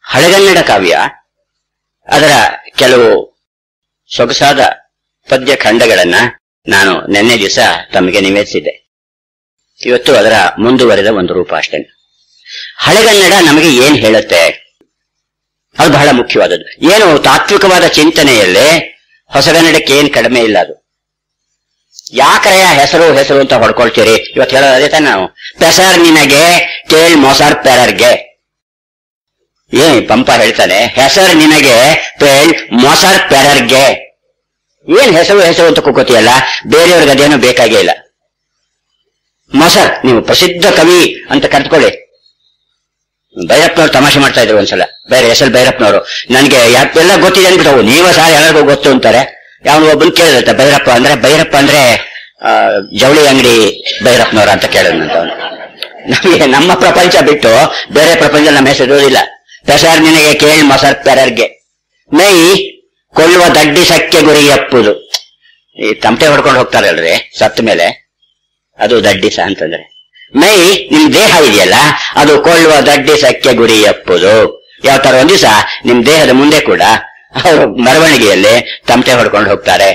ಹಳೆಗನ್ನಡ ಕಾವ್ಯ ಅದರ ಕೆಲವು ಸೊಗಸಾದ ಪದ್ಯ ಖಂಡಗಳನ್ನ ನಾನು ನಿನ್ನೆ ದಿವಸ ತಮಗೆ ನಿವೇದಿಸಿದ್ದೆ ಇವತ್ತು ಅದರ ಮುಂದುವರೆದ ಒಂದು ರೂಪ ಅಷ್ಟೇ ಹಳೆಗನ್ನಡ ನಮಗೆ ಏನ್ ಹೇಳುತ್ತೆ ಅದು ಬಹಳ ಮುಖ್ಯವಾದದ್ದು ಏನು ತಾತ್ವಿಕವಾದ ಚಿಂತನೆಯಲ್ಲಿ ಹೊಸಗನ್ನಡಕ್ಕೆ ಏನ್ ಕಡಿಮೆ ಇಲ್ಲ ಅದು ಯಾಕರೆಯ ಹೆಸರು ಹೆಸರು ಅಂತ ಹೊಡ್ಕೊಳ್ತೀರಿ ಇವತ್ತು ಹೇಳೋದು ಅದೇ ತಾನೆ ನಾವು ಪೆಸರ್ ನಿನಗೆ ಕೇಳ್ ಮೊಸರ್ ಪೆರರ್ಗೆ ಏನ್ ಪಂಪ ಹೇಳ್ತಾನೆ ಹೆಸರು ನಿನಗೆ ಪೇಳ್ ಮೊಸರ್ ಪೆರರ್ಗೆ ಏನ್ ಹೆಸರು ಹೆಸರು ಅಂತ ಕೂಕೋತಿಯಲ್ಲ ಬೇರೆಯವ್ರಿಗೆ ಅದೇನು ಬೇಕಾಗೇ ಇಲ್ಲ ಮೊಸರ್ ನೀವು ಪ್ರಸಿದ್ಧ ಕವಿ ಅಂತ ಕರೆದುಕೊಳ್ಳಿ ಭೈರಪ್ಪನವ್ರು ತಮಾಷೆ ಮಾಡ್ತಾ ಇದ್ರು ಒಂದ್ಸಲ ಬೇರೆ ಎಸ್ ಎಲ್ ಭೈರಪ್ಪನವರು ನನಗೆ ಎಲ್ಲ ಗೊತ್ತಿದೆ ಅನ್ಬಿಟ್ಟವು ನೀವ ಸಾರ್ ಎಲ್ಲರಿಗೂ ಗೊತ್ತು ಅಂತಾರೆ ಯಾವನು ಒಬ್ಬನ್ ಕೇಳಿದಂತೆ ಭೈರಪ್ಪ ಅಂದ್ರೆ ಭೈರಪ್ಪ ಅಂದ್ರೆ ಆ, ಜವಳಿ ಅಂಗಡಿ ಭೈರಪ್ಪನವರ ಅಂತ ಕೇಳಿದ್ನಂತ ಅವನು ನಮಗೆ ನಮ್ಮ ಪ್ರಪಂಚ ಬಿಟ್ಟು ಬೇರೆ ಪ್ರಪಂಚ ನಮ್ಮ ಹೆಸರು ಇರೋದಿಲ್ಲ ಪೆಸರ್ ನಿನಗೆ ಕೇಳಿ ಮೊಸರ್ ಪೆರರ್ಗೆ ಮೈ ಕೊಳ್ಳುವ ದಡ್ಡಿ ಸಕ್ಕೆ ಗುರಿಯಪ್ಪುದು ಈ ತಮಟೆ ಹೊಡ್ಕೊಂಡು ಹೋಗ್ತಾರಲ್ರಿ ಸತ್ತ ಮೇಲೆ ಅದು ದಡ್ಡಿಸ ಅಂತಂದ್ರೆ ಮೈ ನಿಮ್ ದೇಹ ಇದೆಯಲ್ಲ ಅದು ಕೊಳ್ಳುವ ದಡ್ಡಿ ಸಕ್ಕೆ ಗುರಿಯಪ್ಪುದು ಯಾವ ತರ ಒಂದ್ ದಿವಸ ನಿಮ್ ದೇಹದ ಮುಂದೆ ಕೂಡ ಅವರು ಮೆರವಣಿಗೆಯಲ್ಲಿ ತಮಟೆ ಹೊಡ್ಕೊಂಡು ಹೋಗ್ತಾರೆ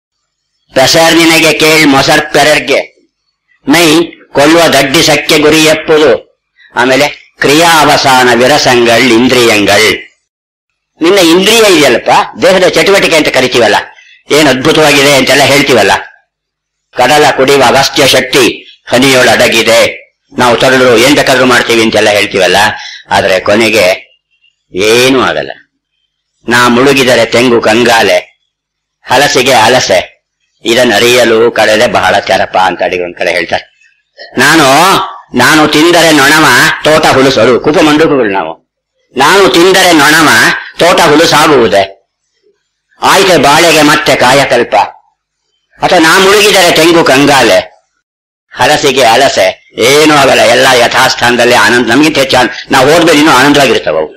ಪೆಸರ್ ನಿನಗೆ ಕೇಳಿ ಮೊಸರ್ ಪೆರರ್ಗೆ ಮೈ ಕೊಳ್ಳುವ ದಡ್ಡಿ ಸಕ್ಕೆ ಗುರಿಯಪ್ಪುದು ಆಮೇಲೆ ಕ್ರಿಯಾ ಅವಸಾನ ವಿರಸಂಗಳ್ ಇಂದ್ರಿಯಂಗಳ್ ನಿನ್ನ ಇಂದ್ರಿಯ ಇದೆಯಲ್ಲಪ್ಪ ದೇಹದ ಚಟುವಟಿಕೆ ಅಂತ ಕರಿತೀವಲ್ಲ ಏನ್ ಅದ್ಭುತವಾಗಿದೆ ಅಂತೆಲ್ಲ ಹೇಳ್ತೀವಲ್ಲ ಕಡಲ ಕುಡಿಯುವ ಅಗಸ್ತ್ಯ ಶಕ್ತಿ ಹನಿಯೊಳ ಅಡಗಿದೆ ನಾವು ತೊರಳು ಏನ್ ಬೇಕಾದ್ರೂ ಮಾಡ್ತೀವಿ ಅಂತೆಲ್ಲ ಹೇಳ್ತೀವಲ್ಲ ಆದ್ರೆ ಕೊನೆಗೆ ಏನೂ ಆಗಲ್ಲ ನಾ ಮುಳುಗಿದರೆ ತೆಂಗು ಕಂಗಾಲೆ ಹಲಸಿಗೆ ಹಲಸೆ ಇದನ್ನ ಅರಿಯಲು ಕಳೆದೆ ಬಹಳ ತೆರಪ ಅಂತ ಅಡಿಗೆ ಒಂದ್ ಕಡೆ ಹೇಳ್ತಾರೆ ನಾನು ನಾನು ತಿಂದರೆ ನೊಣವ ತೋಟ ಹುಳುಸೋದು ಕುಪ ಮಂಡುಕಗಳು ನಾವು ನಾನು ತಿಂದರೆ ನೊಣವ ತೋಟ ಹುಳುಸಾಗುವುದೇ ಆಯ್ಕೆ ಬಾಳೆಗೆ ಮತ್ತೆ ಕಾಯಕಲ್ಪ ಅಥವಾ ನಾ ಮುಳುಗಿದರೆ ತೆಂಗು ಕಂಗಾಲೆ ಹಲಸಿಗೆ ಹಲಸೆ ಏನೂ ಆಗಲ್ಲ ಎಲ್ಲ ಯಥಾಸ್ಥಾನದಲ್ಲಿ ಆನಂದ ನಮ್ಗಿಂತ ಹೆಚ್ಚು ಆನ- ನಾವು ಹೋದ್ಮೇಲೆ ಇನ್ನೂ ಆನಂದವಾಗಿರ್ತವೆ ಅವು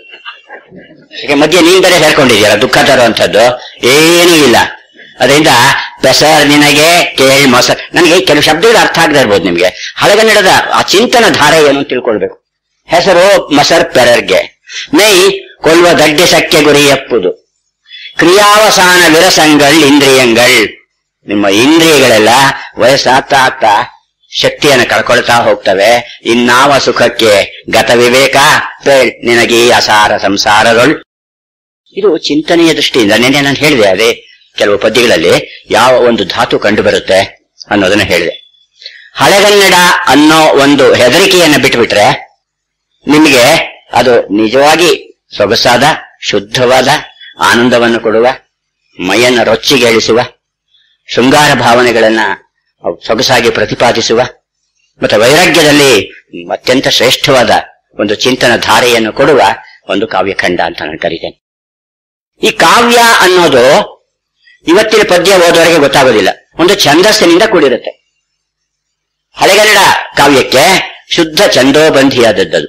ಈಗ ಮಧ್ಯೆ ನೀನ್ ಬೇರೆ ಸೇರ್ಕೊಂಡಿದ್ಯಲ್ಲ ದುಃಖ ತರುವಂಥದ್ದು ಏನೂ ಇಲ್ಲ ಅದರಿಂದ ಪೆಸರ್ ನಿನಗೆ ಕೇಳಿ ಮೊಸರ್ ನನಗೆ ಕೆಲವು ಶಬ್ದಗಳು ಅರ್ಥ ಆಗದೆ ಇರ್ಬೋದು ನಿಮ್ಗೆ ಹಳಗನ್ನಡದ ಆ ಚಿಂತನ ಧಾರೆ ಏನು ಅಂತ ತಿಳ್ಕೊಳ್ಬೇಕು ಹೆಸರು ಮೊಸರ್ ಪೆರರ್ಗೆ ಮೈ ಕೊಲ್ಲುವ ದಡ್ಡಿ ಸಕ್ಕೆ ಗುರಿಯಪ್ಪುದು ಕ್ರಿಯಾವಸಾನ ವಿರಸಂಗಳ್ ಇಂದ್ರಿಯಂಗಳ್ ನಿಮ್ಮ ಇಂದ್ರಿಯಗಳೆಲ್ಲ ವಯಸ್ಸಾಗ್ತಾ ಆಗ್ತಾ ಶಕ್ತಿಯನ್ನು ಕಳ್ಕೊಳ್ತಾ ಹೋಗ್ತವೆ ಇನ್ನಾವ ಸುಖಕ್ಕೆ ಗತ ವಿವೇಕ ಪೇಳ್ ನಿನಗೆ ಈ ಅಸಾರ ಸಂಸಾರದೊಳ್ ಇದು ಚಿಂತನೆಯ ದೃಷ್ಟಿಯಿಂದ ನಿನ್ನೆ ನಾನು ಹೇಳಿದೆ ಅದೇ ಕೆಲವು ಪದ್ಯಗಳಲ್ಲಿ ಯಾವ ಒಂದು ಧಾತು ಕಂಡು ಬರುತ್ತೆ ಅನ್ನೋದನ್ನ ಹೇಳಿದೆ ಹಳೆಗನ್ನಡ ಅನ್ನೋ ಒಂದು ಹೆದರಿಕೆಯನ್ನ ಬಿಟ್ಟುಬಿಟ್ರೆ ನಿಮಗೆ ಅದು ನಿಜವಾಗಿ ಸೊಗಸಾದ ಶುದ್ಧವಾದ ಆನಂದವನ್ನು ಕೊಡುವ ಮೈಯನ್ನ ರೊಚ್ಚಿಗೇಳಿಸುವ ಶೃಂಗಾರ ಭಾವನೆಗಳನ್ನ ಅವು ಸೊಗಸಾಗಿ ಪ್ರತಿಪಾದಿಸುವ ಮತ್ತೆ ವೈರಾಗ್ಯದಲ್ಲಿ ಅತ್ಯಂತ ಶ್ರೇಷ್ಠವಾದ ಒಂದು ಚಿಂತನ ಧಾರೆಯನ್ನು ಕೊಡುವ ಒಂದು ಕಾವ್ಯಖಂಡ ಅಂತ ನಾನು ಕರಿತೇನೆ ಈ ಕಾವ್ಯ ಅನ್ನೋದು ಇವತ್ತಿನ ಪದ್ಯ ಓದೋರಿಗೆ ಗೊತ್ತಾಗೋದಿಲ್ಲ ಒಂದು ಛಂದಸ್ಸಿನಿಂದ ಕೂಡಿರುತ್ತೆ ಹಳೆಗನ್ನಡ ಕಾವ್ಯಕ್ಕೆ ಶುದ್ಧ ಛಂದೋಬಂಧಿಯಾದದ್ದದು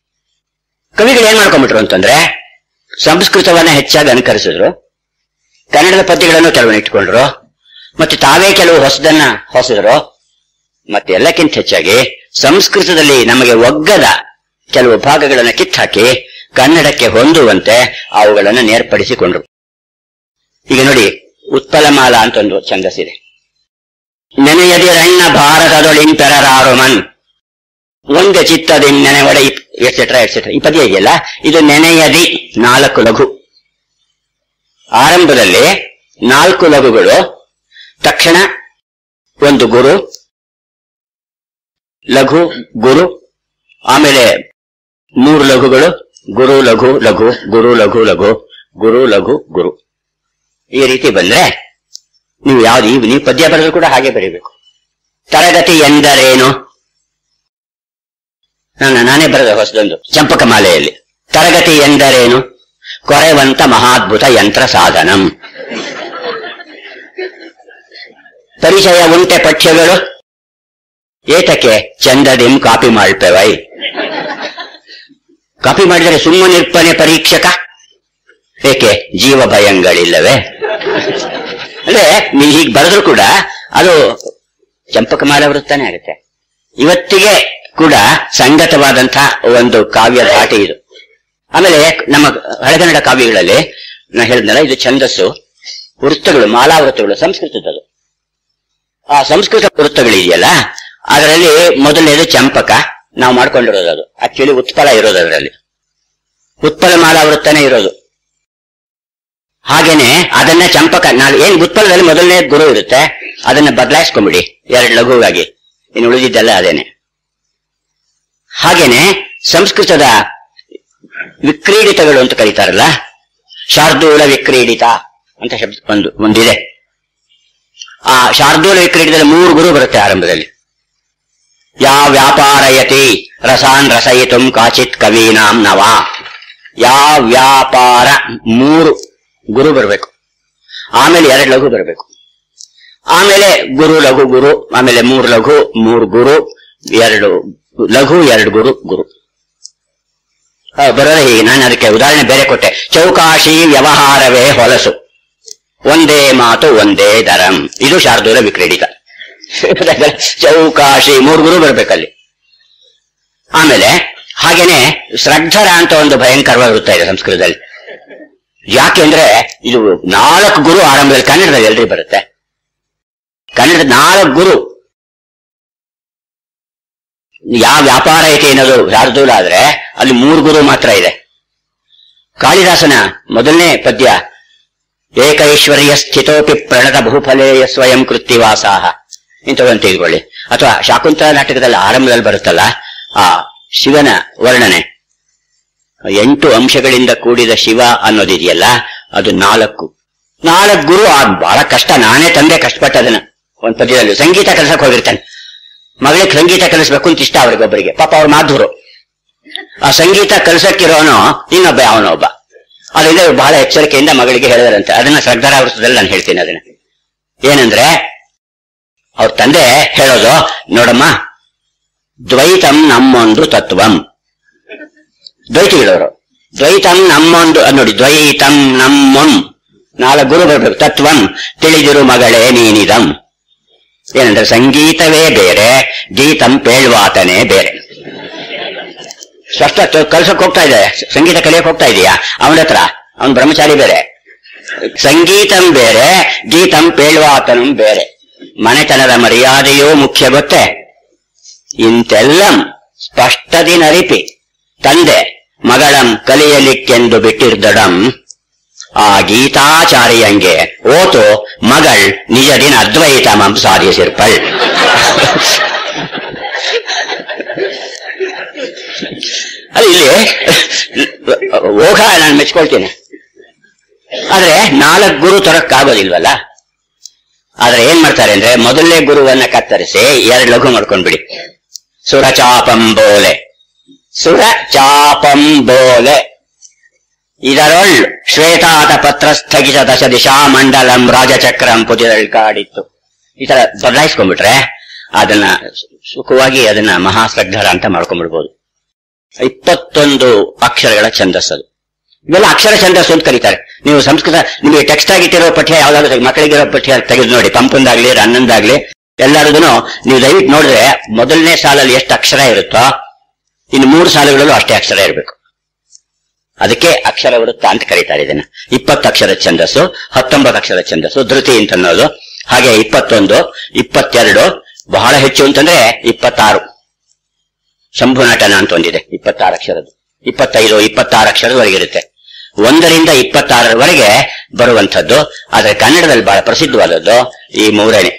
ಕವಿಗಳು ಏನ್ ಮಾಡ್ಕೊಂಡ್ಬಿಟ್ರು ಅಂತಂದ್ರೆ ಸಂಸ್ಕೃತವನ್ನ ಹೆಚ್ಚಾಗಿ ಅನುಕರಿಸಿದ್ರು ಕನ್ನಡದ ಪದ್ಯಗಳನ್ನು ಕೆಲವನ್ನ ಇಟ್ಕೊಂಡ್ರು ಮತ್ತೆ ತಾವೇ ಕೆಲವು ಹೊಸದನ್ನ ಹೊಸದ್ರು ಮತ್ತೆ ಎಲ್ಲಕ್ಕಿಂತ ಹೆಚ್ಚಾಗಿ ಸಂಸ್ಕೃತದಲ್ಲಿ ನಮಗೆ ಒಗ್ಗದ ಕೆಲವು ಭಾಗಗಳನ್ನು ಕಿತ್ತಾಕಿ ಕನ್ನಡಕ್ಕೆ ಹೊಂದುವಂತೆ ಅವುಗಳನ್ನು ನೇರ್ಪಡಿಸಿಕೊಂಡ್ರು ಈಗ ನೋಡಿ ಉತ್ಪಲಮಾಲ ಅಂತ ಒಂದು ಛಂದಸ್ಸಿದೆ ನೆನೆಯದಿರಣ್ಣ ಭಾರತದೊಳಿಂಪೆರರಾರುಮನ್ ಒಂದು ಚಿತ್ತದಿ ನೆನೆವಡೆ ಎಟ್ಸೆಟ್ರಾ ಎಟ್ಸೆಟ್ರಾ ಈ ಪದ್ಯ ಇದೆಯಲ್ಲ ಇದು ನೆನೆಯದಿ ನಾಲ್ಕು ಲಘು ಆರಂಭದಲ್ಲಿ ನಾಲ್ಕು ಲಘುಗಳು ತಕ್ಷಣ ಒಂದು ಗುರು ಲಘು ಗುರು ಆಮೇಲೆ ಮೂರು ಲಘುಗಳು ಗುರು ಲಘು ಲಘು ಗುರು ಲಘು ಲಘು ಗುರು ಲಘು ಗುರು ಈ ರೀತಿ ಬಂದ್ರೆ ನೀವು ಯಾವ್ದು ಈ ನೀವು ಪದ್ಯ ಬರೆದ್ರು ಕೂಡ ಹಾಗೆ ಬರೀಬೇಕು ತರಗತಿ ಎಂದರೇನು ನಾನು ನಾನೇ ಬರೆದ ಹೊಸದೊಂದು ಚಂಪಕ ಮಾಲೆಯಲ್ಲಿ ತರಗತಿ ಎಂದರೇನು ಕೊರೆವಂತ ಮಹಾದ್ಭುತ ಯಂತ್ರ ಸಾಧನಂ ಪರಿಚಯ ಉಂಟೆ ಪಠ್ಯಗಳು ಏತಕ್ಕೆ ಚಂದದಿಂ ಕಾಪಿ ಮಾಡ್ತೇವೈ ಕಾಪಿ ಮಾಡಿದರೆ ಸುಮ್ಮನಿರ್ಪಣೆ ಪರೀಕ್ಷಕ ಏಕೆ ಜೀವ ಭಯಗಳಿಲ್ಲವೇ ಅಂದ್ರೆ ನೀವು ಹೀಗೆ ಬರೆದ್ರು ಕೂಡ ಅದು ಚಂಪಕಮಾಲ ವೃತ್ತಾನೆ ಆಗುತ್ತೆ ಇವತ್ತಿಗೆ ಕೂಡ ಸಂಗತವಾದಂತಹ ಒಂದು ಕಾವ್ಯ ಧಾಟಿ ಇದು ಆಮೇಲೆ ನಮ್ಮ ಹಳೆಗನ್ನಡ ಕಾವ್ಯಗಳಲ್ಲಿ ನಾ ಹೇಳಿದ್ನಲ್ಲ ಇದು ಛಂದಸ್ಸು ವೃತ್ತಗಳು ಮಾಲಾ ವೃತ್ತಗಳು ಸಂಸ್ಕೃತದದು ಆ ಸಂಸ್ಕೃತ ವೃತ್ತಗಳಿದೆಯಲ್ಲ ಅದರಲ್ಲಿ ಮೊದಲನೇದು ಚಂಪಕ ನಾವು ಮಾಡ್ಕೊಂಡಿರೋದು ಅದು ಆಕ್ಚುಲಿ ಉತ್ಪಲ ಇರೋದು ಅದರಲ್ಲಿ ಉತ್ಪಲ ಮಾಲಾ ವೃತ್ತನೇ ಇರೋದು ಹಾಗೇನೆ ಅದನ್ನ ಚಂಪಕ ನಾನು ಏನ್ ಉತ್ಪಲದಲ್ಲಿ ಮೊದಲನೇ ಗುರು ಇರುತ್ತೆ ಅದನ್ನ ಬದಲಾಯಿಸ್ಕೊಂಬಿಡಿ ಎರಡು ಲಘುವಾಗಿ ಇನ್ನು ಉಳಿದಿದ್ದೆಲ್ಲ ಅದೇನೆ ಹಾಗೇನೆ ಸಂಸ್ಕೃತದ ವಿಕ್ರೀಡಿತಗಳು ಅಂತ ಕರೀತಾರಲ್ಲ ಶಾರ್ದೂಲ ವಿಕ್ರೀಡಿತ ಅಂತ ಶಬ್ದ ಒಂದು ಒಂದಿದೆ ಆ ಶಾರ್ದೂಲ ವಿಕ್ರೀಡಿತದಲ್ಲಿ ಮೂರು ಗುರು ಬರುತ್ತೆ ಆರಂಭದಲ್ಲಿ ಯಾ ವ್ಯಾಪಾರಯತಿ ರಸಾನ್ ರಸಯಿತುಂ ಕಾಚಿತ್ ಕವೀನಾಂ ನವ ಯಾ ವ್ಯಾಪಾರ ಮೂರು ಗುರು ಬರಬೇಕು ಆಮೇಲೆ ಎರಡು ಲಘು ಬರಬೇಕು ಆಮೇಲೆ ಗುರು ಲಘು ಗುರು ಆಮೇಲೆ ಮೂರು ಲಘು ಮೂರು ಗುರು ಎರಡು ಲಘು ಎರಡು ಗುರು ಗುರು ಆ, ಬರೋದೇ ಹೀಗೆ ನಾನು ಅದಕ್ಕೆ ಉದಾಹರಣೆ ಬೇರೆ ಕೊಟ್ಟೆ ಚೌಕಾಶಿ ವ್ಯವಹಾರವೇ ಹೊಲಸು ಒಂದೇ ಮಾತು ಒಂದೇ ದರಂ ಇದು ಶಾರ್ದೂಲ ವಿಕ್ರೀಡಿತ ಚೌಕಾಶಿ ಮೂರು ಗುರು ಬರ್ಬೇಕಲ್ಲಿ ಆಮೇಲೆ ಹಾಗೇನೆ ಶ್ರದ್ಧರ ಅಂತ ಒಂದು ಭಯಂಕರವಾಗಿ ವೃತ್ತ ಇದೆ ಸಂಸ್ಕೃತದಲ್ಲಿ ಯಾಕೆಂದ್ರೆ ಇದು ನಾಲ್ಕು ಗುರು ಆರಂಭದಲ್ಲಿ ಕನ್ನಡದಲ್ಲಿ ಎಲ್ರಿ ಬರುತ್ತೆ ಕನ್ನಡದ ನಾಲ್ಕು ಗುರು ಯಾವ ವ್ಯಾಪಾರ ಐತೆ ಅನ್ನೋದು ಶಾರ್ದೂಲ ಆದ್ರೆ ಅಲ್ಲಿ ಮೂರು ಗುರು ಮಾತ್ರ ಇದೆ ಕಾಳಿದಾಸನ ಮೊದಲನೇ ಪದ್ಯ ಏಕೈಶ್ವರ್ಯ ಸ್ಥಿತೋಪಿ ಪ್ರಣತ ಬಹುಫಲೇಯ ಸ್ವಯಂ ಕೃತ್ಯವಾಸಾಹ ಇಂಥವನ್ನು ತೆಗೆದುಕೊಳ್ಳಿ ಅಥವಾ ಶಾಕುಂತಲ ನಾಟಕದಲ್ಲಿ ಆರಂಭದಲ್ಲಿ ಬರುತ್ತಲ್ಲ ಆ ಶಿವನ ವರ್ಣನೆ ಎಂಟು ಅಂಶಗಳಿಂದ ಕೂಡಿದ ಶಿವ ಅನ್ನೋದಿದೆಯಲ್ಲ ಅದು ನಾಲ್ಕು ನಾಲ್ಕು ಗುರು ಆ ಬಹಳ ಕಷ್ಟ ನಾನೇ ತಂದೆ ಕಷ್ಟಪಟ್ಟ ಅದನ್ನ ಒಂದ್ ಪದ್ಯದಲ್ಲಿ ಸಂಗೀತ ಕಲಿಸಕ್ ಹೋಗಿರ್ತಾನೆ ಮಗಳಿಗೆ ಸಂಗೀತ ಕಲಿಸ್ಬೇಕು ಅಂತ ಇಷ್ಟ ಅವ್ರಿಗೊಬ್ಬರಿಗೆ ಪಾಪ ಅವ್ರ ಮಾಧುರು ಆ ಸಂಗೀತ ಕಲಿಸಕ್ಕಿರೋನು ಇನ್ನೊಬ್ಬ ಅವನೊಬ್ಬ ಅದರಿಂದ ಇವ್ರು ಬಹಳ ಎಚ್ಚರಿಕೆಯಿಂದ ಮಗಳಿಗೆ ಹೇಳಿದಾರಂತೆ ಅದನ್ನ ಶ್ರದ್ಧಾರ ವೃತ್ತದಲ್ಲಿ ನಾನು ಹೇಳ್ತೀನಿ ಅದನ್ನ ಏನಂದ್ರೆ ಅವ್ರ ತಂದೆ ಹೇಳೋದು ನೋಡಮ್ಮ ದ್ವೈತಂ ನಮ್ಮೊಂದು ತತ್ವಂ ದ್ವೈತಿಗಳವರು ದ್ವೈತಂ ನಮ್ಮೊಂದು ಅದ್ ನೋಡಿ ದ್ವೈತಂ ನಮ್ಮೊಂ ನಾಲ್ಕು ಗುರು ಬರ್ಬೇಕು ತತ್ವಂ ತಿಳಿದಿರು ಮಗಳೇ ನೀನಿದಂ ಏನಂದ್ರೆ ಸಂಗೀತವೇ ಬೇರೆ ಗೀತಂ ಪೇಳ್ವಾತನೇ ಬೇರೆ ಸ್ಪಷ್ಟ ಕಲ್ಸಕ್ ಹೋಗ್ತಾ ಇದೆ ಸಂಗೀತ ಕಲಿಯಕ್ ಹೋಗ್ತಾ ಇದೆಯಾ ಅವನ ಹತ್ರ ಅವನ್ ಬ್ರಹ್ಮಚಾರಿ ಬೇರೆ ಸಂಗೀತಂ ಬೇರೆ ಗೀತಂ ಪೇಳ್ವಾತನಂ ಬೇರೆ ಮನೆತನದ ಮರ್ಯಾದೆಯೂ ಮುಖ್ಯ ಗೊತ್ತೇ ಇಂತೆಲ್ಲಂ ಸ್ಪಷ್ಟದಿ ನರಿಪಿ ತಂದೆ ಮಗಳಂ ಕಲಿಯಲಿಕ್ಕೆಂದು ಬಿಟ್ಟಿರ್ದಡಂ ಆ ಗೀತಾಚಾರ್ಯಂಗೆ ಓತು ಮಗಳ್ ನಿಜದಿನ ಅದ್ವೈತಮಂ ಸಾಧಿಸಿರ್ಪಳ್ ಅದು ಇಲ್ಲಿ ಓಘ ನಾನು ಮೆಚ್ಕೊಳ್ತೇನೆ ಆದ್ರೆ ನಾಲ್ಕು ಗುರು ತರಕ್ಕಾಗೋದಿಲ್ವಲ್ಲ ಆದ್ರೆ ಏನ್ ಮಾಡ್ತಾರೆ ಅಂದ್ರೆ ಮೊದಲನೇ ಗುರುವನ್ನ ಕತ್ತರಿಸಿ ಎರಡು ಲಘು ಮಾಡ್ಕೊಂಡ್ಬಿಡಿ ಸುರ ಚಾಪಂಬೋಲೆ ಸುರ ಚಾಪಂಬೋಲೆ ಇದರೊಳ್ ಶ್ವೇತಾತ ಪತ್ರ ಸ್ಥಗಿತ ದಶ ದಿಶಾ ಮಂಡಲಂ ರಾಜಚಕ್ರಂ ಪುಟಿದಳ್ಕಾಡಿತ್ತು ಈ ತರ ಬದಲಾಯಿಸ್ಕೊಂಡ್ಬಿಟ್ರೆ ಅದನ್ನ ಸುಖವಾಗಿ ಅದನ್ನ ಮಹಾಶ್ರದ್ಧರ ಅಂತ ಮಾಡ್ಕೊಂಡ್ಬಿಡ್ಬೋದು ಇಪ್ಪತ್ತೊಂದು ಅಕ್ಷರಗಳ ಛಂದಸ್ಸದು ಇವೆಲ್ಲ ಅಕ್ಷರ ಛಂದಸ್ಸು ಅಂತ ಕರೀತಾರೆ ನೀವು ಸಂಸ್ಕೃತ ನಿಮಗೆ ಟೆಕ್ಸ್ಟ್ ಆಗಿಟ್ಟಿರೋ ಪಠ್ಯ ಯಾವ್ದಾದ್ರು ತೆಗೆ- ಮಕ್ಕಳಿಗಿರೋ ಪಠ್ಯ ತೆಗೆದು ನೋಡಿ ಪಂಪಂದಾಗ್ಲಿ ರನ್ನಂದಾಗ್ಲಿ ಎಲ್ಲರದೂ ನೀವು ದಯವಿಟ್ಟು ನೋಡಿದ್ರೆ ಮೊದಲನೇ ಸಾಲಲ್ಲಿ ಎಷ್ಟು ಅಕ್ಷರ ಇರುತ್ತೋ ಇನ್ನು ಮೂರು ಸಾಲುಗಳಲ್ಲೂ ಅಷ್ಟೇ ಅಕ್ಷರ ಇರಬೇಕು ಅದಕ್ಕೆ ಅಕ್ಷರ ವೃತ್ತ ಅಂತ ಕರೀತಾರೆ ಇದನ್ನ ಇಪ್ಪತ್ತು ಅಕ್ಷರ ಛಂದಸ್ಸು ಹತ್ತೊಂಬತ್ತು ಅಕ್ಷರ ಛಂದಸ್ಸು ಧೃತಿ ಅಂತ ಅನ್ನೋದು ಹಾಗೆ ಇಪ್ಪತ್ತೊಂದು ಇಪ್ಪತ್ತೆರಡು ಬಹಳ ಹೆಚ್ಚು ಅಂತಂದ್ರೆ ಇಪ್ಪತ್ತಾರು ಶಂಭುನಟನ ಅಂತ ಒಂದಿದೆ ಇಪ್ಪತ್ತಾರು ಅಕ್ಷರದ್ದು ಇಪ್ಪತ್ತೈದು ಇಪ್ಪತ್ತಾರು ಅಕ್ಷರದವರೆಗಿರುತ್ತೆ ಒಂದರಿಂದ ಇಪ್ಪತ್ತಾರರವರೆಗೆ ಬರುವಂಥದ್ದು ಆದ್ರೆ ಕನ್ನಡದಲ್ಲಿ ಬಹಳ ಪ್ರಸಿದ್ಧವಾದದ್ದು ಈ ಮೂರನೇ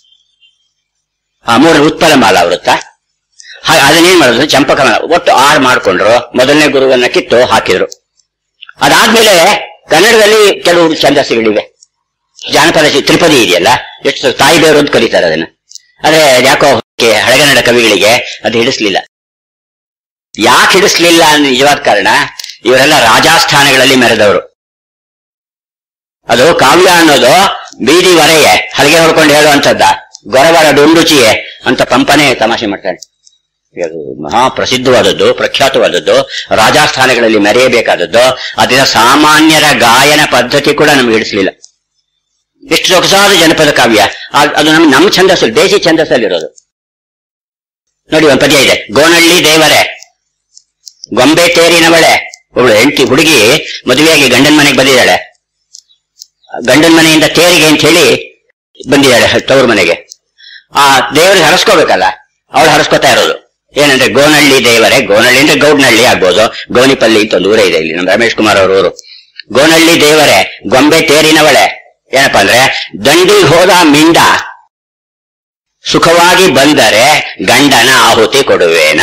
ಆ ಮೂರನೇ ಉತ್ಪಲ ಮಾಲಾ ವೃತ್ತ ಹಾಗೆ ಅದನ್ನೇನ್ ಮಾಡಿದ್ರು ಚಂಪಕ ಮಾಲ ಒಟ್ಟು ಆರು ಮಾಡ್ಕೊಂಡ್ರು ಮೊದಲನೇ ಗುರುವನ್ನ ಕಿತ್ತು ಹಾಕಿದ್ರು ಅದಾದ್ಮೇಲೆ ಕನ್ನಡದಲ್ಲಿ ಕೆಲವು ಛಂದಸ್ಸುಗಳಿವೆ ಜಾನಪದ ಚಿ- ತ್ರಿಪದಿ ಇದೆಯಲ್ಲ ಎಷ್ಟು ತಾಯಿ ಬೇರು ಅಂತ ಕರೀತಾರೆ ಅದನ್ನ ಆದ್ರೆ ಯಾಕೋ ಕೆ- ಹಳೆಗನ್ನಡ ಕವಿಗಳಿಗೆ ಅದು ಹಿಡಿಸ್ಲಿಲ್ಲ ಯಾಕೆ ಹಿಡಿಸ್ಲಿಲ್ಲ ಅನ್ನೋ ನಿಜವಾದ ಕಾರಣ ಇವರೆಲ್ಲ ರಾಜಾಸ್ಥಾನಗಳಲ್ಲಿ ಮೆರೆದವರು ಅದು ಕಾವ್ಯ ಅನ್ನೋದು ಬೀದಿ ವರೆಯೇ ಹಲಗೆ ಹೊಡ್ಕೊಂಡು ಹೇಳುವಂತದ್ದ ಗೊರವರ ಡೊಂಡುಚಿಯೇ ಅಂತ ಪಂಪನೆ ತಮಾಷೆ ಮಾಡ್ತಾನೆ ಇದು ಮಹಾ ಪ್ರಸಿದ್ಧವಾದದ್ದು ಪ್ರಖ್ಯಾತವಾದದ್ದು ರಾಜಾಸ್ಥಾನಗಳಲ್ಲಿ ಮೆರೆಯಬೇಕಾದದ್ದು ಅದರ ಸಾಮಾನ್ಯರ ಗಾಯನ ಪದ್ಧತಿ ಕೂಡ ನಮ್ಗೆ ಹಿಡಿಸ್ಲಿಲ್ಲ ಎಷ್ಟು ಸೊಗಸಾದ ಜನಪದ ಕಾವ್ಯ ಆ- ಅದು ನಮ್ ನಮ್ಮ ಛಂದಸ್ಸಲ್ಲಿ ದೇಸಿ ಛಂದಸ್ಸಲ್ಲಿರೋದು ನೋಡಿ ಒಂದು ಪದ್ಯ ಇದೆ ಗೋನಳ್ಳಿ ದೇವರೇ ಗೊಂಬೆ ತೇರಿನವಳೆ ಒಬ್ಳು ಹೆಂಡತಿ ಹುಡುಗಿ ಮದುವೆಯಾಗಿ ಗಂಡನ ಮನೆಗೆ ಬಂದಿದ್ದಾಳೆ ಗಂಡನ ಮನೆಯಿಂದ ತೇರಿಗೆ ಅಂತ ಹೇಳಿ ಬಂದಿದ್ದಾಳೆ ತವ್ರ ಮನೆಗೆ ಆ ದೇವರಿಗೆ ಹರಸ್ಕೋಬೇಕಲ್ಲ ಅವಳು ಹರಸ್ಕೋತಾ ಇರೋದು ಏನಂದ್ರೆ ಗೋನಹಳ್ಳಿ ದೇವರೇ ಗೋನಹಳ್ಳಿ ಅಂದ್ರೆ ಗೌಡ್ನಹಳ್ಳಿ ಆಗ್ಬೋದು ಗೋನಿಪಲ್ಲಿ ಅಂತ ಒಂದು ಊರೇ ಇದೆ ಇಲ್ಲಿ ನಮ್ಮ ರಮೇಶ್ ಕುಮಾರ್ ಅವ್ರ ಊರು ಗೋನಹಳ್ಳಿ ದೇವರೇ ಗೊಂಬೆ ತೇರಿನವಳೆ ಏನಪ್ಪಾ ಅಂದ್ರೆ ದಂಡಿಗೆ ಹೋದ ಮಿಂಡ ಸುಖವಾಗಿ ಬಂದರೆ ಗಂಡನ ಆಹುತಿ ಕೊಡುವೇನ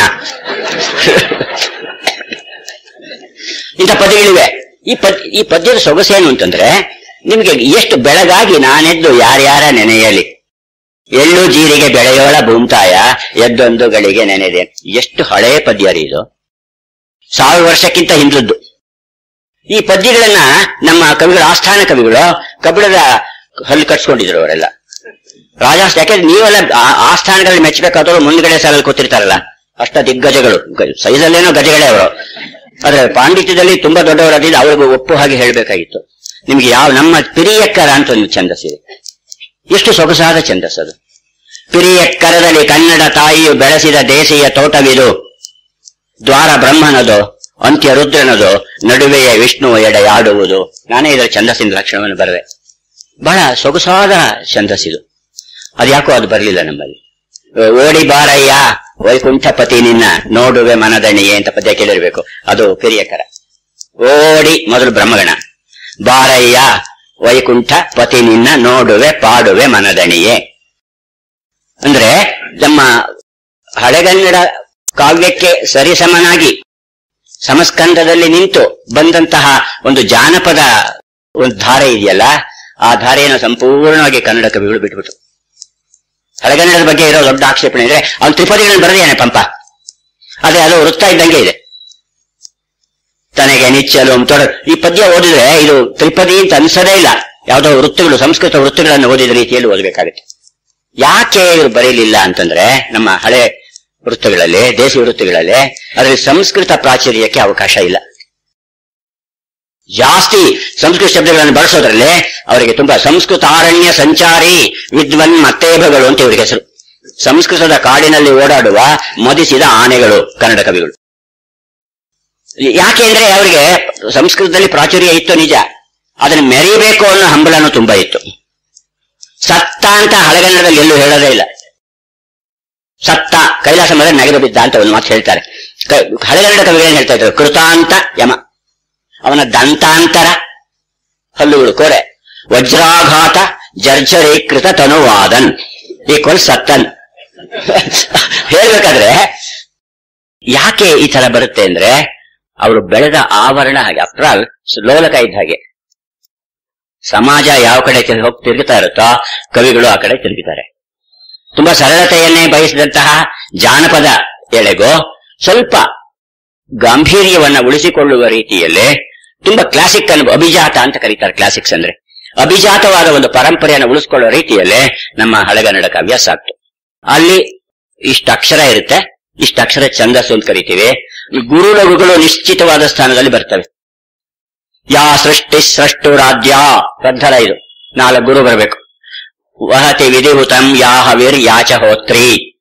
ಇಂಥ ಪದ್ಯಗಳಿವೆ ಈ ಪದ್ ಈ ಪದ್ಯದ ಸೊಗಸೇನು ಅಂತಂದ್ರೆ ನಿಮಗೆ ಎಷ್ಟು ಬೆಳಗಾಗಿ ನಾನೆದ್ದು ಯಾರ್ಯಾರ ನೆನೆಯಲಿ ಎಳ್ಳು ಜೀರಿಗೆ ಬೆಳೆಯೋಳ ಭೂಮ್ತಾಯ ಎದ್ದೊಂದು ಗಳಿಗೆ ನೆನೆದೆ ಎಷ್ಟು ಹಳೆಯ ಪದ್ಯ ರೀ ಇದು ಸಾವಿರ ವರ್ಷಕ್ಕಿಂತ ಹಿಂದದ್ದು ಈ ಪದ್ಯಗಳನ್ನ ನಮ್ಮ ಕವಿಗಳು ಆಸ್ಥಾನ ಕವಿಗಳು ಕಬ್ಬಿಣದ ಹಲ್ಲು ಕಟ್ಸ್ಕೊಂಡಿದ್ರು ಅವರೆಲ್ಲ ರಾಜ ಯಾಕಂದ್ರೆ ನೀವೆಲ್ಲ ಆ- ಆಸ್ಥಾನಗಳಲ್ಲಿ ಮೆಚ್ಚಬೇಕಾದವರು ಮುಂದ್ಗಡೆ ಸಾಲಲ್ಲಿ ಕೂತಿರ್ತಾರಲ್ಲ ಅಷ್ಟ ದಿಗ್ಗಜಗಳು ಗ- ಸೈಜಲ್ಲೇನೋ ಗಜಗಳೇ ಅವರು ಆದ್ರೆ ಪಾಂಡಿತ್ಯದಲ್ಲಿ ತುಂಬಾ ದೊಡ್ಡವರಾಗಿದ್ದು ಅವ್ರಿಗೂ ಒಪ್ಪು ಹಾಗೆ ಹೇಳ್ಬೇಕಾಗಿತ್ತು ನಿಮ್ಗೆ ಯಾವ ನಮ್ಮ ಪಿರಿಯಕ್ಕರ ಅಂತ ಒಂದು ಛಂದಸ್ಸಿದೆ ಎಷ್ಟು ಸೊಗಸಾದ ಛಂದಸ್ಸು ಅದು ಪಿರಿಯಕ್ಕರದಲ್ಲಿ ಕನ್ನಡ ತಾಯಿಯು ಬೆಳೆಸಿದ ದೇಶೀಯ ತೋಟವಿದು ದ್ವಾರ ಬ್ರಹ್ಮನದು ಅಂತ್ಯ ರುದ್ರನದು ನಡುವೆಯ ವಿಷ್ಣು ಎಡೆಯಾಡುವುದು ನಾನೇ ಇದರ ಛಂದಸ್ಸಿನ ಲಕ್ಷಣವನ್ನು ಬರೆದೆ ಬಹಳ ಸೊಗಸಾದ ಛಂದಸ್ಸಿದು ಅದ್ಯಾಕೋ ಅದು ಬರಲಿಲ್ಲ ನಮ್ಮಲ್ಲಿ ಓಡಿ ಬಾರಯ್ಯ ವೈಕುಂಠಪತಿ ನಿನ್ನ ನೋಡುವೆ ಮನದಣಿಯೇ ಅಂತ ಪದ್ಯ ಕೇಳಿರ್ಬೇಕು ಅದು ಪಿರಿಯಕರ ಓಡಿ ಮೊದಲು ಬ್ರಹ್ಮಗಣ ಬಾರಯ್ಯ ವೈಕುಂಠ ಪತಿ ನಿನ್ನ ನೋಡುವೆ ಪಾಡುವೆ ಮನದಣಿಯೇ ಅಂದ್ರೆ ನಮ್ಮ ಹಳೆಗನ್ನಡ ಕಾವ್ಯಕ್ಕೆ ಸರಿಸಮನಾಗಿ ಸಮಸ್ಕಂದದಲ್ಲಿ ನಿಂತು ಬಂದಂತಹ ಒಂದು ಜಾನಪದ ಒಂದು ಧಾರೆ ಇದೆಯಲ್ಲ ಆ ಧಾರೆಯನ್ನು ಸಂಪೂರ್ಣವಾಗಿ ಕನ್ನಡ ಕವಿಗಳು ಬಿಟ್ಬಿಟ್ರು ಹಳೆಗನ್ನಡದ ಬಗ್ಗೆ ಇರೋ ದೊಡ್ಡ ಆಕ್ಷೇಪಣೆ ಅಂದ್ರೆ ಅವ್ನು ತ್ರಿಪದಿಗಳನ್ನು ಬರೆದಿದ್ದಾನೆ ಪಂಪ ಅದೇ ಅದು ವೃತ್ತ ಇದ್ದಂಗೆ ಇದೆ ತನಗೆ ನಿಚ್ಚಲು ತೊಡ ಈ ಪದ್ಯ ಓದಿದ್ರೆ ಇದು ತ್ರಿಪದಿ ಅಂತ ಅನ್ಸದೇ ಇಲ್ಲ ಯಾವುದೋ ವೃತ್ತಗಳು ಸಂಸ್ಕೃತ ವೃತ್ತಗಳನ್ನು ಓದಿದ ರೀತಿಯಲ್ಲಿ ಓದಬೇಕಾಗುತ್ತೆ ಯಾಕೆ ಇವರು ಬರೀಲಿಲ್ಲ ಅಂತಂದ್ರೆ ನಮ್ಮ ಹಳೆ ವೃತ್ತಗಳಲ್ಲಿ ದೇಸಿ ವೃತ್ತಗಳಲ್ಲಿ ಅದರಲ್ಲಿ ಸಂಸ್ಕೃತ ಪ್ರಾಚುರ್ಯಕ್ಕೆ ಅವಕಾಶ ಇಲ್ಲ ಜಾಸ್ತಿ ಸಂಸ್ಕೃತ ಶಬ್ದಗಳನ್ನು ಬಳಸೋದ್ರಲ್ಲಿ ಅವರಿಗೆ ತುಂಬಾ ಸಂಸ್ಕೃತ ಅರಣ್ಯ ಸಂಚಾರಿ ವಿದ್ವನ್ ಮತ್ತೇಭಗಳು ಅಂತ ಇವರಿಗೆ ಹೆಸರು ಸಂಸ್ಕೃತದ ಕಾಡಿನಲ್ಲಿ ಓಡಾಡುವ ಮದಿಸಿದ ಆನೆಗಳು ಕನ್ನಡ ಕವಿಗಳು ಯಾಕೆ ಅಂದ್ರೆ ಅವರಿಗೆ ಸಂಸ್ಕೃತದಲ್ಲಿ ಪ್ರಾಚುರ್ಯ ಇತ್ತು ನಿಜ ಅದನ್ನು ಮೆರಿಬೇಕು ಅನ್ನೋ ಹಂಬಲನೂ ತುಂಬಾ ಇತ್ತು ಸತ್ತ ಅಂತ ಹಳೆಗನ್ನಡದಲ್ಲಿ ಎಲ್ಲೂ ಹೇಳೋದೇ ಇಲ್ಲ ಸತ್ತ ಕೈಲಾಸ ಮೇಲೆ ನಗರ ಬಿದ್ದ ಅಂತ ಒಂದು ಮಾತು ಹೇಳ್ತಾರೆ ಕ- ಹಳೆಗನ್ನಡ ಕವಿಗಳು ಏನ್ ಹೇಳ್ತಾ ಇದ್ರು ಕೃತಾಂತ ಯಮ ಅವನ ದಂತಾಂತರ ಹಲ್ಲುಗಳು ಕೋರೆ ವಜ್ರಾಘಾತ ಜರ್ಜರೀಕೃತ ತನುವಾದನ್ ಈಕ್ವಲ್ ಸತ್ತನ್ ಹೇಳ್ಬೇಕಾದ್ರೆ ಯಾಕೆ ಈ ತರ ಬರುತ್ತೆ ಅಂದ್ರೆ ಅವರು ಬೆಳೆದ ಆವರಣ ಹಾಗೆ ಆಫ್ಟರ್ ಆಲ್ ಲೋಲಕ ಇದ್ದ ಹಾಗೆ ಸಮಾಜ ಯಾವ ಕಡೆ ತಿರ್- ಹೋಗಿ ತಿರುಗುತ್ತಾ ಇರುತ್ತೋ ಕವಿಗಳು ಆ ಕಡೆ ತಿರುಗುತ್ತಾರೆ ತುಂಬಾ ಸರಳತೆಯನ್ನೇ ಬಯಸಿದಂತಹ ಜಾನಪದ ಎಳೆಗೋ ಸ್ವಲ್ಪ ಗಾಂಭೀರ್ಯವನ್ನ ಉಳಿಸಿಕೊಳ್ಳುವ ರೀತಿಯಲ್ಲಿ ತುಂಬಾ ಕ್ಲಾಸಿಕ್ ಅನ್ನು ಅಭಿಜಾತ ಅಂತ ಕರೀತಾರೆ ಕ್ಲಾಸಿಕ್ಸ್ ಅಂದ್ರೆ ಅಭಿಜಾತವಾದ ಒಂದು ಪರಂಪರೆಯನ್ನು ಉಳಿಸ್ಕೊಳ್ಳೋ ರೀತಿಯಲ್ಲೇ ನಮ್ಮ ಹಳೆಗನ್ನಡ ಕಾವ್ಯ ಸಾಕ್ತು ಅಲ್ಲಿ ಇಷ್ಟ ಅಕ್ಷರ ಇರುತ್ತೆ ಇಷ್ಟ ಅಕ್ಷರ ಛಂದಸ್ಸು ಅಂತ ಕರಿತೀವಿ ಈ ಗುರು ಲಘುಗಳು ನಿಶ್ಚಿತವಾದ ಸ್ಥಾನದಲ್ಲಿ ಬರ್ತವೆ ಯಾ ಸೃಷ್ಟಿ ಸೃಷ್ಟು ರಾಜ್ಯ ಗ್ರಂಥರ ಇದು ನಾಲ್ಕು ಗುರು ಬರಬೇಕು ವಹತಿ ವಿಧಿಹುತಂ ಯಾ ಹವಿರ್ ಯಾಚ ಹೋತ್ರಿ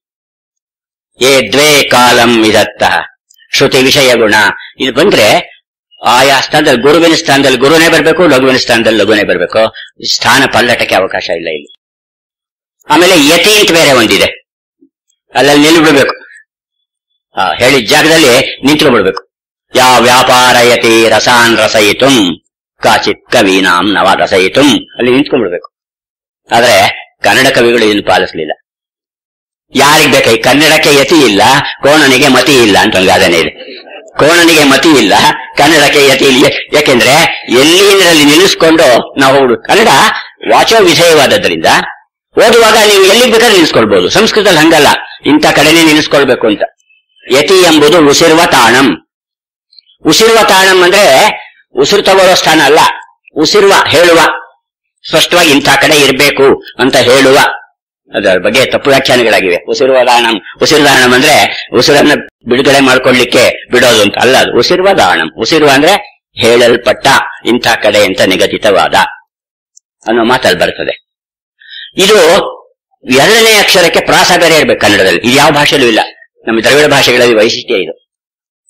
ಏ ದ್ವೇ ಕಾಲಂ ವಿದತ್ತ ಶ್ರುತಿ ವಿಷಯ ಗುಣ ಇದು ಬಂದ್ರೆ ಆಯಾ ಸ್ಥಾನದಲ್ಲಿ ಗುರುವಿನ ಸ್ಥಾನದಲ್ಲಿ ಗುರುನೇ ಬರಬೇಕು ಲಘುವಿನ ಸ್ಥಾನದಲ್ಲಿ ಲಘುನೇ ಬರಬೇಕು ಸ್ಥಾನ ಪಲ್ಲಟಕ್ಕೆ ಅವಕಾಶ ಇಲ್ಲ ಇಲ್ಲಿ ಆಮೇಲೆ ಯತಿ ಅಂತ ಬೇರೆ ಒಂದಿದೆ ಅಲ್ಲಲ್ಲಿ ನಿಲ್ಬಿಡ್ಬೇಕು ಆ, ಹೇಳಿದ ಜಾಗದಲ್ಲಿ ನಿಂತು ಬಿಡ್ಬೇಕು ಯಾ ವ್ಯಾಪಾರ ಯತಿ ರಸಾನ್ ರಸಯಿತುಂ ಕಾಚಿತ್ ಕವೀನಾಂ ನವ ರಸಯಿತುಂ ಅಲ್ಲಿ ನಿಂತ್ಕೊಂಡ್ಬಿಡ್ಬೇಕು ಆದ್ರೆ ಕನ್ನಡ ಕವಿಗಳು ಇದನ್ನು ಪಾಲಿಸಲಿಲ್ಲ ಯಾರಿಗ್ ಬೇಕಾ ಈ ಕನ್ನಡಕ್ಕೆ ಯತಿ ಇಲ್ಲ ಕೋಣನಿಗೆ ಮತಿ ಇಲ್ಲ ಅಂತ ಒಂದು ಗಾದನೆ ಇದೆ ಕೋಣನಿಗೆ ಮತಿ ಇಲ್ಲ ಕನ್ನಡಕ್ಕೆ ಯತಿ ಇಲ್ಲ ಯಾಕೆಂದ್ರೆ ಎಲ್ಲಿಂದ್ರಲ್ಲಿ ನಿಲ್ಲಿಸ್ಕೊಂಡು ನಾವು ಕನ್ನಡ ವಾಚೋ ವಿಷಯವಾದದ್ರಿಂದ ಓದುವಾಗ ನೀವು ಎಲ್ಲಿಗೆ ಬೇಕಾದ್ರೆ ನಿಲ್ಲಿಸ್ಕೊಳ್ಬಹುದು ಸಂಸ್ಕೃತದಲ್ಲಿ ಹಂಗಲ್ಲ ಇಂಥ ಕಡೆನೆ ನಿಲ್ಲಿಸ್ಕೊಳ್ಬೇಕು ಅಂತ ಯತಿ ಎಂಬುದು ಉಸಿರುವ ತಾಣಂ ಉಸಿರುವ ತಾಣಂ ಅಂದ್ರೆ ಉಸಿರು ತಗೊಳ್ಳೋ ಸ್ಥಾನ ಅಲ್ಲ ಉಸಿರುವ ಹೇಳುವ ಸ್ಪಷ್ಟವಾಗಿ ಇಂಥ ಕಡೆ ಇರಬೇಕು ಅಂತ ಹೇಳುವ ಅದರ ಬಗ್ಗೆ ತಪ್ಪು ವ್ಯಾಖ್ಯಾನಗಳಾಗಿವೆ ಉಸಿರುವ ದಾಣಂ ಉಸಿರು ದಾಣಂ ಅಂದ್ರೆ ಉಸಿರನ್ನ ಬಿಡುಗಡೆ ಮಾಡ್ಕೊಳ್ಳಿಕ್ಕೆ ಬಿಡೋದು ಅಂತ ಅಲ್ಲ ಅದು ಉಸಿರುವ ದಾಣಂ ಉಸಿರು ಅಂದ್ರೆ ಹೇಳಲ್ಪಟ್ಟ ಇಂಥ ಕಡೆ ಅಂತ ನಿಗದಿತವಾದ ಅನ್ನೋ ಮಾತಲ್ಲಿ ಬರ್ತದೆ ಇದು ಎರಡನೇ ಅಕ್ಷರಕ್ಕೆ ಪ್ರಾಸ ಬೇರೆ ಇರ್ಬೇಕು ಕನ್ನಡದಲ್ಲಿ ಇದು ಯಾವ ಭಾಷೆಯಲ್ಲೂ ಇಲ್ಲ ನಮ್ಮ ದ್ರವಿಡ ಭಾಷೆಗಳಲ್ಲಿ ವೈಶಿಷ್ಟ್ಯ ಇದು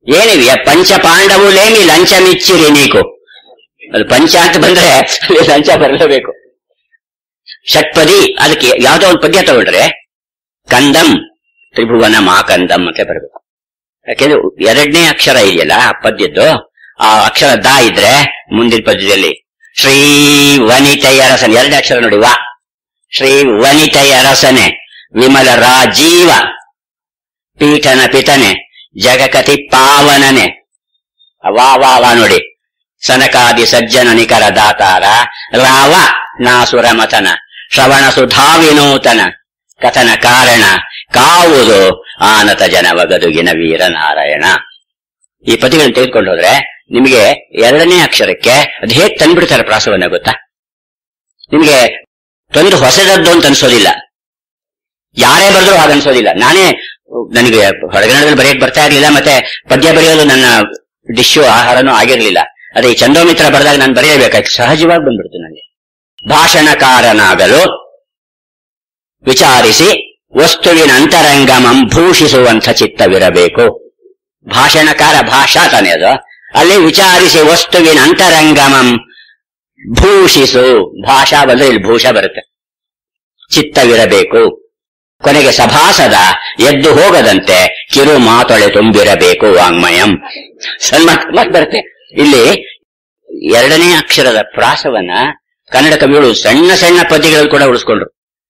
ಏನಿವೆ ಪಂಚ ಪಾಂಡವುಲೇಮಿ ಲಂಚ ಮಿಚ್ಚಿರಿ ನೀಕು ಅದು ಪಂಚ ಅಂತ ಬಂದ್ರೆ ಅಲ್ಲಿ ಲಂಚ ಬರಲೇಬೇಕು ಷಟ್ಪದಿ ಅದಕ್ಕೆ ಯಾವ್ದೋ ಒಂದು ಪದ್ಯ ತಗೊಂಡ್ರೆ ಕಂದಂ ತ್ರಿಭುವನ ಮಾಕಂದಂ ಅಂತ ಬರಬೇಕು ಯಾಕೆಂದ್ರೆ ಎರಡನೇ ಅಕ್ಷರ ಇದೆಯಲ್ಲ ಆ ಪದ್ಯದ್ದು ಆ ಅಕ್ಷರ ದ ಇದ್ರೆ ಮುಂದಿನ ಪದ್ಯದಲ್ಲಿ ಶ್ರೀ ವನಿತೆಯ ರಸನೆ ಎರಡನೇ ಅಕ್ಷರ ನೋಡಿ ವಾ ಶ್ರೀ ವನಿತೆಯ ರಸನೆ ವಿಮಲ ರಾಜೀವ ಪೀಠನ ಪಿತನೆ ಜಗಕತಿ ಪಾವನನೆ ವಾ ವಾ ವಾ ನೋಡಿ ಸನಕಾದಿ ಸಜ್ಜನ ನಿಕರ ದಾತಾರ ರಾವ ನಾಸುರ ಮತನ ಶ್ರವಣ ಸುಧಾ ವಿನೂತನ ಕಥನ ಕಾರಣ ಕಾವುದು ಆನತ ಜನವ ಗದುಗಿನ ವೀರ ನಾರಾಯಣ ಈ ಪದ್ಯಗಳನ್ನು ತೆಗೆದುಕೊಂಡು ಹೋದ್ರೆ ನಿಮಗೆ ಎರಡನೇ ಅಕ್ಷರಕ್ಕೆ ಅದು ಹೇಗೆ ತಂದ್ಬಿಡ್ತಾರೆ ಪ್ರಾಸವನ್ನ ಗೊತ್ತಾ ನಿಮಗೆ ತಂದು ಹೊಸದದ್ದು ಅಂತ ಅನ್ಸೋದಿಲ್ಲ ಯಾರೇ ಬರೆದ್ರು ಹಾಗೆ ಅನ್ಸೋದಿಲ್ಲ ನಾನೇ ನನಗೆ ಹೊರಗನ್ನಡದಲ್ಲಿ ಬರೆಯಕ್ ಬರ್ತಾ ಇರ್ಲಿಲ್ಲ ಮತ್ತೆ ಪದ್ಯ ಬರೆಯೋದು ನನ್ನ ಡಿಶ್ಶು ಆಹಾರನೂ ಆಗಿರ್ಲಿಲ್ಲ ಅದೇ ಈ ಚಂದೋಮಿತ್ರ ಬರೆದಾಗ ನಾನು ಬರೆಯಬೇಕಾಯ್ತು ಸಹಜವಾಗಿ ಬಂದ್ಬಿಡ್ತು ನನಗೆ ಭಾಷಣಕಾರನಾಗಲು ವಿಚಾರಿಸಿ ವಸ್ತುವಿನ ಅಂತರಂಗಮಂ ಭೂಷಿಸುವಂಥ ಚಿತ್ತವಿರಬೇಕು ಭಾಷಣಕಾರ ಭಾಷಾ ತಾನೇ ಅದು ಅಲ್ಲಿ ವಿಚಾರಿಸಿ ವಸ್ತುವಿನ ಅಂತರಂಗಮಂ ಭೂಷಿಸು ಭಾಷಾ ಬಂದ್ರೆ ಇಲ್ಲಿ ಭೂಷ ಬರುತ್ತೆ ಚಿತ್ತವಿರಬೇಕು ಕೊನೆಗೆ ಸಭಾಸದ ಎದ್ದು ಹೋಗದಂತೆ ಕಿರು ಮಾತೊಳೆ ತುಂಬಿರಬೇಕು ವಾಂಗ್ಮಯಂ ಸನ್ಮತ್ ಮತ್ ಬರುತ್ತೆ ಇಲ್ಲಿ ಎರಡನೇ ಅಕ್ಷರದ ಪ್ರಾಸವನ್ನ ಕನ್ನಡ ಕವಿಗಳು ಸಣ್ಣ ಸಣ್ಣ ಪದ್ಯಗಳಲ್ಲಿ ಕೂಡ ಉಳಿಸ್ಕೊಂಡ್ರು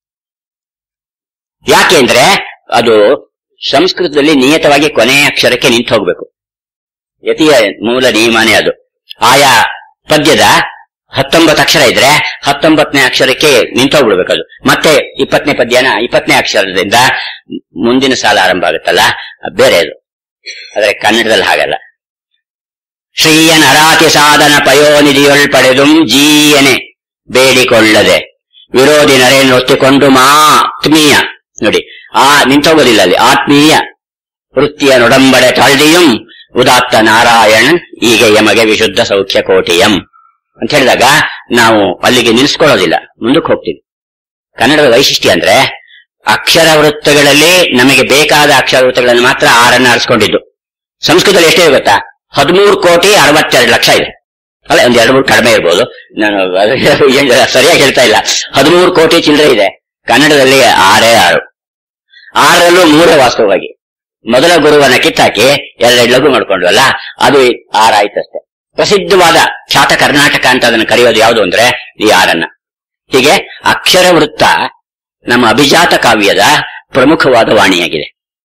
ಯಾಕೆಂದ್ರೆ ಅದು ಸಂಸ್ಕೃತದಲ್ಲಿ ನಿಯತವಾಗಿ ಕೊನೆಯ ಅಕ್ಷರಕ್ಕೆ ನಿಂತು ಹೋಗ್ಬೇಕು ಯತಿಯ ಮೂಲ ನಿಯಮನೇ ಅದು ಆಯಾ ಪದ್ಯದ ಹತ್ತೊಂಬತ್ತು ಅಕ್ಷರ ಇದ್ರೆ ಹತ್ತೊಂಬತ್ತನೇ ಅಕ್ಷರಕ್ಕೆ ನಿಂತೋಗ್ಬಿಡ್ಬೇಕು ಅದು ಮತ್ತೆ ಇಪ್ಪತ್ತನೇ ಪದ್ಯನ ಇಪ್ಪತ್ತನೇ ಅಕ್ಷರದಿಂದ ಮುಂದಿನ ಸಾಲ ಆರಂಭ ಆಗುತ್ತಲ್ಲ ಅದ್ ಬೇರೆ ಅದು ಆದ್ರೆ ಕನ್ನಡದಲ್ಲಿ ಹಾಗಲ್ಲ ಶ್ರೀಯ ನರಾತಿ ಸಾಧನ ಪಯೋನಿಧಿಯೊಳ್ ಪಡೆದುಂ ಜೀಯನೆ ಬೇಡಿಕೊಳ್ಳದೆ ವಿರೋಧಿ ನರೇನ್ ಒತ್ತಿಕೊಂಡು ಮಾತ್ಮೀಯ ನೋಡಿ ಆ ನಿಂತೋಗೋದಿಲ್ಲ ಅಲ್ಲಿ ಆತ್ಮೀಯ ವೃತ್ತಿಯ ನೊಡಂಬಡೆ ತಾಳ್ದಿಯುಂ ಉದಾತ್ತ ನಾರಾಯಣನ್ ಈಗ ಯಮಗೆ ವಿಶುದ್ಧ ಸೌಖ್ಯ ಕೋಟಿಯಂ ಅಂತ ಹೇಳಿದಾಗ ನಾವು ಅಲ್ಲಿಗೆ ನಿಲ್ಸ್ಕೊಳ್ಳೋದಿಲ್ಲ ಮುಂದಕ್ಕೆ ಹೋಗ್ತೀವಿ ಕನ್ನಡದ ವೈಶಿಷ್ಟ್ಯ ಅಂದ್ರೆ ಅಕ್ಷರ ವೃತ್ತಗಳಲ್ಲಿ ನಮಗೆ ಬೇಕಾದ ಅಕ್ಷರ ವೃತ್ತಗಳನ್ನು ಮಾತ್ರ ಆರನ್ನ ಆರಿಸ್ಕೊಂಡಿದ್ದು ಸಂಸ್ಕೃತದಲ್ಲಿ ಎಷ್ಟೇ ಗೊತ್ತಾ ಹದಿಮೂರು ಕೋಟಿ ಅರವತ್ತೆರಡು ಲಕ್ಷ ಇದೆ ಅಲ್ಲ ಒಂದ್ ಎರಡು ಮೂರು ಕಡಿಮೆ ಇರ್ಬೋದು ನಾನು ಅದು ಏನ್ ಸರಿಯಾಗಿ ಹೇಳ್ತಾ ಇಲ್ಲ ಹದಿಮೂರು ಕೋಟಿ ಚಿಲ್ಲರೆ ಇದೆ ಕನ್ನಡದಲ್ಲಿ ಆರೇ ಆರು ಆರರಲ್ಲೂ ಮೂರೇ ವಾಸ್ತವವಾಗಿ ಮೊದಲ ಗುರುವನ್ನ ಕಿತ್ತಾಕಿ ಎರಡೆರಡು ಲಘು ಮಾಡ್ಕೊಂಡ್ವಲ್ಲ ಅದು ಆರಾಯ್ತಷ್ಟೇ ಪ್ರಸಿದ್ಧವಾದ ಖ್ಯಾತ ಕರ್ನಾಟಕ ಅಂತ ಅದನ್ನು ಕರೆಯೋದು ಯಾವುದು ಅಂದ್ರೆ ಈ ಆರನ್ನ ಹೀಗೆ ಅಕ್ಷರ ವೃತ್ತ ನಮ್ಮ ಅಭಿಜಾತ ಕಾವ್ಯದ ಪ್ರಮುಖವಾದ ವಾಣಿಯಾಗಿದೆ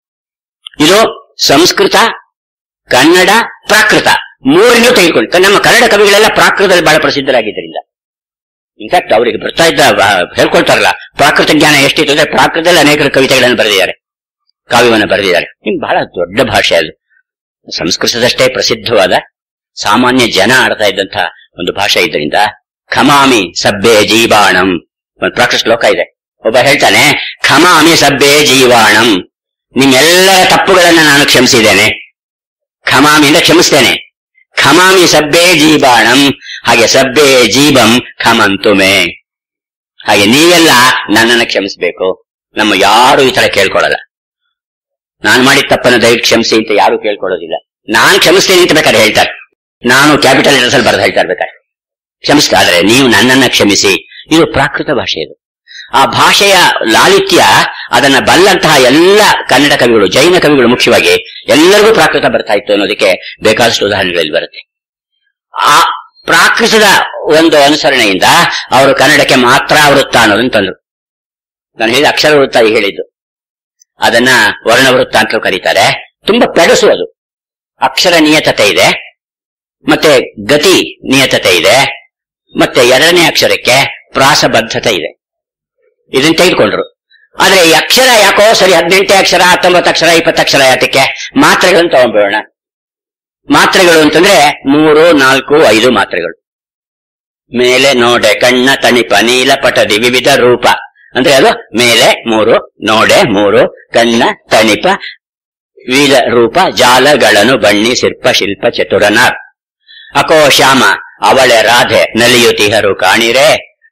ಇದು ಸಂಸ್ಕೃತ ಕನ್ನಡ ಪ್ರಾಕೃತ ಮೂರನ್ನೂ ತೆಗೆದುಕೊಂಡು ನಮ್ಮ ಕನ್ನಡ ಕವಿಗಳೆಲ್ಲ ಪ್ರಾಕೃತದಲ್ಲಿ ಬಹಳ ಪ್ರಸಿದ್ಧರಾಗಿದ್ದರಿಂದ ಇನ್ಫ್ಯಾಕ್ಟ್ ಅವರಿಗೆ ಬರ್ತಾ ಇದ್ದ ಆ, ಹೇಳ್ಕೊಳ್ತಾರಲ್ಲ ಪ್ರಾಕೃತ ಜ್ಞಾನ ಎಷ್ಟಿತ್ತು ಅಂದ್ರೆ ಪ್ರಾಕೃತದಲ್ಲಿ ಅನೇಕರು ಕವಿತೆಗಳನ್ನು ಬರೆದಿದ್ದಾರೆ ಕಾವ್ಯವನ್ನು ಬರೆದಿದ್ದಾರೆ ಇನ್ ಬಹಳ ದೊಡ್ಡ ಭಾಷೆ ಅದು ಸಂಸ್ಕೃತದಷ್ಟೇ ಪ್ರಸಿದ್ಧವಾದ ಸಾಮಾನ್ಯ ಜನ ಆಡ್ತಾ ಇದ್ದಂತ ಒಂದು ಭಾಷೆ ಇದರಿಂದ ಖಮಾಮಿ ಸಬ್ಬೆ ಜೀವಾಣಂ ಒಂದು ಪ್ರಾಕೃತ ಶ್ಲೋಕ ಇದೆ ಒಬ್ಬ ಹೇಳ್ತಾನೆ ಖಮಾಮಿ ಸಬ್ಬೆ ಜೀವಾಣಂ ನಿಮ್ಮೆಲ್ಲರ ತಪ್ಪುಗಳನ್ನ ನಾನು ಕ್ಷಮಿಸಿದ್ದೇನೆ ಖಮಾಮಿ ಅಂದ್ರೆ ಕ್ಷಮಿಸ್ತೇನೆ ಖಮಾಮಿ ಸಬ್ಬೆ ಜೀವಾಣಂ ಹಾಗೆ ಸಬ್ಬೆ ಜೀವಂ ಖಮಂತುಮೆ ಹಾಗೆ ನೀವೆಲ್ಲ ನನ್ನನ್ನು ಕ್ಷಮಿಸಬೇಕು ನಮ್ಮ ಯಾರು ಈ ತರ ಕೇಳ್ಕೊಳ್ಳಲ್ಲ ನಾನು ಮಾಡಿದ ತಪ್ಪನ್ನು ದಯವಿಟ್ಟು ಕ್ಷಮಿಸಿ ಅಂತ ಯಾರು ಕೇಳ್ಕೊಳ್ಳೋದಿಲ್ಲ ನಾನ್ ಕ್ಷಮಿಸ್ತೇನೆ ಅಂತ ಬೇಕಾದ್ರೆ ಹೇಳ್ತಾರೆ ನಾನು ಕ್ಯಾಪಿಟಲ್ ಲೆಟರ್ಸ್ ಅಲ್ಲಿ ಬರೆದು ಹೇಳ್ತಾ ಇರ್ಬೇಕಾದ್ರೆ ಕ್ಷಮಿಸ್ತಾ ಆದ್ರೆ ನೀವು ನನ್ನನ್ನ ಕ್ಷಮಿಸಿ ಇದು ಪ್ರಾಕೃತ ಭಾಷೆ ಇದು ಆ ಭಾಷೆಯ ಲಾಲಿತ್ಯ ಅದನ್ನ ಬಲ್ಲಂತಹ ಎಲ್ಲ ಕನ್ನಡ ಕವಿಗಳು ಜೈನ ಕವಿಗಳು ಮುಖ್ಯವಾಗಿ ಎಲ್ಲರಿಗೂ ಪ್ರಾಕೃತ ಬರ್ತಾ ಇತ್ತು ಅನ್ನೋದಕ್ಕೆ ಬೇಕಾದಷ್ಟು ಉದಾಹರಣೆಗಳಲ್ಲಿ ಬರುತ್ತೆ ಆ ಪ್ರಾಕೃತದ ಒಂದು ಅನುಸರಣೆಯಿಂದ ಅವರು ಕನ್ನಡಕ್ಕೆ ಮಾತ್ರ ವೃತ್ತ ಅನ್ನೋದನ್ನ ತಂದ್ರು ನಾನು ಹೇಳಿದ ಅಕ್ಷರ ವೃತ್ತ ಈಗ ಹೇಳಿದ್ದು ಅದನ್ನ ವರ್ಣವೃತ್ತ ಅಂತ ಕರೀತಾರೆ ತುಂಬಾ ಪೆಡಸು ಅದು ಅಕ್ಷರ ನಿಯತತೆ ಇದೆ ಮತ್ತೆ ಗತಿ ನಿಯತತೆ ಇದೆ ಮತ್ತೆ ಎರಡನೇ ಅಕ್ಷರಕ್ಕೆ ಪ್ರಾಸಬದ್ಧತೆ ಇದೆ ಇದನ್ನ ತೆಗೆದುಕೊಂಡ್ರು ಆದ್ರೆ ಈ ಅಕ್ಷರ ಯಾಕೋ ಸರಿ ಹದಿನೆಂಟೇ ಅಕ್ಷರ ಹತ್ತೊಂಬತ್ತು ಅಕ್ಷರ ಇಪ್ಪತ್ತು ಅಕ್ಷರ ಯಾತಕ್ಕೆ ಮಾತ್ರೆಗಳನ್ನು ತಗೊಂಡ್ಬಿಡೋಣ ಮಾತ್ರೆಗಳು ಅಂತಂದ್ರೆ ಮೂರು ನಾಲ್ಕು ಐದು ಮಾತ್ರೆಗಳು ಮೇಲೆ ನೋಡೆ ಕಣ್ಣ ತಣಿಪ ನೀಲ ಪಟದಿ ವಿವಿಧ ರೂಪ ಅಂದ್ರೆ ಅದು ಮೇಲೆ ಮೂರು ನೋಡೆ ಮೂರು ಕಣ್ಣ ತಣಿಪ ವಿವಿಧ ರೂಪ ಜಾಲಗಳನ್ನು ಬಣ್ಣಿ ಶಿಲ್ಪ ಶಿಲ್ಪ ಚತುರನಾರ್ ಅಕೋ ಶ್ಯಾಮ ಅವಳೆ ರಾಧೆ ನಲಿಯುತಿಹರು ಕಾಣಿರೆ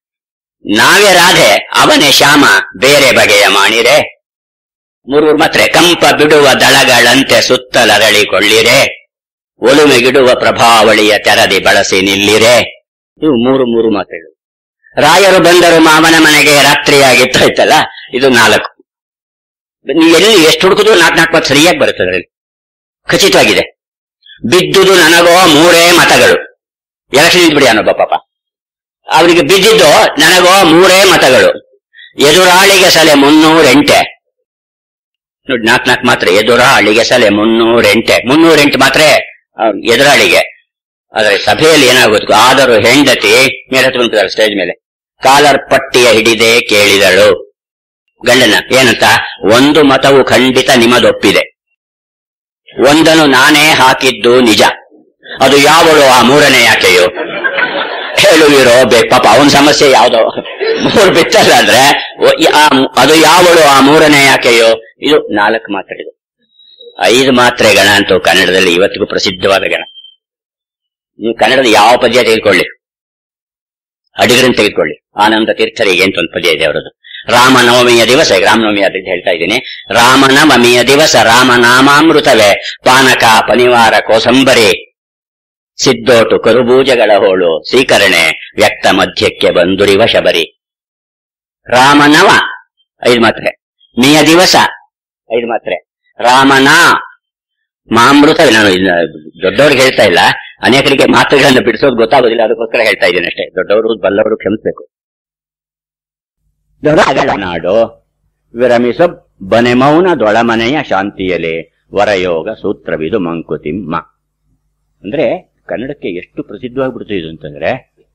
ನಾವೇ ರಾಧೆ ಅವನೇ ಶ್ಯಾಮ ಬೇರೆ ಬಗೆಯ ಮಾಣಿರೆ ಮೂರು ಮಾತ್ರೆ ಕಂಪ ಬಿಡುವ ದಳಗಳಂತೆ ಸುತ್ತಲರಳಿಕೊಳ್ಳಿರೆ ಒಲುಮೆಗಿಡುವ ಪ್ರಭಾವಳಿಯ ತೆರದಿ ಬಳಸಿ ನಿಲ್ಲಿರೆ ಇವು ಮೂರು ಮೂರು ಮಾತುಗಳು ರಾಯರು ಬಂದರು ಮಾಮನ ಮನೆಗೆ ರಾತ್ರಿಯಾಗಿತ್ತು ಆಯ್ತಲ್ಲ ಇದು ನಾಲ್ಕು ನೀವು ಎಲ್ಲಿ ಎಷ್ಟು ಹುಡುಕಿದ್ರು ನಾಲ್ಕು ನಾಲ್ಕು ಮಾತು ಸರಿಯಾಗಿ ಬರುತ್ತೆ ಅದರಲ್ಲಿ ಖಚಿತವಾಗಿದೆ ಬಿದ್ದುದು ನನಗೋ ಮೂರೇ ಮತಗಳು ಎಲೆಕ್ಷನ್ ಇದ್ಬಿಡಿ ಅನ್ನೊಬ್ಬ ಪಾಪ ಅವರಿಗೆ ಬಿದ್ದಿದ್ದು ನನಗೋ ಮೂರೇ ಮತಗಳು ಎದುರಾಳಿಗೆ ಸಲೆ ಮುನ್ನೂರೆಂಟೆ ನೋಡಿ ನಾಲ್ಕು ನಾಲ್ಕು ಮಾತ್ರ ಎದುರಾಳಿಗೆ ಸಲೆ ಮುನ್ನೂರೆಂಟೆ ಮುನ್ನೂರೆಂಟು ಮಾತ್ರ ಆ, ಎದುರಾಳಿಗೆ ಆದ್ರೆ ಸಭೆಯಲ್ಲಿ ಏನಾಗುತ್ತೆ ಆದರೂ ಹೆಂಡತಿ ಮೇಲೆ ಹತ್ತು ಬಂದಿದ್ದಾರೆ ಸ್ಟೇಜ್ ಮೇಲೆ ಕಾಲರ್ ಪಟ್ಟಿಯ ಹಿಡಿದೇ ಕೇಳಿದಳು ಗಂಡನ ಏನಂತ ಒಂದು ಮತವು ಖಂಡಿತ ನಿಮ್ಮದೊಪ್ಪಿದೆ ಒಂದನ್ನು ನಾನೇ ಹಾಕಿದ್ದು ನಿಜ ಅದು ಯಾವಳು ಆ ಮೂರನೇ ಯಾಕೆಯೋ ಹೇಳುವಿರೋ ಬೇ ಪಾಪ ಅವನ ಸಮಸ್ಯೆ ಯಾವ್ದೋ ಮೂರು ಬಿತ್ತಲ್ಲ ಅಂದ್ರೆ ಒ- ಈ- ಆ ಮು- ಅದು ಯಾವಳು ಆ ಮೂರನೇ ಯಾಕೆಯೋ ಇದು ನಾಲ್ಕು ಮಾತ್ರೆ ಇದು ಐದು ಮಾತ್ರೆ ಗಣ ಅಂತೂ ಕನ್ನಡದಲ್ಲಿ ಇವತ್ತಿಗೂ ಪ್ರಸಿದ್ಧವಾದ ಗಣ ನೀವು ಕನ್ನಡದ ಯಾವ ಪದ್ಯ ತೆಗೆದುಕೊಳ್ಳಿ ಅಡಿಗರನ್ನು ತೆಗೆದುಕೊಳ್ಳಿ ಆನಂದ ತೀರ್ಥರಿಗೆ ಅಂತ ಒಂದು ಪದ್ಯ ಇದೆ ಅವರದು ರಾಮನವಮಿಯ ದಿವಸ ಈಗ ರಾಮನವಮಿ ಅಂತ ಹೇಳ್ತಾ ಇದ್ದೀನಿ ರಾಮನವಮಿಯ ದಿವಸ ರಾಮನಾಮಾಮೃತವೇ ಪಾನಕ ಪನಿವಾರ ಕೋಸಂಬರಿ ಸಿದ್ದೋಟು ಕರುಬೂಜಗಳ ಹೋಳು ಸ್ವೀಕರಣೆ ವ್ಯಕ್ತ ಮಧ್ಯಕ್ಕೆ ಬಂದುರಿವ ಶಬರಿ ರಾಮನವ ಐದು ಮಾತ್ರೆ ಮಿಯ ದಿವಸ ಐದು ಮಾತ್ರೆ ರಾಮನ ಮಾಮೃತ ನಾನು ಇದನ್ನ ದೊಡ್ಡವ್ರಿಗೆ ಹೇಳ್ತಾ ಇಲ್ಲ ಅನೇಕರಿಗೆ ಮಾತುಗಳನ್ನ ಬಿಡಿಸೋದು ಗೊತ್ತಾಗೋದಿಲ್ಲ ಅದಕ್ಕೋಸ್ಕರ ಹೇಳ್ತಾ ಇದ್ದೀನಿ ಅಷ್ಟೇ ದೊಡ್ಡವರು ಬಲ್ಲವರು ಕ್ಷಮಿಸಬೇಕು ನಾಡು ವಿರಮಿಸ ಬನೆ ಮೌನ ದೊಳಮನೆಯ ಶಾಂತಿಯಲೆ ವರಯೋಗ ಸೂತ್ರವಿದು ಮಂಕುತಿಮ್ಮ ಅಂದ್ರೆ ಕನ್ನಡಕ್ಕೆ ಎಷ್ಟು ಪ್ರಸಿದ್ಧವಾಗಿಬಿಡ್ತು ಇದು ಅಂತಂದ್ರೆ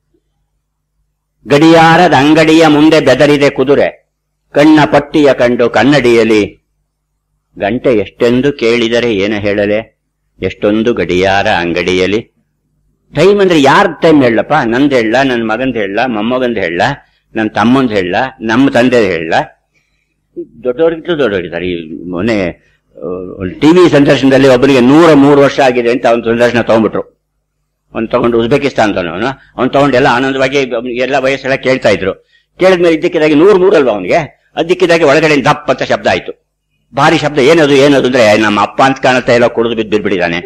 ಗಡಿಯಾರದ ಅಂಗಡಿಯ ಮುಂದೆ ಬೆದರಿದೆ ಕುದುರೆ ಕಣ್ಣ ಪಟ್ಟಿಯ ಕಂಡು ಕನ್ನಡಿಯಲ್ಲಿ ಗಂಟೆ ಎಷ್ಟೆಂದು ಕೇಳಿದರೆ ಏನ ಹೇಳಲೆ ಎಷ್ಟೊಂದು ಗಡಿಯಾರ ಅಂಗಡಿಯಲ್ಲಿ ಟೈಮ್ ಅಂದ್ರೆ ಯಾರ ಟೈಮ್ ಹೇಳಪ್ಪ ನಂದ್ ಹೇಳ ನನ್ನ ಮಗಂದ್ ಹೇಳ ಮೊಮ್ಮಗಂದ್ ಹೇಳ ನನ್ನ ತಮ್ಮಂದ್ ಹೇಳ ನಮ್ಮ ತಂದೆ ಹೇಳ ದೊಡ್ಡವರಿಗಿಂತಲೂ ದೊಡ್ಡವರಿದ್ದಾರೆ ಈ ಮೊನ್ನೆ ಟಿವಿ ಸಂದರ್ಶನದಲ್ಲಿ ಒಬ್ಬರಿಗೆ ನೂರ ಮೂರು ವರ್ಷ ಆಗಿದೆ ಅಂತ ಅವನ ಸಂದರ್ಶನ ತಗೊಂಡ್ಬಿಟ್ರು ಅವ್ನು ತಗೊಂಡು ಉಜ್ಬೇಕಿಸ್ತಾನ್ ಅವನು ಅವ್ನು ತಗೊಂಡು ಎಲ್ಲ ಆನಂದವಾಗಿ ಅವ್ನಿಗೆ ಎಲ್ಲ ವಯಸ್ಸೆಲ್ಲ ಕೇಳ್ತಾ ಇದ್ರು ಕೇಳಿದ್ಮೇಲೆ ಇದ್ದಕ್ಕಿದ್ದಾಗೆ ನೂರು ಮೂರಲ್ವಾ ಅವನಿಗೆ ಅದಕ್ಕಿದ್ದಾಗೆ ಒಳಗಡೆ ದಪ್ಪ ಅಂತ ಶಬ್ದ ಆಯ್ತು ಭಾರಿ ಶಬ್ದ ಏನದು ಏನದು ಅಂದ್ರೆ ನಮ್ಮ ಅಪ್ಪ ಅಂತ ಕಾಣುತ್ತೆ ಎಲ್ಲ ಕುಡಿದು ಬಿದ್ದು ಬಿದ್ಬಿಟ್ಟಿದ್ದಾನೆ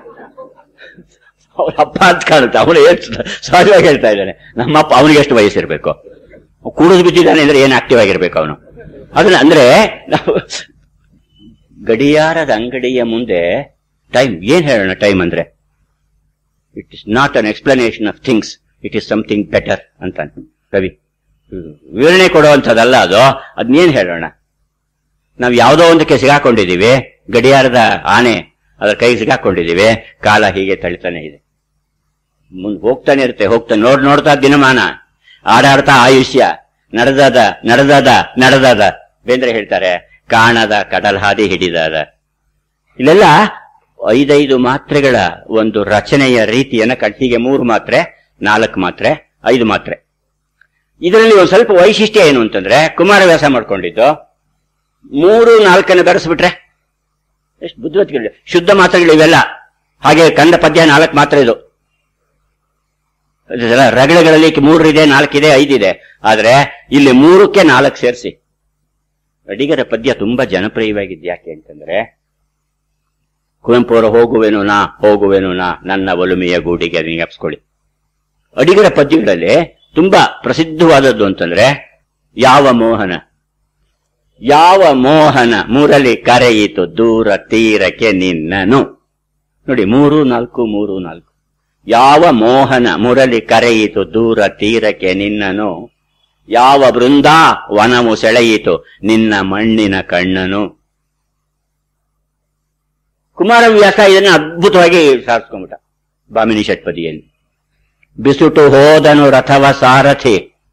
ಅವ್ರ ಅಪ್ಪ ಅಂತ ಕಾಣುತ್ತೆ ಅವನು ಏನ್ ಸಹಜವಾಗಿ ಹೇಳ್ತಾ ಇದ್ದಾನೆ ನಮ್ಮ ಅಪ್ಪ ಅವನಿಗೆ ಎಷ್ಟು ವಯಸ್ಸಿರ್ಬೇಕು ಕುಡಿದು ಬಿದ್ದಿದ್ದಾನೆ ಅಂದ್ರೆ ಏನ್ ಆಕ್ಟಿವ್ ಆಗಿರ್ಬೇಕು ಅವನು ಅದನ್ನ ಅಂದ್ರೆ ನಾವು ಗಡಿಯಾರದ ಅಂಗಡಿಯ ಮುಂದೆ ಟೈಮ್ ಏನ್ ಹೇಳೋಣ ಟೈಮ್ ಅಂದ್ರೆ it is not an explanation of things it is something better ಅಂತ ರವಿ ಹ್ಮ್. ವಿವರಣೆ ಕೊಡುವಂಥದ್ದಲ್ಲ ಅದು ಅದನ್ನೇನ್ ಹೇಳೋಣ ನಾವು ಯಾವುದೋ ಒಂದಕ್ಕೆ ಸಿಗಾಕೊಂಡಿದೀವಿ ಗಡಿಯಾರದ ಆನೆ ಅದರ ಕೈ ಸಿಗಾಕೊಂಡಿದೀವಿ ಕಾಲ ಹೀಗೆ ತಳಿತಾನೆ ಇದೆ ಮುಂದೆ ಹೋಗ್ತಾನೆ ಇರುತ್ತೆ ಹೋಗ್ತಾನೆ ನೋಡ್ ನೋಡ್ತಾ ದಿನಮಾನ ಆಡಾಡ್ತಾ ಆಯುಷ್ಯ ನಡೆದದ ನಡೆದದ ನಡೆದದ ಬೇಂದ್ರೆ ಹೇಳ್ತಾರೆ ಕಾಣದ ಕಡಲ್ ಹಾದಿ ಹಿಡಿದದ ಇಲ್ಲೆಲ್ಲ ಐದೈದು ಮಾತ್ರೆಗಳ ಒಂದು ರಚನೆಯ ರೀತಿಯನ್ನ ಕಟ್ ಹೀಗೆ ಮೂರು ಮಾತ್ರೆ ನಾಲ್ಕು ಮಾತ್ರೆ ಐದು ಮಾತ್ರೆ ಇದರಲ್ಲಿ ಒಂದು ಸ್ವಲ್ಪ ವೈಶಿಷ್ಟ್ಯ ಏನು ಅಂತಂದ್ರೆ ಕುಮಾರವ್ಯಾಸ ಮಾಡ್ಕೊಂಡಿದ್ದು ಮೂರು ನಾಲ್ಕನ್ನು ಬೆರೆಸ್ಬಿಟ್ರೆ ಎಷ್ಟು ಬುದ್ಧಿವತ್ತಿಗಳು ಶುದ್ಧ ಮಾತ್ರೆಗಳು ಇವೆಲ್ಲ ಹಾಗೆ ಕಂದ ಪದ್ಯ ನಾಲ್ಕು ಮಾತ್ರ ಇದು ಇದೆಲ್ಲ ರಗಳೆಗಳಲ್ಲಿ ಮೂರರಿದೆ ನಾಲ್ಕಿದೆ ಐದಿದೆ ಆದ್ರೆ ಇಲ್ಲಿ ಮೂರಕ್ಕೆ ನಾಲ್ಕು ಸೇರಿಸಿ ಅಡಿಗರ ಪದ್ಯ ತುಂಬಾ ಜನಪ್ರಿಯವಾಗಿದ್ದು ಯಾಕೆ ಅಂತಂದ್ರೆ ಕುವೆಂಪು ಅವರು ಹೋಗುವೆನು ನಾ ಹೋಗುವೆನು ನಾ ನನ್ನ ಒಲುಮೆಯ ಗೂಡಿಗೆ ಜ್ಞಾಪಿಸ್ಕೊಳ್ಳಿ ಅಡಿಗರ ಪದ್ಯಗಳಲ್ಲಿ ತುಂಬಾ ಪ್ರಸಿದ್ಧವಾದದ್ದು ಅಂತಂದ್ರೆ ಯಾವ ಮೋಹನ ಯಾವ ಮೋಹನ ಮೂರಲ್ಲಿ ಕರೆಯಿತು ದೂರ ತೀರಕ್ಕೆ ನಿನ್ನನು ನೋಡಿ ಮೂರು ನಾಲ್ಕು ಮೂರು ನಾಲ್ಕು ಯಾವ ಮೋಹನ ಮುರಳಿ ಕರೆಯಿತು ದೂರ ತೀರಕ್ಕೆ ನಿನ್ನನು ಯಾವ ಬೃಂದಾ ವನವು ಸೆಳೆಯಿತು ನಿನ್ನ ಮಣ್ಣಿನ ಕಣ್ಣನು ಕುಮಾರವ್ಯಾಸ ಇದನ್ನ ಅದ್ಭುತವಾಗಿ ಸಾರಿಸ್ಕೊಂಡ್ಬಿಟ್ಟ ಬಾಮಿನಿ ಷಟ್ಪದಿಯಲ್ಲಿ ಬಿಸುಟು ಹೋದನು ರಥವ ಸಾರಥಿ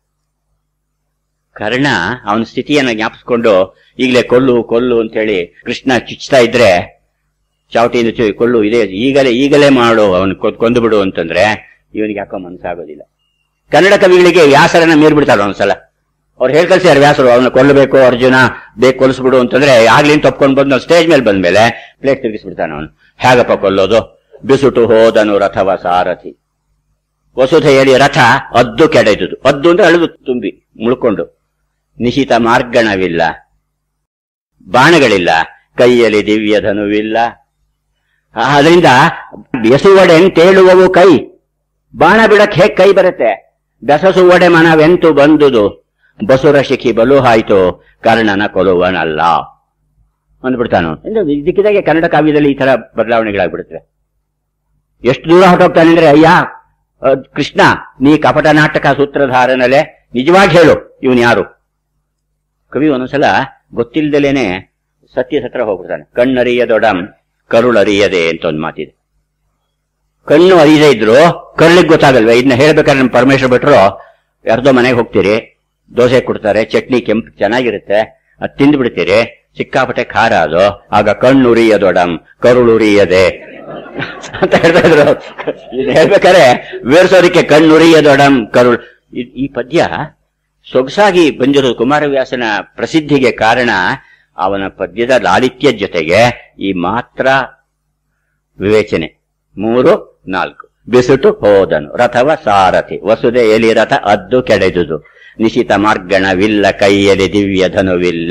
ಕರ್ಣ ಅವನ ಸ್ಥಿತಿಯನ್ನ ಜ್ಞಾಪಿಸ್ಕೊಂಡು ಈಗಲೇ ಕೊಲ್ಲು ಕೊಲ್ಲು ಅಂತ ಹೇಳಿ ಕೃಷ್ಣ ಚುಚ್ತಾ ಇದ್ರೆ ಚಾವಟಿಯಿಂದ ಚು ಕೊಲ್ಲು ಇದೆ ಈಗಲೇ ಈಗಲೇ ಮಾಡು ಅವನು ಕೊಂದು ಬಿಡು ಅಂತಂದ್ರೆ ಇವನಿಗೆ ಯಾಕೋ ಮನಸ್ಸಾಗೋದಿಲ್ಲ ಕನ್ನಡ ಕವಿಗಳಿಗೆ ವ್ಯಾಸರನ್ನ ಮೀರ್ಬಿಡ್ತಾರ ಒಂದ್ಸಲ ಅವ್ರು ಹೇಳ್ ಕಳ್ಸಿದಾರೆ ವ್ಯಾಸರು ಅವನ್ನ ಕೊಲ್ಲಬೇಕು ಅರ್ಜುನ ಬೇಕು ಕೊಲಿಸ್ಬಿಡು ಅಂತಂದ್ರೆ ಆಗ್ಲಿಂದ ತಪ್ಕೊಂಡು ಬಂದು ಸ್ಟೇಜ್ ಮೇಲೆ ಬಂದ್ಮೇಲೆ ಪ್ಲೇಟ್ ತಿರುಗಿಸ್ಬಿಡ್ತಾನೆ ಅವನು ಹೇಗಪ್ಪ ಕೊಲ್ಲೋದು ಬಿಸುಟು ಹೋದನು ರಥವ ಸಾರಥಿ ವಸುಧೆಯಲ್ಲಿ ರಥ ಅದ್ದು ಕೆಡೆದುದು ಅದ್ದು ಅಂದ್ರೆ ಅಳಿದು ತುಂಬಿ ಮುಳ್ಕೊಂಡು ನಿಶಿತ ಮಾರ್ಗಣವಿಲ್ಲ ಬಾಣಗಳಿಲ್ಲ ಕೈಯಲ್ಲಿ ದಿವ್ಯ ಧನುವಿಲ್ಲ ಅದರಿಂದ ಎಸುವಡೆಂತೇಳುವವು ಕೈ ಬಾಣ ಬಿಡಕ್ ಹೇಗ್ ಕೈ ಬರುತ್ತೆ ಬೆಸಸುವಡೆ ಮನವೆಂತು ಬಂದುದು ಬಸುರ ಶಿಖಿ ಬಲು ಹಾಯ್ತು ಕರ್ಣನ ಕೊಲುವನಲ್ಲ ಅಂದ್ಬಿಡ್ತಾನು ಅಂದ್ರೆ ಇದಕ್ಕಿದಾಗೆ ಕನ್ನಡ ಕಾವ್ಯದಲ್ಲಿ ಈ ತರ ಬದಲಾವಣೆಗಳಾಗ್ಬಿಡುತ್ತೆ ಎಷ್ಟು ದೂರ ಹೊರಟೋಗ್ತಾನೆ ಅಂದ್ರೆ ಅಯ್ಯ ಅಹ್, ಕೃಷ್ಣ ನೀ ಕಪಟ ನಾಟಕ ಸೂತ್ರಧಾರನಲ್ಲೇ ನಿಜವಾಗಿ ಹೇಳು ಇವನ್ ಯಾರು ಕವಿ ಒಂದೊಂದ್ಸಲ ಗೊತ್ತಿಲ್ದಲೇನೆ ಸತ್ಯ ಹತ್ರ ಹೋಗ್ಬಿಡ್ತಾನೆ ಕಣ್ಣರಿಯದೊಡಂ ಕರುಳರಿಯದೆ ಅಂತ ಒಂದು ಮಾತಿದೆ ಕಣ್ಣು ಅರಿಯದೇ ಇದ್ರು ಕರುಳಿಗೆ ಗೊತ್ತಾಗಲ್ವೇ ಇದನ್ನ ಹೇಳ್ಬೇಕಾದ್ರೆ ನಮ್ಮ ಪರಮೇಶ್ವರ ಭಟ್ರು ಯಾರ್ದೋ ಮನೆಗೆ ಹೋಗ್ತೀರಿ ದೋಸೆ ಕೊಡ್ತಾರೆ ಚಟ್ನಿ ಕೆಂಪು ಚೆನ್ನಾಗಿರುತ್ತೆ ಅದ್ ತಿಂದು ಬಿಡ್ತೀರಿ ಸಿಕ್ಕಾಪಟ್ಟೆ ಖಾರ ಅದು ಆಗ ಕಣ್ಣು ಉರಿಯದೊಡಂ ಕರುಳುರಿಯದೆ ಅಂತ ಹೇಳ್ತಾ ಇದ್ರು ಇದನ್ನ ಹೇಳ್ಬೇಕಾದ್ರೆ ವಿವರಿಸೋದಕ್ಕೆ ಕಣ್ಣುರಿಯದೊಡಂ ಕರುಳು ಈ- ಈ ಪದ್ಯ ಸೊಗಸಾಗಿ ಬಂದಿರೋದು ಕುಮಾರವ್ಯಾಸನ ಪ್ರಸಿದ್ಧಿಗೆ ಕಾರಣ ಅವನ ಪದ್ಯದ ಲಾಲಿತ್ಯ ಜೊತೆಗೆ ಈ ಮಾತ್ರ ವಿವೇಚನೆ ಮೂರು ನಾಲ್ಕು ಬಿಸುಟು ಹೋದನು ರಥವ ಸಾರಥಿ ವಸುದೆ ಎಲಿ ರಥ ಅದ್ದು ಕೆಡೆದುದು ನಿಶಿತ ಮಾರ್ಗಣವಿಲ್ಲ ಕೈಯಲ್ಲಿ ದಿವ್ಯ ಧನುವಿಲ್ಲ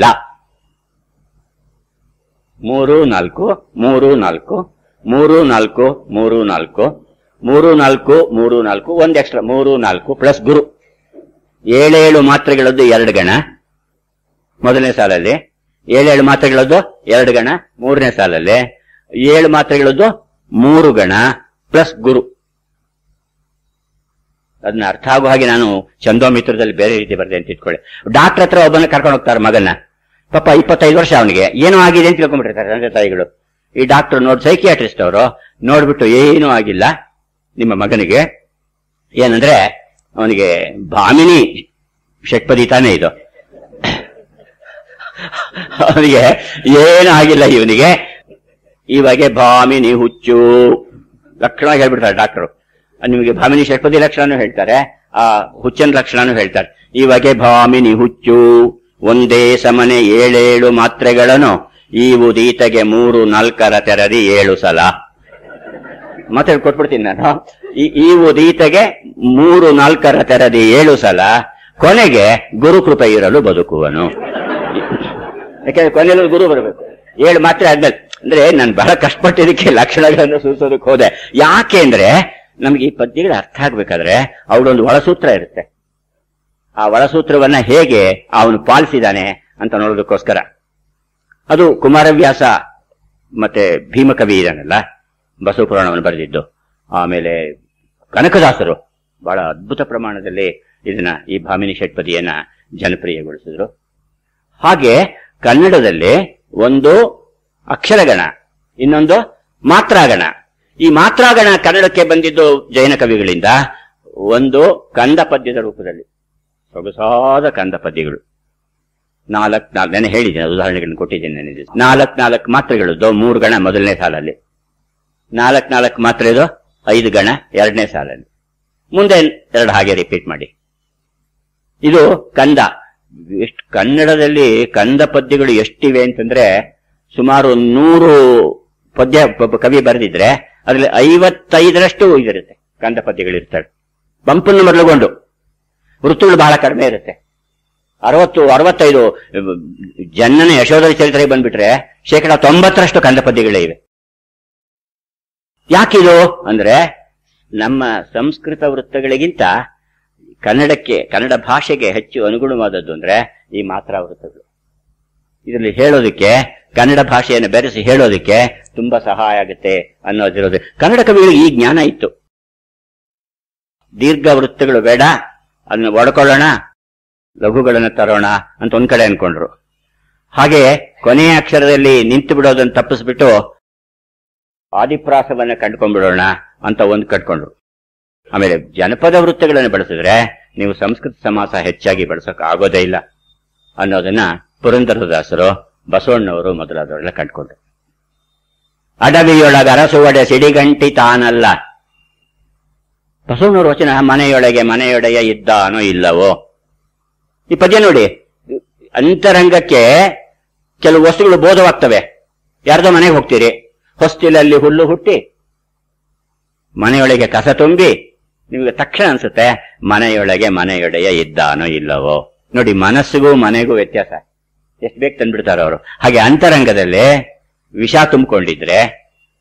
ಮೂರು ನಾಲ್ಕು ಮೂರು ನಾಲ್ಕು ಮೂರು ನಾಲ್ಕು ಮೂರು ನಾಲ್ಕು ಮೂರು ನಾಲ್ಕು ಮೂರು ನಾಲ್ಕು ಒಂದ್ ಎಕ್ಸ್ಟ್ರಾ ಮೂರು ನಾಲ್ಕು ಪ್ಲಸ್ ಗುರು ಏಳೇಳು ಮಾತ್ರೆಗಳದ್ದು ಎರಡು ಗಣ ಮೊದಲನೇ ಸಾಲಲ್ಲಿ ಏಳೇಳು ಮಾತ್ರೆಗಳದ್ದು ಎರಡು ಗಣ ಮೂರನೇ ಸಾಲಲ್ಲಿ ಏಳು ಮಾತ್ರೆಗಳದ್ದು ಮೂರು ಗಣ ಪ್ಲಸ್ ಗುರು ಅದನ್ನ ಅರ್ಥ ಆಗೋ ಹಾಗೆ ನಾನು ಚಂದೋಮಿತ್ರದಲ್ಲಿ ಬೇರೆ ರೀತಿ ಬರ್ದೆ ಅಂತ ಇಟ್ಕೊಳ್ಳಿ ಡಾಕ್ಟರ್ ಹತ್ರ ಒಬ್ಬನ ಕರ್ಕೊಂಡು ಹೋಗ್ತಾರೆ ಮಗನ್ನ ಪಾಪ ಇಪ್ಪತ್ತೈದು ವರ್ಷ ಅವನಿಗೆ ಏನೋ ಆಗಿದೆ ಅಂತ ತಿಳ್ಕೊಂಡ್ಬಿಟ್ಟಿರ್ತಾರೆ ತಂದೆ ತಾಯಿಗಳು ಈ ಡಾಕ್ಟರ್ ನೋಡ್ ಸೈಕಿಯಾಟ್ರಿಸ್ಟ್ ಅವರು ನೋಡ್ಬಿಟ್ಟು ಏನೂ ಆಗಿಲ್ಲ ನಿಮ್ಮ ಮಗನಿಗೆ ಏನಂದ್ರೆ ಅವನಿಗೆ ಭಾಮಿನಿ ಷಟ್ಪದಿ ತಾನೇ ಇದು ಅವನಿಗೆ ಏನೂ ಆಗಿಲ್ಲ ಇವನಿಗೆ ಇವಾಗೆ ಭಾಮಿನಿ ಹುಚ್ಚು ಲಕ್ಷಣ ಹೇಳ್ಬಿಡ್ತಾರೆ ಡಾಕ್ಟರು ನಿಮಗೆ ಭಾಮಿನಿ ಷಟ್ಪದಿ ಲಕ್ಷಣನೂ ಹೇಳ್ತಾರೆ ಆ ಹುಚ್ಚನ್ ಲಕ್ಷಣನೂ ಹೇಳ್ತಾರೆ ಇವಾಗೆ ಭಾಮಿನಿ ಹುಚ್ಚು ಒಂದೇ ಸಮನೆ ಏಳೇಳು ಮಾತ್ರೆಗಳನ್ನು ಈ ಉದೀತಗೆ ಮೂರು ನಾಲ್ಕರ ತೆರದಿ ಏಳು ಸಲ ಮತ್ತೆ ಕೊಟ್ಬಿಡ್ತೀನಿ ನಾನು ಈ ಈ ಉದೀತಗೆ ಮೂರು ನಾಲ್ಕರ ತೆರದಿ ಏಳು ಸಲ ಕೊನೆಗೆ ಗುರುಕೃಪೆ ಇರಲು ಬದುಕುವನು ಯಾಕಂದ್ರೆ ಕೊನೆಯಲ್ಲಿ ಗುರು ಬರಬೇಕು ಏಳು ಮಾತ್ರ ಆದ್ಮೇಲೆ ಅಂದ್ರೆ ನಾನು ಬಹಳ ಕಷ್ಟಪಟ್ಟಿದ್ದಕ್ಕೆ ಲಕ್ಷಣಗಳನ್ನು ಸೂಚಿಸೋದಕ್ಕೆ ಹೋದೆ ಯಾಕೆ ಅಂದ್ರೆ ನಮ್ಗೆ ಈ ಪದ್ಯಗಳು ಅರ್ಥ ಆಗ್ಬೇಕಾದ್ರೆ ಅವಳೊಂದು ಒಳಸೂತ್ರ ಇರುತ್ತೆ ಆ ಒಳಸೂತ್ರವನ್ನ ಹೇಗೆ ಅವನು ಪಾಲಿಸಿದಾನೆ ಅಂತ ನೋಡೋದಕ್ಕೋಸ್ಕರ ಅದು ಕುಮಾರವ್ಯಾಸ ಮತ್ತೆ ಭೀಮಕವಿ ಇದಾನಲ್ಲ ಬಸವಪುರಾಣವನ್ನು ಬರೆದಿದ್ದು ಆಮೇಲೆ ಕನಕದಾಸರು ಬಹಳ ಅದ್ಭುತ ಪ್ರಮಾಣದಲ್ಲಿ ಇದನ್ನ ಈ ಭಾಮಿನಿ ಷಟ್ಪದಿಯನ್ನ ಜನಪ್ರಿಯಗೊಳಿಸಿದ್ರು ಹಾಗೆ ಕನ್ನಡದಲ್ಲಿ ಒಂದು ಅಕ್ಷರಗಣ ಇನ್ನೊಂದು ಮಾತ್ರಾಗಣ ಈ ಮಾತ್ರಾಗಣ ಕನ್ನಡಕ್ಕೆ ಬಂದಿದ್ದು ಜೈನ ಕವಿಗಳಿಂದ ಒಂದು ಕಂದ ಪದ್ಯದ ರೂಪದಲ್ಲಿ ಸೊಗಸಾದ ಕಂದ ಪದ್ಯಗಳು ನಾಲ್ಕ್ ನಾಲ್ಕು ನಾನು ಹೇಳಿದ್ದೀನಿ ಅದು ಉದಾಹರಣೆಗಳನ್ನು ಕೊಟ್ಟಿದ್ದೀನಿ ನನಗೆ ನಾಲ್ಕ್ ನಾಲ್ಕು ಮಾತ್ರೆಗಳದ್ದು ಮೂರು ಗಣ ಮೊದಲನೇ ಸಾಲಲ್ಲಿ ನಾಲ್ಕ್ ನಾಲ್ಕು ಮಾತ್ರೆ ಇದು ಐದು ಗಣ ಎರಡನೇ ಸಾಲಲ್ಲಿ ಮುಂದೆ ಎರಡು ಹಾಗೆ ರಿಪೀಟ್ ಮಾಡಿ ಇದು ಕಂದ ಎಷ್ಟು ಕನ್ನಡದಲ್ಲಿ ಕಂದ ಪದ್ಯಗಳು ಎಷ್ಟಿವೆ ಅಂತಂದ್ರೆ ಸುಮಾರು ನೂರು ಪದ್ಯ ಒಬ್ಬ ಕವಿ ಬರೆದಿದ್ರೆ ಅದ್ರಲ್ಲಿ ಐವತ್ತೈದರಷ್ಟು ಇದಿರುತ್ತೆ ಕಂದ ಪದ್ಯಗಳು ಇರ್ತವೆ ಬಂಪನ್ನು ಮೊದಲುಗೊಂಡು ವೃತ್ತುಗಳು ಬಹಳ ಕಡಿಮೆ ಇರುತ್ತೆ ಅರವತ್ತು ಅರವತ್ತೈದು ಜನನ ಯಶೋಧರ ಚರಿತ್ರೆಗೆ ಬಂದ್ಬಿಟ್ರೆ ಶೇಕಡ ತೊಂಬತ್ತರಷ್ಟು ಕಂದ ಪದ್ಯಗಳೇ ಇವೆ ಯಾಕಿದು ಅಂದ್ರೆ ನಮ್ಮ ಸಂಸ್ಕೃತ ವೃತ್ತಗಳಿಗಿಂತ ಕನ್ನಡಕ್ಕೆ ಕನ್ನಡ ಭಾಷೆಗೆ ಹೆಚ್ಚು ಅನುಗುಣವಾದದ್ದು ಅಂದ್ರೆ ಈ ಮಾತ್ರಾ ವೃತ್ತಗಳು ಇದರಲ್ಲಿ ಹೇಳೋದಕ್ಕೆ ಕನ್ನಡ ಭಾಷೆಯನ್ನು ಬೆರೆಸಿ ಹೇಳೋದಕ್ಕೆ ತುಂಬಾ ಸಹಾಯ ಆಗುತ್ತೆ ಅನ್ನೋದಿರೋದು ಕನ್ನಡ ಕವಿಗಳಿಗೆ ಈ ಜ್ಞಾನ ಇತ್ತು ದೀರ್ಘ ವೃತ್ತಗಳು ಬೇಡ ಅದನ್ನ ಒಡ್ಕೊಳ್ಳೋಣ ಲಘುಗಳನ್ನು ತರೋಣ ಅಂತ ಒಂದ್ ಕಡೆ ಅನ್ಕೊಂಡ್ರು ಹಾಗೆ ಕೊನೆಯ ಅಕ್ಷರದಲ್ಲಿ ನಿಂತು ಬಿಡೋದನ್ನ ತಪ್ಪಿಸ್ಬಿಟ್ಟು ಆದಿಪ್ರಾಸವನ್ನ ಕಂಡುಕೊಂಡ್ಬಿಡೋಣ ಅಂತ ಒಂದ್ ಕಟ್ಕೊಂಡ್ರು ಆಮೇಲೆ ಜನಪದ ವೃತ್ತಗಳನ್ನು ಬಳಸಿದ್ರೆ ನೀವು ಸಂಸ್ಕೃತ ಸಮಾಸ ಹೆಚ್ಚಾಗಿ ಬಳಸಕ್ ಆಗೋದೇ ಇಲ್ಲ ಅನ್ನೋದನ್ನ ಪುರಂದರದಾಸರು ಬಸವಣ್ಣವರು ಮೊದಲಾದವರೆಲ್ಲ ಕಂಡುಕೊಂಡ್ರು ಅಡವಿಯೊಳಗ ಅರಸುವಡೆ ಸಿಡಿಗಂಟಿ ತಾನಲ್ಲ ಬಸವಣ್ಣವ್ರ ವಚನ ಮನೆಯೊಳಗೆ ಮನೆಯೊಡೆಯ ಇದ್ದಾನೋ ಇಲ್ಲವೋ ಈ ಪದ್ಯ ನೋಡಿ ಅಂತರಂಗಕ್ಕೆ ಕೆಲವು ವಸ್ತುಗಳು ಬೋಧವಾಗ್ತವೆ ಯಾರ್ದೋ ಮನೆಗೆ ಹೋಗ್ತೀರಿ ಹೊಸ್ತಿಲಲ್ಲಿ ಹುಲ್ಲು ಹುಟ್ಟಿ ಮನೆಯೊಳಗೆ ಕಸ ತುಂಬಿ ನಿಮಗೆ ತಕ್ಷಣ ಅನ್ಸುತ್ತೆ ಮನೆಯೊಳಗೆ ಮನೆಯೊಡೆಯ ಇದ್ದಾನೋ ಇಲ್ಲವೋ ನೋಡಿ ಮನಸ್ಸಿಗೂ ಮನೆಗೂ ವ್ಯತ್ಯಾಸ ಎಷ್ಟು ಬೇಕು ತಂದ್ಬಿಡ್ತಾರ ಅವರು ಹಾಗೆ ಅಂತರಂಗದಲ್ಲಿ ವಿಷ ತುಂಬಿಕೊಂಡಿದ್ರೆ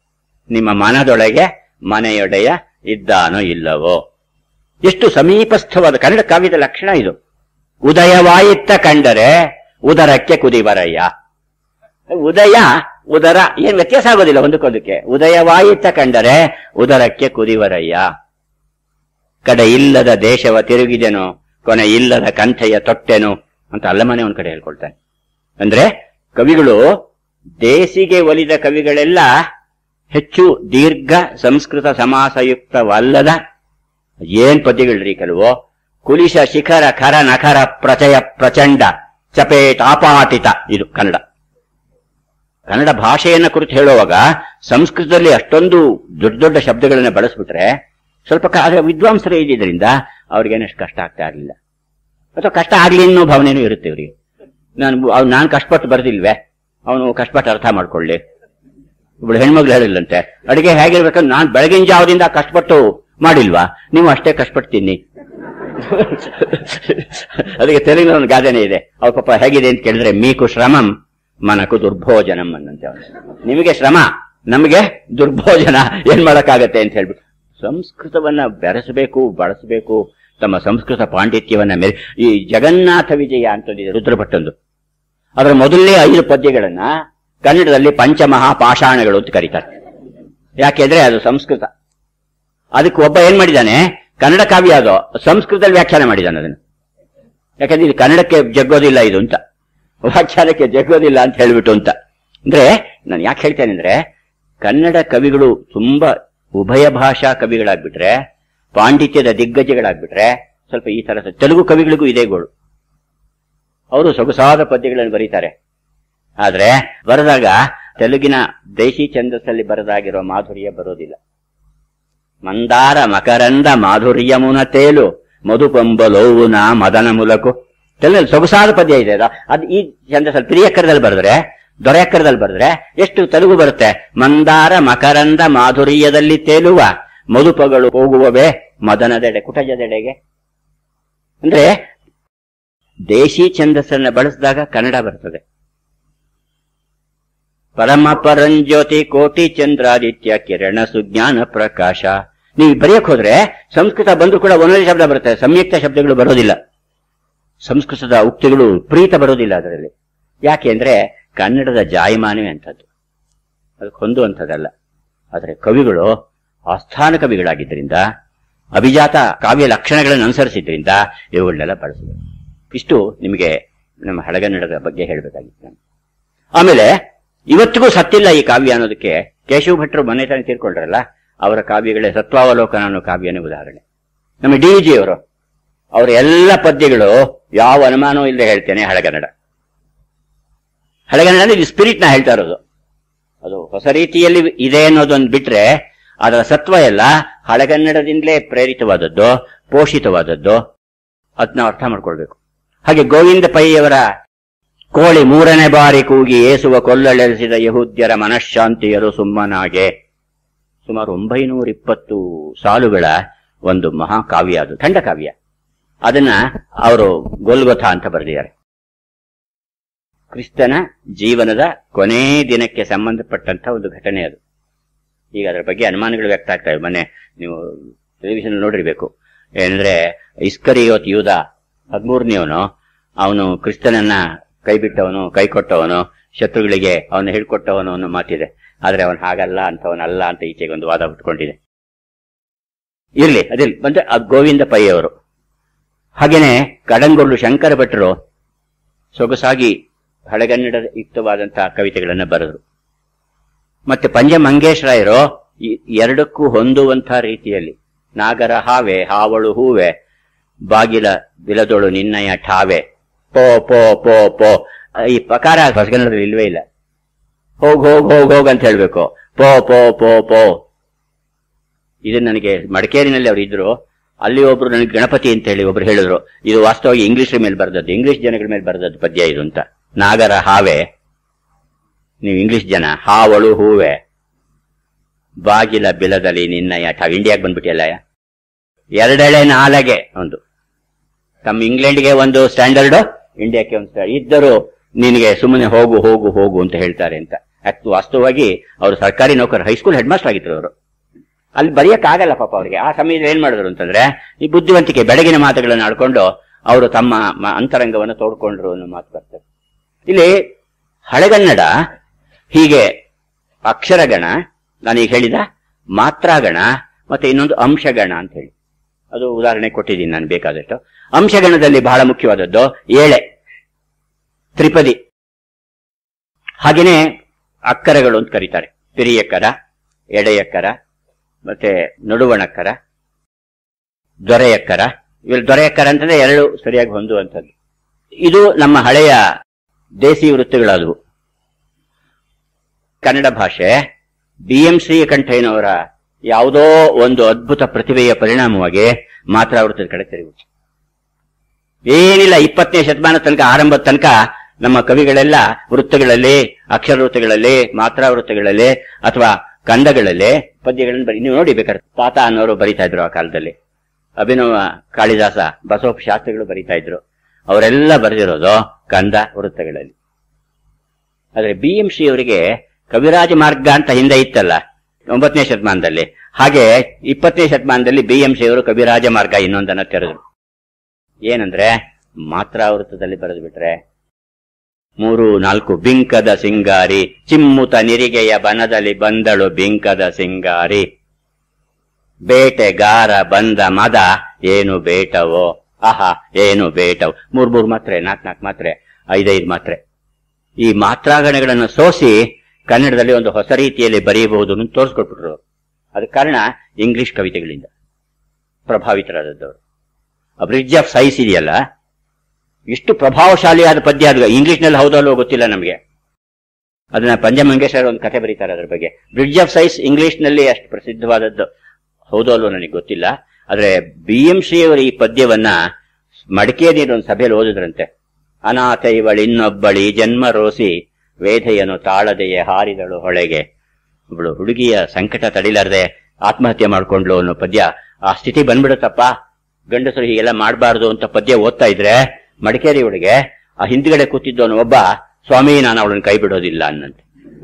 ನಿಮ್ಮ ಮನದೊಳಗೆ ಮನೆಯೊಡೆಯ ಇದ್ದಾನೋ ಇಲ್ಲವೋ ಎಷ್ಟು ಸಮೀಪಸ್ಥವಾದ ಕನ್ನಡ ಕಾವ್ಯದ ಲಕ್ಷಣ ಇದು ಉದಯವಾಯಿತ್ತ ಕಂಡರೆ ಉದರಕ್ಕೆ ಕುದಿಬರಯ್ಯ ಉದಯ ಉದರ ಏನ್ ವ್ಯತ್ಯಾಸ ಆಗೋದಿಲ್ಲ ಒಂದಕ್ಕೊಂದಕ್ಕೆ ಉದಯವಾಯಿತ್ತ ಕಂಡರೆ ಉದರಕ್ಕೆ ಕುದಿವರಯ್ಯ ಕಡೆ ಇಲ್ಲದ ದೇಶವ ತಿರುಗಿದೆನು ಕೊನೆ ಇಲ್ಲದ ಕಂಠೆಯ ತೊಟ್ಟೆನು ಅಂತ ಅಲ್ಲಮನೆ ಒಂದ್ ಕಡೆ ಹೇಳ್ಕೊಳ್ತಾನೆ ಅಂದ್ರೆ ಕವಿಗಳು ದೇಸಿಗೆ ಒಲಿದ ಕವಿಗಳೆಲ್ಲ ಹೆಚ್ಚು ದೀರ್ಘ ಸಂಸ್ಕೃತ ಸಮಾಸಯುಕ್ತವಲ್ಲದ ಏನ್ ಪದ್ಯಗಳ್ರಿ ಕೆಲವು ಕುಲಿಶ ಶಿಖರ ಖರ ನಖರ ಪ್ರಚಯ ಪ್ರಚಂಡ ಚಪೇಟ್ ಆಪಾಟಿತ ಇದು ಕನ್ನಡ ಕನ್ನಡ ಭಾಷೆಯನ್ನ ಕುರಿತು ಹೇಳುವಾಗ ಸಂಸ್ಕೃತದಲ್ಲಿ ಅಷ್ಟೊಂದು ದೊಡ್ಡ ದೊಡ್ಡ ಶಬ್ದಗಳನ್ನ ಬಳಸ್ಬಿಟ್ರೆ ಸ್ವಲ್ಪ ಕ- ಆದ್ರೆ ವಿದ್ವಾಂಸರೇ ಇದ್ದಿದ್ರಿಂದ ಅವ್ರಿಗೇನಷ್ಟು ಕಷ್ಟ ಆಗ್ತಾ ಇರಲಿಲ್ಲ ಅಥವಾ ಕಷ್ಟ ಆಗ್ಲಿ ಅನ್ನೋ ಭಾವನೆನೂ ಇರುತ್ತೆ ಇವರಿಗೆ ನಾನು ಅವ್ನು ನಾನು ಕಷ್ಟಪಟ್ಟು ಬರ್ದಿಲ್ವೇ ಅವನು ಕಷ್ಟಪಟ್ಟು ಅರ್ಥ ಮಾಡ್ಕೊಳ್ಳಿ ಇವಳು ಹೆಣ್ಮಗ್ಳು ಹೇಳಿಲ್ಲಂತೆ ಅಡಿಗೆ ಹೇಗಿರ್ಬೇಕಂದ್ರೆ ನಾನು ಬೆಳಗಿನ ಜಾವದಿಂದ ಕಷ್ಟಪಟ್ಟು ಮಾಡಿಲ್ವಾ ನೀವು ಅಷ್ಟೇ ಕಷ್ಟಪಟ್ಟು ತಿನ್ನಿ ಅದಕ್ಕೆ ತೆಲುಗಿನ ಒಂದು ಗಾದೆನೇ ಇದೆ ಅವ್ರ ಪಾಪ ಹೇಗಿದೆ ಅಂತ ಕೇಳಿದ್ರೆ ಮೀಕು ಶ್ರಮಂ ಮನಕು ದುರ್ಭೋಜನಂ ಅನ್ನಂತೆ ಅವ್ನು. ನಿಮಗೆ ಶ್ರಮ ನಮಗೆ ದುರ್ಭೋಜನ ಏನ್ ಮಾಡಕ್ಕಾಗತ್ತೆ ಅಂತ ಹೇಳ್ಬಿಟ್ಟು ಸಂಸ್ಕೃತವನ್ನ ಬೆರೆಸಬೇಕು ಬಳಸಬೇಕು ತಮ್ಮ ಸಂಸ್ಕೃತ ಪಾಂಡಿತ್ಯವನ್ನ ಮೆರೆ ಈ ಜಗನ್ನಾಥ ವಿಜಯ ಅಂತಂದಿದೆ ರುದ್ರಭಟ್ಟಂದು ಅದರ ಮೊದಲನೇ ಐದು ಪದ್ಯಗಳನ್ನ ಕನ್ನಡದಲ್ಲಿ ಪಂಚಮಹಾ ಪಾಷಾಣಗಳು ಅಂತ ಕರೀತಾರೆ ಯಾಕೆಂದ್ರೆ ಅದು ಸಂಸ್ಕೃತ ಅದಕ್ಕೆ ಒಬ್ಬ ಏನ್ ಮಾಡಿದಾನೆ ಕನ್ನಡ ಕಾವ್ಯ ಅದು ಸಂಸ್ಕೃತದಲ್ಲಿ ವ್ಯಾಖ್ಯಾನ ಮಾಡಿದಾನೆ ಅದನ್ನು ಯಾಕಂದ್ರೆ ಇದು ಕನ್ನಡಕ್ಕೆ ಜಗ್ಗೋದಿಲ್ಲ ಇದು ಅಂತ ವ್ಯಾಖ್ಯಾನಕ್ಕೆ ಜಗ್ಗೋದಿಲ್ಲ ಅಂತ ಹೇಳ್ಬಿಟ್ಟು ಅಂತ ಅಂದ್ರೆ ನಾನು ಯಾಕೆ ಹೇಳ್ತೇನೆ ಅಂದ್ರೆ ಕನ್ನಡ ಕವಿಗಳು ತುಂಬಾ ಉಭಯ ಭಾಷಾ ಕವಿಗಳಾಗ್ಬಿಟ್ರೆ ಪಾಂಡಿತ್ಯದ ದಿಗ್ಗಜಗಳಾಗ್ಬಿಟ್ರೆ ಸ್ವಲ್ಪ ಈ ತರ ತೆಲುಗು ಕವಿಗಳಿಗೂ ಇದೇ ಗೋಳು ಅವರು ಸೊಗಸಾದ ಪದ್ಯಗಳನ್ನು ಬರೀತಾರೆ ಆದ್ರೆ ಬರೆದಾಗ ತೆಲುಗಿನ ದೇಶಿ ಛಂದಸ್ಸಲ್ಲಿ ಬರೆದಾಗಿರೋ ಮಾಧುರ್ಯ ಬರೋದಿಲ್ಲ ಮಂದಾರ ಮಕರಂದ ಮಾಧುರ್ಯಮುನ ತೇಲು ಮಧುಪಂಬಲೋವುನ ಮದನ ಮುಲಕು ತೆಲುಗಲ್ಲಿ ಸೊಗಸಾದ ಪದ್ಯ ಇದೆ ಅದು ಅದು ಈ ಛಂದಸ್ಸಲ್ಲಿ ಪ್ರಿಯಕ್ಕರದಲ್ಲಿ ಬರೆದ್ರೆ ದೊರೆಯಕ್ಕರದಲ್ಲಿ ಬರೆದ್ರೆ ಎಷ್ಟು ತೆಲುಗು ಬರುತ್ತೆ ಮಂದಾರ ಮಕರಂದ ಮಾಧುರ್ಯದಲ್ಲಿ ತೇಲುವ ಮಧುಪಗಳು ಹೋಗುವವೇ ಮದನದೆಡೆ ಕುಟಜದೆಡೆಗೆ ಅಂದ್ರೆ ದೇಶಿ ಛಂದಸ್ಸನ್ನ ಬಳಸಿದಾಗ ಕನ್ನಡ ಬರ್ತದೆ ಪರಮ ಪರಂಜ್ಯೋತಿ ಕೋಟಿ ಚಂದ್ರಾದಿತ್ಯ ಕಿರಣ ಸುಜ್ಞಾನ ಪ್ರಕಾಶ ನೀವು ಬರೆಯಕ್ ಹೋದ್ರೆ ಸಂಸ್ಕೃತ ಬಂದ್ರು ಕೂಡ ಒಂದೊಂದೇ ಶಬ್ದ ಬರುತ್ತೆ ಸಂಯುಕ್ತ ಶಬ್ದಗಳು ಬರೋದಿಲ್ಲ ಸಂಸ್ಕೃತದ ಉಕ್ತಿಗಳು ಪ್ರೀತ ಬರೋದಿಲ್ಲ ಅದರಲ್ಲಿ ಯಾಕೆ ಅಂದ್ರೆ ಕನ್ನಡದ ಜಾಯಮಾನವೇ ಅಂತದ್ದು ಅದಕ್ಕೆ ಹೊಂದುವಂಥದ್ದಲ್ಲ ಆದರೆ ಕವಿಗಳು ಆಸ್ಥಾನ ಕವಿಗಳಾಗಿದ್ದರಿಂದ ಅಭಿಜಾತ ಕಾವ್ಯ ಲಕ್ಷಣಗಳನ್ನು ಅನುಸರಿಸಿದ್ರಿಂದ ಇವುಗಳನ್ನೆಲ್ಲ ಬಳಸಿದರು ಇಷ್ಟು ನಿಮಗೆ ನಮ್ಮ ಹಳಗನ್ನಡದ ಬಗ್ಗೆ ಹೇಳಬೇಕಾಗಿತ್ತು ನಾನು ಆಮೇಲೆ ಇವತ್ತಿಗೂ ಸತ್ತಿಲ್ಲ ಈ ಕಾವ್ಯ ಅನ್ನೋದಕ್ಕೆ ಕೇಶವ ಭಟ್ರು ಮನೆ ತಾನೇ ತೀರ್ಕೊಂಡ್ರಲ್ಲ ಅವರ ಕಾವ್ಯಗಳೇ ಸತ್ವಾವಲೋಕನ ಅನ್ನೋ ಕಾವ್ಯನೇ ಉದಾಹರಣೆ ನಮ್ಮ ಡಿ ಜಿ ಅವರು ಅವರ ಎಲ್ಲ ಪದ್ಯಗಳು ಯಾವ ಅನುಮಾನವೂ ಇಲ್ಲದೆ ಹೇಳ್ತೇನೆ ಹಳಗನ್ನಡ ಹಳಗನ್ನಡ ಅಂದ್ರೆ ಇದು ಸ್ಪಿರಿಟ್ ನ ಹೇಳ್ತಾ ಇರೋದು ಅದು ಹೊಸ ರೀತಿಯಲ್ಲಿ ಇದೆ ಅನ್ನೋದೊಂದು ಬಿಟ್ರೆ ಅದರ ಸತ್ವ ಎಲ್ಲ ಹಳಗನ್ನಡದಿಂದಲೇ ಪ್ರೇರಿತವಾದದ್ದು ಪೋಷಿತವಾದದ್ದು ಅದನ್ನ ಅರ್ಥ ಮಾಡ್ಕೊಳ್ಬೇಕು ಹಾಗೆ ಗೋವಿಂದ ಪೈಯವರ ಕೋಳಿ ಮೂರನೇ ಬಾರಿ ಕೂಗಿ ಏಸುವ ಕೊಲ್ಲಳೆಸಿದ ಯಹೂದ್ಯರ ಮನಃಶಾಂತಿಯರು ಸುಮ್ಮನಾಗೆ ಸುಮಾರು ಒಂಬೈನೂರ ಇಪ್ಪತ್ತು ಸಾಲುಗಳ ಒಂದು ಮಹಾಕಾವ್ಯ ಅದು ಖಂಡಕಾವ್ಯ ಅದನ್ನ ಅವರು ಗೋಲ್ಗೊಥ ಅಂತ ಬರೆದಿದ್ದಾರೆ ಕ್ರಿಸ್ತನ ಜೀವನದ ಕೊನೇ ದಿನಕ್ಕೆ ಸಂಬಂಧಪಟ್ಟಂತ ಒಂದು ಘಟನೆ ಅದು ಈಗ ಅದರ ಬಗ್ಗೆ ಅನುಮಾನಗಳು ವ್ಯಕ್ತ ಆಗ್ತಾ ಇವೆ ಮೊನ್ನೆ ನೀವು ಟೆಲಿವಿಷನ್ ನೋಡಿರ್ಬೇಕು ಏನಂದ್ರೆ ಇಸ್ಕರಿಯೋತ್ ಯೂದ ಹದಿಮೂರನೇವನು ಅವನು ಕ್ರಿಸ್ತನನ್ನ ಕೈ ಬಿಟ್ಟವನು ಕೈ ಕೊಟ್ಟವನು ಶತ್ರುಗಳಿಗೆ ಅವನು ಹೇಳ್ಕೊಟ್ಟವನು ಅನ್ನೋ ಮಾತಿದೆ ಆದ್ರೆ ಅವನು ಹಾಗಲ್ಲ ಅಂತವನಲ್ಲ ಅಂತ ಈಚೆಗೆ ಒಂದು ವಾದ ಹುಟ್ಕೊಂಡಿದೆ ಇರ್ಲಿ ಅದಿಲ್ ಬಂದ್ರೆ ಅದು ಗೋವಿಂದ ಪೈ ಅವರು ಹಾಗೇನೆ ಕಡಂಗೊಳ್ಳು ಶಂಕರ ಭಟ್ರು ಸೊಗಸಾಗಿ ಹಳೆಗನ್ನಡ ಯುಕ್ತವಾದಂತಹ ಕವಿತೆಗಳನ್ನ ಬರೆದ್ರು ಮತ್ತೆ ಪಂಜ ಮಂಗೇಶ್ರಾಯರು ಈ ಎರಡಕ್ಕೂ ಹೊಂದುವಂತಹ ರೀತಿಯಲ್ಲಿ ನಾಗರ ಹಾವೆ ಹಾವಳು ಹೂವೆ ಬಾಗಿಲ ಬಿಲದೊಳು ನಿನ್ನಯ ಠಾವೆ ಪೋ ಪೋ ಪೋ ಪೋ ಈ ಪಕಾರ ಹೊಸಗನ್ನಡದಲ್ಲಿ ಇಲ್ವೇ ಇಲ್ಲ ಹೋಗ್ ಹೋಗ್ ಹೋಗ್ ಹೋಗ್ ಅಂತ ಹೇಳ್ಬೇಕು ಪೋ ಪೋ ಪೋ ಪೋ ಇದು ನನಗೆ ಮಡಿಕೇರಿನಲ್ಲಿ ಅವ್ರು ಇದ್ರು ಅಲ್ಲಿ ಒಬ್ರು ನನಗೆ ಗಣಪತಿ ಅಂತ ಹೇಳಿ ಒಬ್ರು ಹೇಳಿದ್ರು ಇದು ವಾಸ್ತವವಾಗಿ ಇಂಗ್ಲಿಷ್ ಮೇಲೆ ಬರೆದದ್ದು ಇಂಗ್ಲಿಷ್ ಜನಗಳ ಮೇಲೆ ಬರೆದದ್ದು ಪದ್ಯ ಇದು ಅಂತ ನಾಗರ ಹಾವೆ ನೀವು ಇಂಗ್ಲಿಷ್ ಜನ ಹಾವಳು ಹೂವೆ ಬಾಗಿಲ ಬಿಲದಲ್ಲಿ ನಿನ್ನಯ ಠಾವ್ ಇಂಡಿಯಾಗೆ ಬಂದ್ಬಿಟ್ಟಿಯಲ್ಲ ಎರಡೆಳೆ ನಾಲಗೆ ಒಂದು ತಮ್ಮ ಇಂಗ್ಲೆಂಡ್ಗೆ ಒಂದು ಸ್ಟ್ಯಾಂಡರ್ಡ್ ಇಂಡಿಯಾಕ್ಕೆ ಒಂದು ಸ್ಟ್ಯಾಂಡರ್ಡ್ ಇದ್ದರೂ ನಿನಗೆ ಸುಮ್ಮನೆ ಹೋಗು ಹೋಗು ಹೋಗು ಅಂತ ಹೇಳ್ತಾರೆ ಅಂತ ಅದ್ ವಾಸ್ತವವಾಗಿ ಅವರು ಸರ್ಕಾರಿ ನೌಕರ ಹೈಸ್ಕೂಲ್ ಹೆಡ್ ಮಾಸ್ಟರ್ ಆಗಿದ್ರು ಅವರು ಅಲ್ಲಿ ಬರೆಯಕ್ಕಾಗಲ್ಲ ಪಾಪ ಅವರಿಗೆ ಆ ಸಮಯದಲ್ಲಿ ಏನ್ ಮಾಡಿದ್ರು ಅಂತಂದ್ರೆ ಈ ಬುದ್ಧಿವಂತಿಕೆ ಬೆಳಗಿನ ಮಾತುಗಳನ್ನು ಆಡ್ಕೊಂಡು ಅವರು ತಮ್ಮ ಮ- ಅಂತರಂಗವನ್ನು ತೋಡ್ಕೊಂಡ್ರು ಅನ್ನೋ ಮಾತು ಬರ್ತದೆ ಇಲ್ಲಿ ಹಳೆಗನ್ನಡ ಹೀಗೆ ಅಕ್ಷರಗಣ ನಾನೀಗ ಹೇಳಿದ ಮಾತ್ರಾಗಣ ಮತ್ತೆ ಇನ್ನೊಂದು ಅಂಶಗಣ ಅಂತ ಹೇಳಿ ಅದು ಉದಾಹರಣೆ ಕೊಟ್ಟಿದ್ದೀನಿ ನಾನು ಬೇಕಾದಷ್ಟು ಅಂಶಗಣದಲ್ಲಿ ಬಹಳ ಮುಖ್ಯವಾದದ್ದು ಏಳೆ ತ್ರಿಪದಿ ಹಾಗೇನೆ ಅಕ್ಕರಗಳು ಅಂತ ಕರೀತಾರೆ ಪಿರಿಯಕ್ಕರ ಎಡೆಯಕ್ಕರ ಮತ್ತೆ ನಡುವಣಕ್ಕರ ದೊರೆಯಕ್ಕರ ಇವೆಲ್ಲ ದೊರೆಯಕ್ಕರ ಅಂತಂದ್ರೆ ಎರಡು ಸರಿಯಾಗಿ ಹೊಂದುವಂಥದ್ದು ಇದು ನಮ್ಮ ಹಳೆಯ ದೇಸಿ ವೃತ್ತಿಗಳಾದವು ಕನ್ನಡ ಭಾಷೆ ಬಿ ಎಂ ಶ್ರೀ ಕಂಠಯ್ಯನವರ ಯಾವುದೋ ಒಂದು ಅದ್ಭುತ ಪ್ರತಿಭೆಯ ಪರಿಣಾಮವಾಗಿ ಮಾತ್ರಾವೃತ್ತದ ಕಡೆ ತಿರುಗಿ ಏನಿಲ್ಲ ಇಪ್ಪತ್ತನೇ ಶತಮಾನ ತನಕ ಆರಂಭದ ತನಕ ನಮ್ಮ ಕವಿಗಳೆಲ್ಲ ವೃತ್ತಗಳಲ್ಲಿ ಅಕ್ಷರ ವೃತ್ತಗಳಲ್ಲಿ ಮಾತ್ರಾ ವೃತ್ತಗಳಲ್ಲಿ ಅಥವಾ ಕಂದಗಳಲ್ಲಿ ಪದ್ಯಗಳನ್ನು ಬರಿ ನೀವು ನೋಡಿ ಬೇಕಾದ್ರೆ ತಾತ ಅನ್ನೋರು ಬರಿತಾ ಇದ್ರು ಆ ಕಾಲದಲ್ಲಿ ಅಭಿನವ ಕಾಳಿದಾಸ ಬಸವಪ್ಪ ಶಾಸ್ತ್ರಿಗಳು ಬರಿತಾ ಇದ್ರು ಅವರೆಲ್ಲ ಬರೆದಿರೋದು ಕಂದ ವೃತ್ತಗಳಲ್ಲಿ ಆದ್ರೆ ಬಿ ಎಂ ಶ್ರೀ ಅವರಿಗೆ ಕವಿರಾಜ ಮಾರ್ಗ ಅಂತ ಹಿಂದೆ ಇತ್ತಲ್ಲ ಒಂಬತ್ತನೇ ಶತಮಾನದಲ್ಲಿ ಹಾಗೆ ಇಪ್ಪತ್ತನೇ ಶತಮಾನದಲ್ಲಿ ಬಿ ಎಂ ಶ್ರೀ ಅವರು ಕವಿರಾಜ ಮಾರ್ಗ ಇನ್ನೊಂದನ್ನ ತೆರೆದ್ರು ಏನಂದ್ರೆ ಮಾತ್ರಾವೃತ್ತದಲ್ಲಿ ಬರೆದು ಬಿಟ್ರೆ ಮೂರು ನಾಲ್ಕು ಬಿಂಕದ ಸಿಂಗಾರಿ ಚಿಮ್ಮುತ ನಿರಿಗೆಯ ಬನದಲ್ಲಿ ಬಂದಳು ಬಿಂಕದ ಸಿಂಗಾರಿ ಬೇಟೆಗಾರ ಬಂದ ಮದ ಏನು ಬೇಟವೋ ಆಹಾ ಏನು ಬೇಟವು ಮೂರ್ ಮೂರ್ ಮಾತ್ರೆ ನಾಲ್ಕ್ ನಾಲ್ಕು ಮಾತ್ರೆ ಐದೈದು ಮಾತ್ರೆ ಈ ಮಾತ್ರಾಗಣಗಳನ್ನು ಸೋಸಿ ಕನ್ನಡದಲ್ಲಿ ಒಂದು ಹೊಸ ರೀತಿಯಲ್ಲಿ ಬರೆಯಬಹುದು ಅಂತ ತೋರಿಸ್ಕೊಟ್ಬಿಟ್ರು ಅವ್ರು. ಅದಕ್ಕೆ ಕಾರಣ ಇಂಗ್ಲಿಷ್ ಕವಿತೆಗಳಿಂದ ಪ್ರಭಾವಿತರಾದದ್ದವರು ಬ್ರಿಡ್ಜ್ ಆಫ್ ಸೈಸ್ ಇದೆಯಲ್ಲ ಇಷ್ಟು ಪ್ರಭಾವಶಾಲಿಯಾದ ಪದ್ಯ ಅದು ಇಂಗ್ಲಿಷ್ನಲ್ಲಿ ಹೌದೋ ಅಲ್ವೋ ಗೊತ್ತಿಲ್ಲ ನಮಗೆ ಅದನ್ನ ಪಂಜ ಮಂಗೇಶ್ವರ ಒಂದು ಕಥೆ ಬರೀತಾರೆ ಅದ್ರ ಬಗ್ಗೆ ಬ್ರಿಡ್ಜ್ ಆಫ್ ಸೈಸ್ ಇಂಗ್ಲಿಷ್ನಲ್ಲಿ ಅಷ್ಟು ಪ್ರಸಿದ್ಧವಾದದ್ದು ಹೌದೋ ಅಲ್ವೋ ನನಗೆ ಗೊತ್ತಿಲ್ಲ ಆದ್ರೆ ಬಿ ಎಂ ಶ್ರೀ ಅವರ ಈ ಪದ್ಯವನ್ನ ಮಡಿಕೇರಿಯಲ್ಲಿ ಒಂದು ಸಭೆಯಲ್ಲಿ ಓದಿದ್ರಂತೆ ಅನಾಥ ಇವಳು ಇನ್ನೊಬ್ಬಳಿ ಜನ್ಮ ರೋಸಿ ವೇದೆಯನ್ನು ತಾಳದೆಯೇ ಹಾರಿದಳು ಹೊಳೆಗೆ ಒಬ್ಳು ಹುಡುಗಿಯ ಸಂಕಟ ತಡಿಲಾರದೆ ಆತ್ಮಹತ್ಯೆ ಮಾಡ್ಕೊಂಡ್ಲು ಅನ್ನೋ ಪದ್ಯ ಆ ಸ್ಥಿತಿ ಬಂದ್ಬಿಡುತ್ತಪ್ಪ ಗಂಡಸರು ಹೀಗೆಲ್ಲ ಮಾಡಬಾರ್ದು ಅಂತ ಪದ್ಯ ಓದ್ತಾ ಇದ್ರೆ ಮಡಿಕೇರಿ ಒಳಗೆ ಆ ಹಿಂದ್ಗಡೆ ಕೂತಿದ್ದವನು ಒಬ್ಬ ಸ್ವಾಮಿ ನಾನು ಅವಳನ್ನ ಕೈ ಬಿಡೋದಿಲ್ಲ ಅನ್ನಂತೆ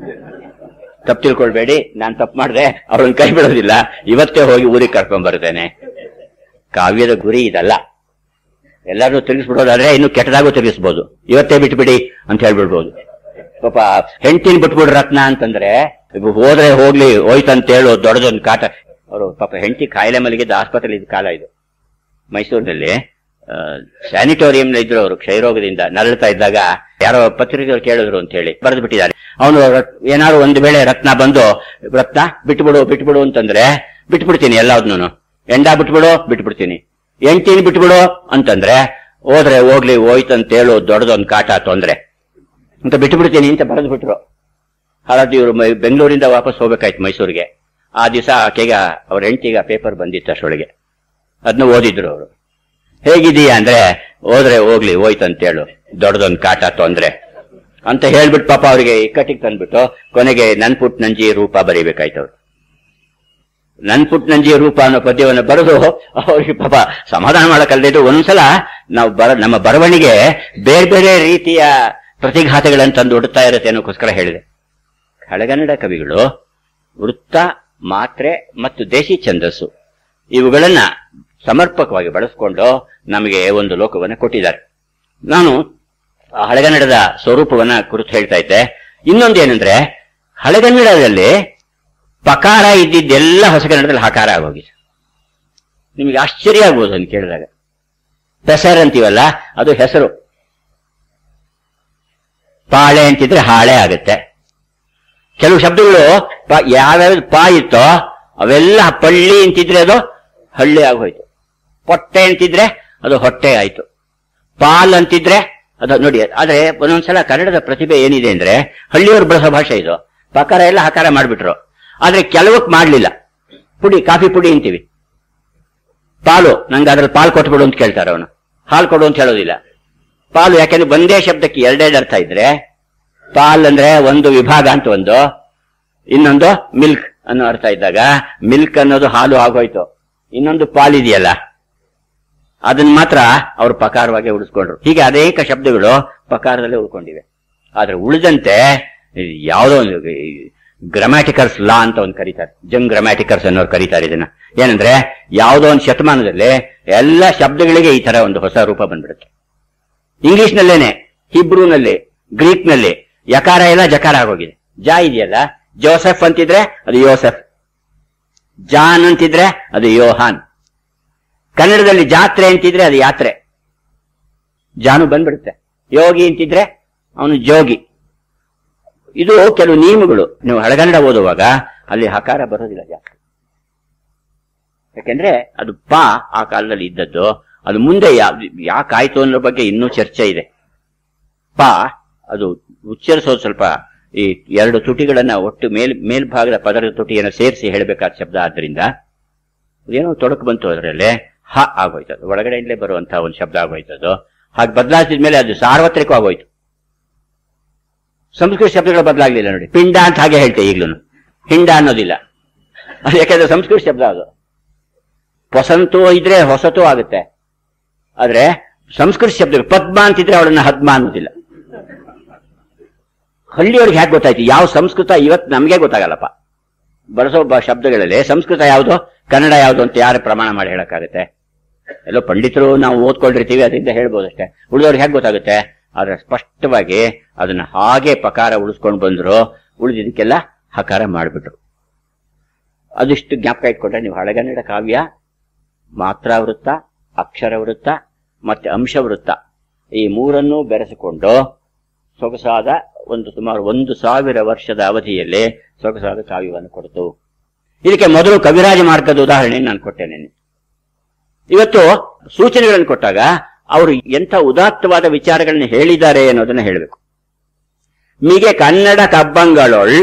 ತಪ್ಪು ತಿಳ್ಕೊಳ್ಬೇಡಿ ನಾನು ತಪ್ಪು ಮಾಡಿದೆ ಅವಳನ್ನ ಕೈ ಬಿಡೋದಿಲ್ಲ ಇವತ್ತೇ ಹೋಗಿ ಊರಿಗೆ ಕರ್ಕೊಂಡ್ ಬರ್ತೇನೆ ಕಾವ್ಯದ ಗುರಿ ಇದಲ್ಲ ಎಲ್ಲರೂ ತಿರುಗಿಸ್ಬಿಡೋದಾದ್ರೆ ಇನ್ನು ಕೆಟ್ಟದಾಗೂ ತಿರುಗಿಸ್ಬೋದು ಇವತ್ತೇ ಬಿಟ್ಬಿಡಿ ಅಂತ ಹೇಳ್ಬಿಡ್ಬೋದು ಪಾಪ ಹೆಂಡತಿನ ಬಿಟ್ಬಿಡು ರತ್ನ ಅಂತಂದ್ರೆ ಇವ್ ಹೋದ್ರೆ ಹೋಗ್ಲಿ ಹೋಯ್ತಂತ ಹೇಳು ದೊಡ್ಡದೊಂದು ಕಾಟ ಅವರು ಪಾಪ ಹೆಂಡತಿ ಕಾಯಿಲೆ ಮಲಗಿದ್ದ ಆಸ್ಪತ್ರೆ ಇದ್ದ ಕಾಲ ಇದು ಮೈಸೂರಿನಲ್ಲಿ ಸ್ಯಾನಿಟೋರಿಯಂ ಇದ್ರು ಅವರು ಕ್ಷಯರೋಗದಿಂದ ನರಳ್ತಾ ಇದ್ದಾಗ ಯಾರೋ ಪತ್ರಿಕೆಗಳು ಕೇಳಿದ್ರು ಅಂತ ಹೇಳಿ ಬರೆದು ಬಿಟ್ಟಿದ್ದಾರೆ ಅವನು ಏನಾದ್ರು ಒಂದು ವೇಳೆ ರತ್ನ ಬಂದು ರತ್ನ ಬಿಟ್ಬಿಡು ಬಿಟ್ಬಿಡು ಅಂತಂದ್ರೆ ಬಿಟ್ಬಿಡ್ತೀನಿ ಎಲ್ಲಾದ್ನೂ ಎಂಡ ಬಿಟ್ಬಿಡು ಬಿಟ್ಬಿಡ್ತೀನಿ ಎಂಟಿನ ಬಿಟ್ಬಿಡು ಅಂತಂದ್ರೆ ಹೋದ್ರೆ ಹೋಗ್ಲಿ ಹೋಯ್ತಂತ ಹೇಳು ದೊಡ್ಡದೊಂದು ಕಾಟ ತೊಂದ್ರೆ ಅಂತ ಬಿಟ್ಬಿಡ್ತೀನಿ ಅಂತ ಬರೆದು ಬಿಟ್ರು ಹಾಗಾದ್ರೆ ಇವರು ಬೆಂಗಳೂರಿಂದ ವಾಪಸ್ ಹೋಗ್ಬೇಕಾಯ್ತು ಮೈಸೂರಿಗೆ ಆ ದಿವಸ ಆಕೆಗ ಅವ್ರ ಹೆಂಡತಿಗ ಪೇಪರ್ ಬಂದಿತ್ತು ಅಷ್ಟೊಳಗೆ ಅದನ್ನ ಓದಿದ್ರು ಅವರು ಹೇಗಿದೀಯಾ ಅಂದ್ರೆ ಹೋದ್ರೆ ಹೋಗ್ಲಿ ಹೋಯ್ತಂತ ಹೇಳು ದೊಡ್ಡದೊಂದು ಕಾಟ ತೊಂದ್ರೆ ಅಂತ ಹೇಳ್ಬಿಟ್ಟು ಪಾಪ ಅವರಿಗೆ ಇಕ್ಕಟ್ಟಿಗೆ ತಂದ್ಬಿಟ್ಟು ಕೊನೆಗೆ ನನ್ ಪುಟ್ ನಂಜಿ ರೂಪ ಬರೀಬೇಕಾಯ್ತು ಅವ್ರು ನನ್ ಪುಟ್ ನಂಜಿ ರೂಪ ಅನ್ನೋ ಪದ್ಯವನ್ನು ಬರೆದು ಅವ್ರಿಗೆ ಪಾಪ ಸಮಾಧಾನ ಮಾಡಕ್ಕಲ್ದಿದ್ದು ಒಂದ್ಸಲ ನಾವು ಬರ ನಮ್ಮ ಬರವಣಿಗೆ ಬೇರೆ ಬೇರೆ ರೀತಿಯ ಪ್ರತಿಘಾತಗಳನ್ನು ತಂದು ಹುಡುಕ್ತಾ ಇರುತ್ತೆ ಅನ್ನೋಕ್ಕೋಸ್ಕರ ಹೇಳಿದೆ ಹಳೆಗನ್ನಡ ಕವಿಗಳು ವೃತ್ತ ಮಾತ್ರೆ ಮತ್ತು ದೇಶಿ ಛಂದಸ್ಸು ಇವುಗಳನ್ನ ಸಮರ್ಪಕವಾಗಿ ಬಳಸಿಕೊಂಡು ನಮಗೆ ಒಂದು ಲೋಕವನ್ನು ಕೊಟ್ಟಿದ್ದಾರೆ ನಾನು ಆ ಹಳೆಗನ್ನಡದ ಸ್ವರೂಪವನ್ನ ಕುರಿತು ಹೇಳ್ತಾ ಇದ್ದೆ ಇನ್ನೊಂದೇನೆಂದ್ರೆ ಹಳೆಗನ್ನಡದಲ್ಲಿ ಪಕಾರ ಇದ್ದಿದ್ದೆಲ್ಲ ಹೊಸಗನ್ನಡದಲ್ಲಿ ಹಕಾರ ಆಗೋಗಿದೆ ನಿಮಗೆ ಆಶ್ಚರ್ಯ ಆಗ್ಬೋದು ಅಂತ ಕೇಳಿದಾಗ ಹೆಸರು ಅಂತೀವಲ್ಲ ಅದು ಹೆಸರು ಪಾಳೆ ಅಂತಿದ್ರೆ ಹಾಳೆ ಆಗುತ್ತೆ ಕೆಲವು ಶಬ್ದಗಳು ಪ- ಯಾವ್ಯಾವ್ದು ಪಾ ಇತ್ತೋ ಅವೆಲ್ಲ ಪಳ್ಳಿ ಅಂತಿದ್ರೆ ಅದು ಹಳ್ಳಿ ಆಗೋಯ್ತು ಹೊಟ್ಟೆ ಅಂತಿದ್ರೆ ಅದು ಹೊಟ್ಟೆ ಆಯ್ತು ಪಾಲ್ ಅಂತಿದ್ರೆ ಅದು ನೋಡಿ ಆದ್ರೆ ಒಂದೊಂದ್ಸಲ ಕನ್ನಡದ ಪ್ರತಿಭೆ ಏನಿದೆ ಅಂದ್ರೆ ಹಳ್ಳಿಯವರು ಬಳಸೋ ಭಾಷೆ ಇದು ಪಕಾರ ಎಲ್ಲ ಹಕಾರ ಮಾಡ್ಬಿಟ್ರು ಆದ್ರೆ ಕೆಲವಕ್ಕೆ ಮಾಡ್ಲಿಲ್ಲ ಪುಡಿ ಕಾಫಿ ಪುಡಿ ಅಂತೀವಿ ಪಾಲು ನಂಗೆ ಅದ್ರಲ್ಲಿ ಪಾಲ್ ಕೊಟ್ಬಿಡು ಅಂತ ಕೇಳ್ತಾರೆ ಅವನು ಹಾಲು ಕೊಡು ಅಂತ ಹೇಳೋದಿಲ್ಲ ಪಾಲು ಯಾಕೆಂದ್ರೆ ಒಂದೇ ಶಬ್ದಕ್ಕೆ ಎರಡೆರಡು ಅರ್ಥ ಇದ್ರೆ ಪಾಲ್ ಅಂದ್ರೆ ಒಂದು ವಿಭಾಗ ಅಂತ ಒಂದು ಇನ್ನೊಂದು ಮಿಲ್ಕ್ ಅನ್ನೋ ಅರ್ಥ ಇದ್ದಾಗ ಮಿಲ್ಕ್ ಅನ್ನೋದು ಹಾಲು ಆಗೋಯ್ತು ಇನ್ನೊಂದು ಪಾಲ್ ಇದೆಯಲ್ಲ ಅದನ್ನ ಮಾತ್ರ ಅವರು ಪಕಾರವಾಗಿ ಉಳಿಸ್ಕೊಂಡ್ರು ಹೀಗೆ ಅನೇಕ ಶಬ್ದಗಳು ಪಕಾರದಲ್ಲೇ ಉಳ್ಕೊಂಡಿವೆ ಆದ್ರೆ ಉಳಿದಂತೆ ಯಾವುದೋ ಒಂದು ಗ್ರಾಮ್ಯಾಟಿಕಲ್ಸ್ ಲಾ ಅಂತ ಒಂದು ಕರೀತಾರೆ ಜಂಗ್ ಗ್ರಾಮ್ಯಾಟಿಕಲ್ಸ್ ಅನ್ನೋರು ಕರೀತಾರೆ ಇದನ್ನ ಏನಂದ್ರೆ ಯಾವುದೋ ಒಂದು ಶತಮಾನದಲ್ಲಿ ಎಲ್ಲ ಶಬ್ದಗಳಿಗೆ ಈ ತರ ಒಂದು ಹೊಸ ರೂಪ ಬಂದ್ಬಿಡುತ್ತೆ ಇಂಗ್ಲಿಷ್ ನಲ್ಲೇನೆ ಹಿಬ್ರೂನಲ್ಲಿ ಗ್ರೀಕ್ ನಲ್ಲಿ ಯಕಾರ ಎಲ್ಲ ಜಕಾರ ಆಗೋಗಿದೆ ಜಾ ಇದೆಯಲ್ಲ ಜೋಸೆಫ್ ಅಂತಿದ್ರೆ ಅದು ಯೋಸೆಫ್ ಜಾನ್ ಅಂತಿದ್ರೆ ಅದು ಯೋಹಾನ್ ಕನ್ನಡದಲ್ಲಿ ಜಾತ್ರೆ ಅಂತಿದ್ರೆ ಅದು ಯಾತ್ರೆ ಜಾನು ಬಂದ್ಬಿಡುತ್ತೆ ಯೋಗಿ ಅಂತಿದ್ರೆ ಅವನು ಜೋಗಿ ಇದು ಕೆಲವು ನಿಯಮಗಳು ನೀವು ಹಳಗನ್ನಡ ಓದುವಾಗ ಅಲ್ಲಿ ಹಕಾರ ಬರೋದಿಲ್ಲ ಜಾಸ್ತಿ ಯಾಕೆಂದ್ರೆ ಅದು ಪ ಆ ಕಾಲದಲ್ಲಿ ಇದ್ದದ್ದು ಅದು ಮುಂದೆ ಯಾಕಾಯ್ತು ಅನ್ನೋ ಬಗ್ಗೆ ಇನ್ನೂ ಚರ್ಚೆ ಇದೆ ಪ ಅದು ಉಚ್ಚರಿಸೋದು ಸ್ವಲ್ಪ ಈ ಎರಡು ತುಟಿಗಳನ್ನ ಒಟ್ಟು ಮೇಲ್ ಮೇಲ್ಭಾಗದ ಪದರದ ತುಟಿಯನ್ನು ಸೇರಿಸಿ ಹೇಳಬೇಕಾದ ಶಬ್ದ ಆದ್ರಿಂದ ಏನೋ ತೊಡಕು ಬಂತು ಅದರಲ್ಲಿ ಹ ಆಗೋಯ್ತದು ಒಳಗಡೆಯಿಂದಲೇ ಬರುವಂತಹ ಒಂದು ಶಬ್ದ ಆಗೋಯ್ತದು ಹಾಗೆ ಬದಲಾಯಿಸಿದ ಮೇಲೆ ಅದು ಸಾರ್ವತ್ರಿಕವಾಗೋಯ್ತು ಸಂಸ್ಕೃತ ಶಬ್ದಗಳು ಬದಲಾಗ್ಲಿಲ್ಲ ನೋಡಿ ಪಿಂಡ ಅಂತ ಹಾಗೆ ಹೇಳ್ತೆ ಈಗ್ಲೂ ಹಿಂಡ ಅನ್ನೋದಿಲ್ಲ ಅದು ಯಾಕಂದ್ರೆ ಸಂಸ್ಕೃತ ಶಬ್ದ ಅದು ಹೊಸಂತೂ ಇದ್ರೆ ಹೊಸತೂ ಆಗುತ್ತೆ ಆದ್ರೆ ಸಂಸ್ಕೃತ ಶಬ್ದಗಳು ಪದ್ಮ ಅಂತಿದ್ರೆ ಅವಳನ್ನ ಹದ್ಮ ಅನ್ನೋದಿಲ್ಲ ಹಳ್ಳಿಯವ್ರಿಗೆ ಹೇಗೆ ಗೊತ್ತಾಯ್ತು ಯಾವ ಸಂಸ್ಕೃತ ಇವತ್ತು ನಮಗೆ ಗೊತ್ತಾಗಲ್ಲಪ್ಪ ಬಳಸೋ ಬ- ಶಬ್ದಗಳಲ್ಲಿ ಸಂಸ್ಕೃತ ಯಾವುದು ಕನ್ನಡ ಯಾವುದು ಅಂತ ಯಾರು ಪ್ರಮಾಣ ಮಾಡಿ ಹೇಳಕ್ಕಾಗತ್ತೆ ಎಲ್ಲೋ ಪಂಡಿತರು ನಾವು ಓದ್ಕೊಂಡಿರ್ತೀವಿ ಅದರಿಂದ ಹೇಳ್ಬೋದು ಅಷ್ಟೇ ಉಳಿದವ್ರಿಗೆ ಹೇಗೆ ಗೊತ್ತಾಗುತ್ತೆ ಆದ್ರೆ ಸ್ಪಷ್ಟವಾಗಿ ಅದನ್ನ ಹಾಗೆ ಪಕಾರ ಉಳಿಸ್ಕೊಂಡು ಬಂದ್ರು ಉಳಿದಿದ್ದಕ್ಕೆಲ್ಲ ಹಕಾರ ಮಾಡಿಬಿಟ್ರು ಅದಿಷ್ಟು ಜ್ಞಾಪಕ ಇಟ್ಕೊಂಡ್ರೆ ನೀವು ಹಳೆಗನ್ನಡ ಕಾವ್ಯ ಮಾತ್ರಾವೃತ್ತ ಅಕ್ಷರ ವೃತ್ತ ಮತ್ತೆ ಅಂಶವೃತ್ತ ಈ ಮೂರನ್ನೂ ಬೆರೆಸಿಕೊಂಡು ಸೊಗಸಾದ ಒಂದು ಸುಮಾರು ಒಂದು ಸಾವಿರ ವರ್ಷದ ಅವಧಿಯಲ್ಲಿ ಸೊಗಸಾದ ಕಾವ್ಯವನ್ನು ಕೊಡ್ತು ಇದಕ್ಕೆ ಮೊದಲು ಕವಿರಾಜ ಮಾರ್ಗದ ಉದಾಹರಣೆ ನಾನು ಕೊಟ್ಟೆ ನೆನ್ನೆ ಇವತ್ತು ಸೂಚನೆಗಳನ್ನು ಕೊಟ್ಟಾಗ ಅವರು ಎಂಥ ಉದಾತ್ತವಾದ ವಿಚಾರಗಳನ್ನ ಹೇಳಿದ್ದಾರೆ ಅನ್ನೋದನ್ನ ಹೇಳಬೇಕು ಮಿಗೆ ಕನ್ನಡ ಕಬ್ಬಂಗಳೊಳ್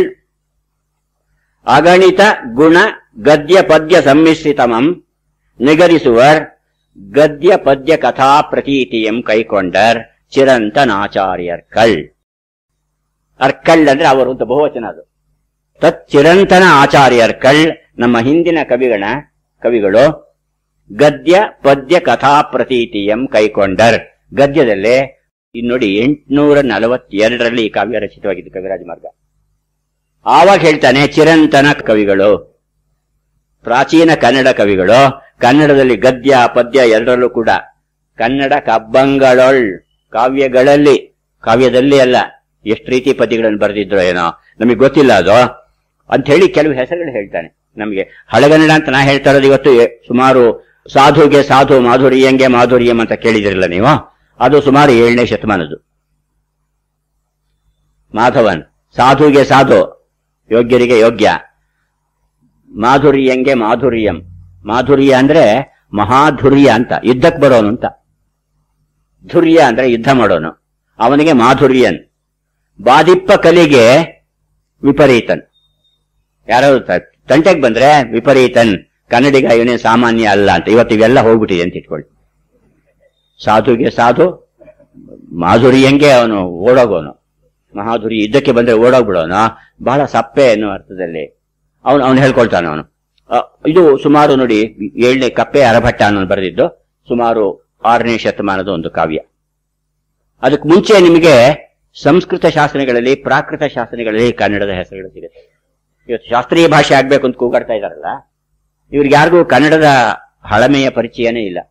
ಅಗಣಿತ ಗುಣ ಗದ್ಯ ಪದ್ಯ ಸಮ್ಮಿಶ್ರಿತಮಂ ನಿಗದಿಸುವರ್ ಗದ್ಯ ಪದ್ಯ ಕಥಾ ಪ್ರತೀತಿಯಂ ಕೈಕೊಂಡರ್ ಚಿರಂತನಾಚಾರ್ಯರ್ಕಳ್ ಅರ್ಕಳ್ ಅಂದ್ರೆ ಅವರು ಅಂತ ಬಹುವಚನ ಅದು ತತ್ ಚಿರಂತನ ಆಚಾರ್ಯರ್ಕಳ್ ನಮ್ಮ ಹಿಂದಿನ ಕವಿಗಳ ಕವಿಗಳು ಗದ್ಯ ಪದ್ಯ ಕಥಾ ಪ್ರತೀತಿಯಂ ಕೈಕೊಂಡರ್ ಗದ್ಯದಲ್ಲೇ ಇದ್ ನೋಡಿ ಎಂಟುನೂರ ನಲವತ್ತೆರಡರಲ್ಲಿ ಈ ಕಾವ್ಯ ರಚಿತವಾಗಿದ್ದು ಕವಿರಾಜ ಮಾರ್ಗ ಆವಾಗ ಹೇಳ್ತಾನೆ ಚಿರಂತನ ಕವಿಗಳು ಪ್ರಾಚೀನ ಕನ್ನಡ ಕವಿಗಳು ಕನ್ನಡದಲ್ಲಿ ಗದ್ಯ ಪದ್ಯ ಎರಡರಲ್ಲೂ ಕೂಡ ಕನ್ನಡ ಕಬ್ಬಂಗಳೊಳ್ ಕಾವ್ಯಗಳಲ್ಲಿ ಕಾವ್ಯದಲ್ಲಿ ಅಲ್ಲ ಎಷ್ಟು ರೀತಿ ಪದ್ಯಗಳನ್ನು ಬರೆದಿದ್ರು ಏನೋ ನಮಗೆ ಗೊತ್ತಿಲ್ಲ ಅದು ಅಂತ ಹೇಳಿ ಕೆಲವು ಹೆಸರುಗಳು ಹೇಳ್ತಾನೆ ನಮಗೆ ಹಳಗನ್ನಡ ಅಂತ ನಾ ಹೇಳ್ತಾ ಇರೋದು ಇವತ್ತು ಎ- ಸುಮಾರು ಸಾಧುಗೆ ಸಾಧು ಮಾಧುರ್ಯಂಗೆ ಮಾಧುರ್ಯಂ ಅಂತ ಕೇಳಿದಿರಲ್ಲ ನೀವು ಅದು ಸುಮಾರು ಏಳನೇ ಶತಮಾನದ್ದು ಮಾಧವನ್ ಸಾಧುಗೆ ಸಾಧು ಯೋಗ್ಯರಿಗೆ ಯೋಗ್ಯ ಮಾಧುರ್ಯಂಗೆ ಮಾಧುರ್ಯಂ ಮಾಧುರ್ಯ ಅಂದ್ರೆ ಮಹಾಧುರ್ಯ ಅಂತ ಯುದ್ಧಕ್ಕೆ ಬರೋನು ಅಂತ ಧುರ್ಯ ಅಂದ್ರೆ ಯುದ್ಧ ಮಾಡೋನು ಅವನಿಗೆ ಮಾಧುರ್ಯನ್ ಬಾದಿಪ್ಪ ಕಲಿಗೆ ವಿಪರೀತನ್ ಯಾರೋ ತಂಟೆಗೆ ಬಂದ್ರೆ ವಿಪರೀತನ್ ಕನ್ನಡಿಗ ಇವನೇ ಸಾಮಾನ್ಯ ಅಲ್ಲ ಅಂತ ಇವತ್ತು ಇವೆಲ್ಲ ಹೋಗ್ಬಿಟ್ಟಿದೆ ಅಂತ ಇಟ್ಕೊಳ್ಳಿ ಸಾಧುಗೆ ಸಾಧು ಮಾಧುರ್ಯಂಗೆ ಅವನು ಓಡೋಗೋನು ಮಹಾಧುರಿ ಯುದ್ಧಕ್ಕೆ ಬಂದ್ರೆ ಓಡೋಗ್ಬಿಡೋನು ಬಹಳ ಸಪ್ಪೆ ಅನ್ನೋ ಅರ್ಥದಲ್ಲಿ ಅವನು ಅವನು ಹೇಳ್ಕೊಳ್ತಾನೆ ಅವನು ಅ, ಇದು ಸುಮಾರು ನೋಡಿ ಏಳನೇ ಕಪ್ಪೆ ಅರಭಟ್ಟ ಅನ್ನೋ ಬರೆದಿದ್ದು ಸುಮಾರು ಆರನೇ ಶತಮಾನದ ಒಂದು ಕಾವ್ಯ ಅದಕ್ಕೆ ಮುಂಚೆ ನಿಮಗೆ ಸಂಸ್ಕೃತ ಶಾಸನಗಳಲ್ಲಿ ಪ್ರಾಕೃತ ಶಾಸನಗಳಲ್ಲಿ ಕನ್ನಡದ ಹೆಸರುಗಳು ಸಿಗುತ್ತೆ ಇವತ್ತು ಶಾಸ್ತ್ರೀಯ ಭಾಷೆ ಆಗ್ಬೇಕು ಅಂತ ಕೂಗಾಡ್ತಾ ಇದಾರಲ್ಲ ಇವ್ರಿಗೆ ಯಾರಿಗೂ ಕನ್ನಡದ ಹಳಮೆಯ ಪರಿಚಯನೇ ಇಲ್ಲ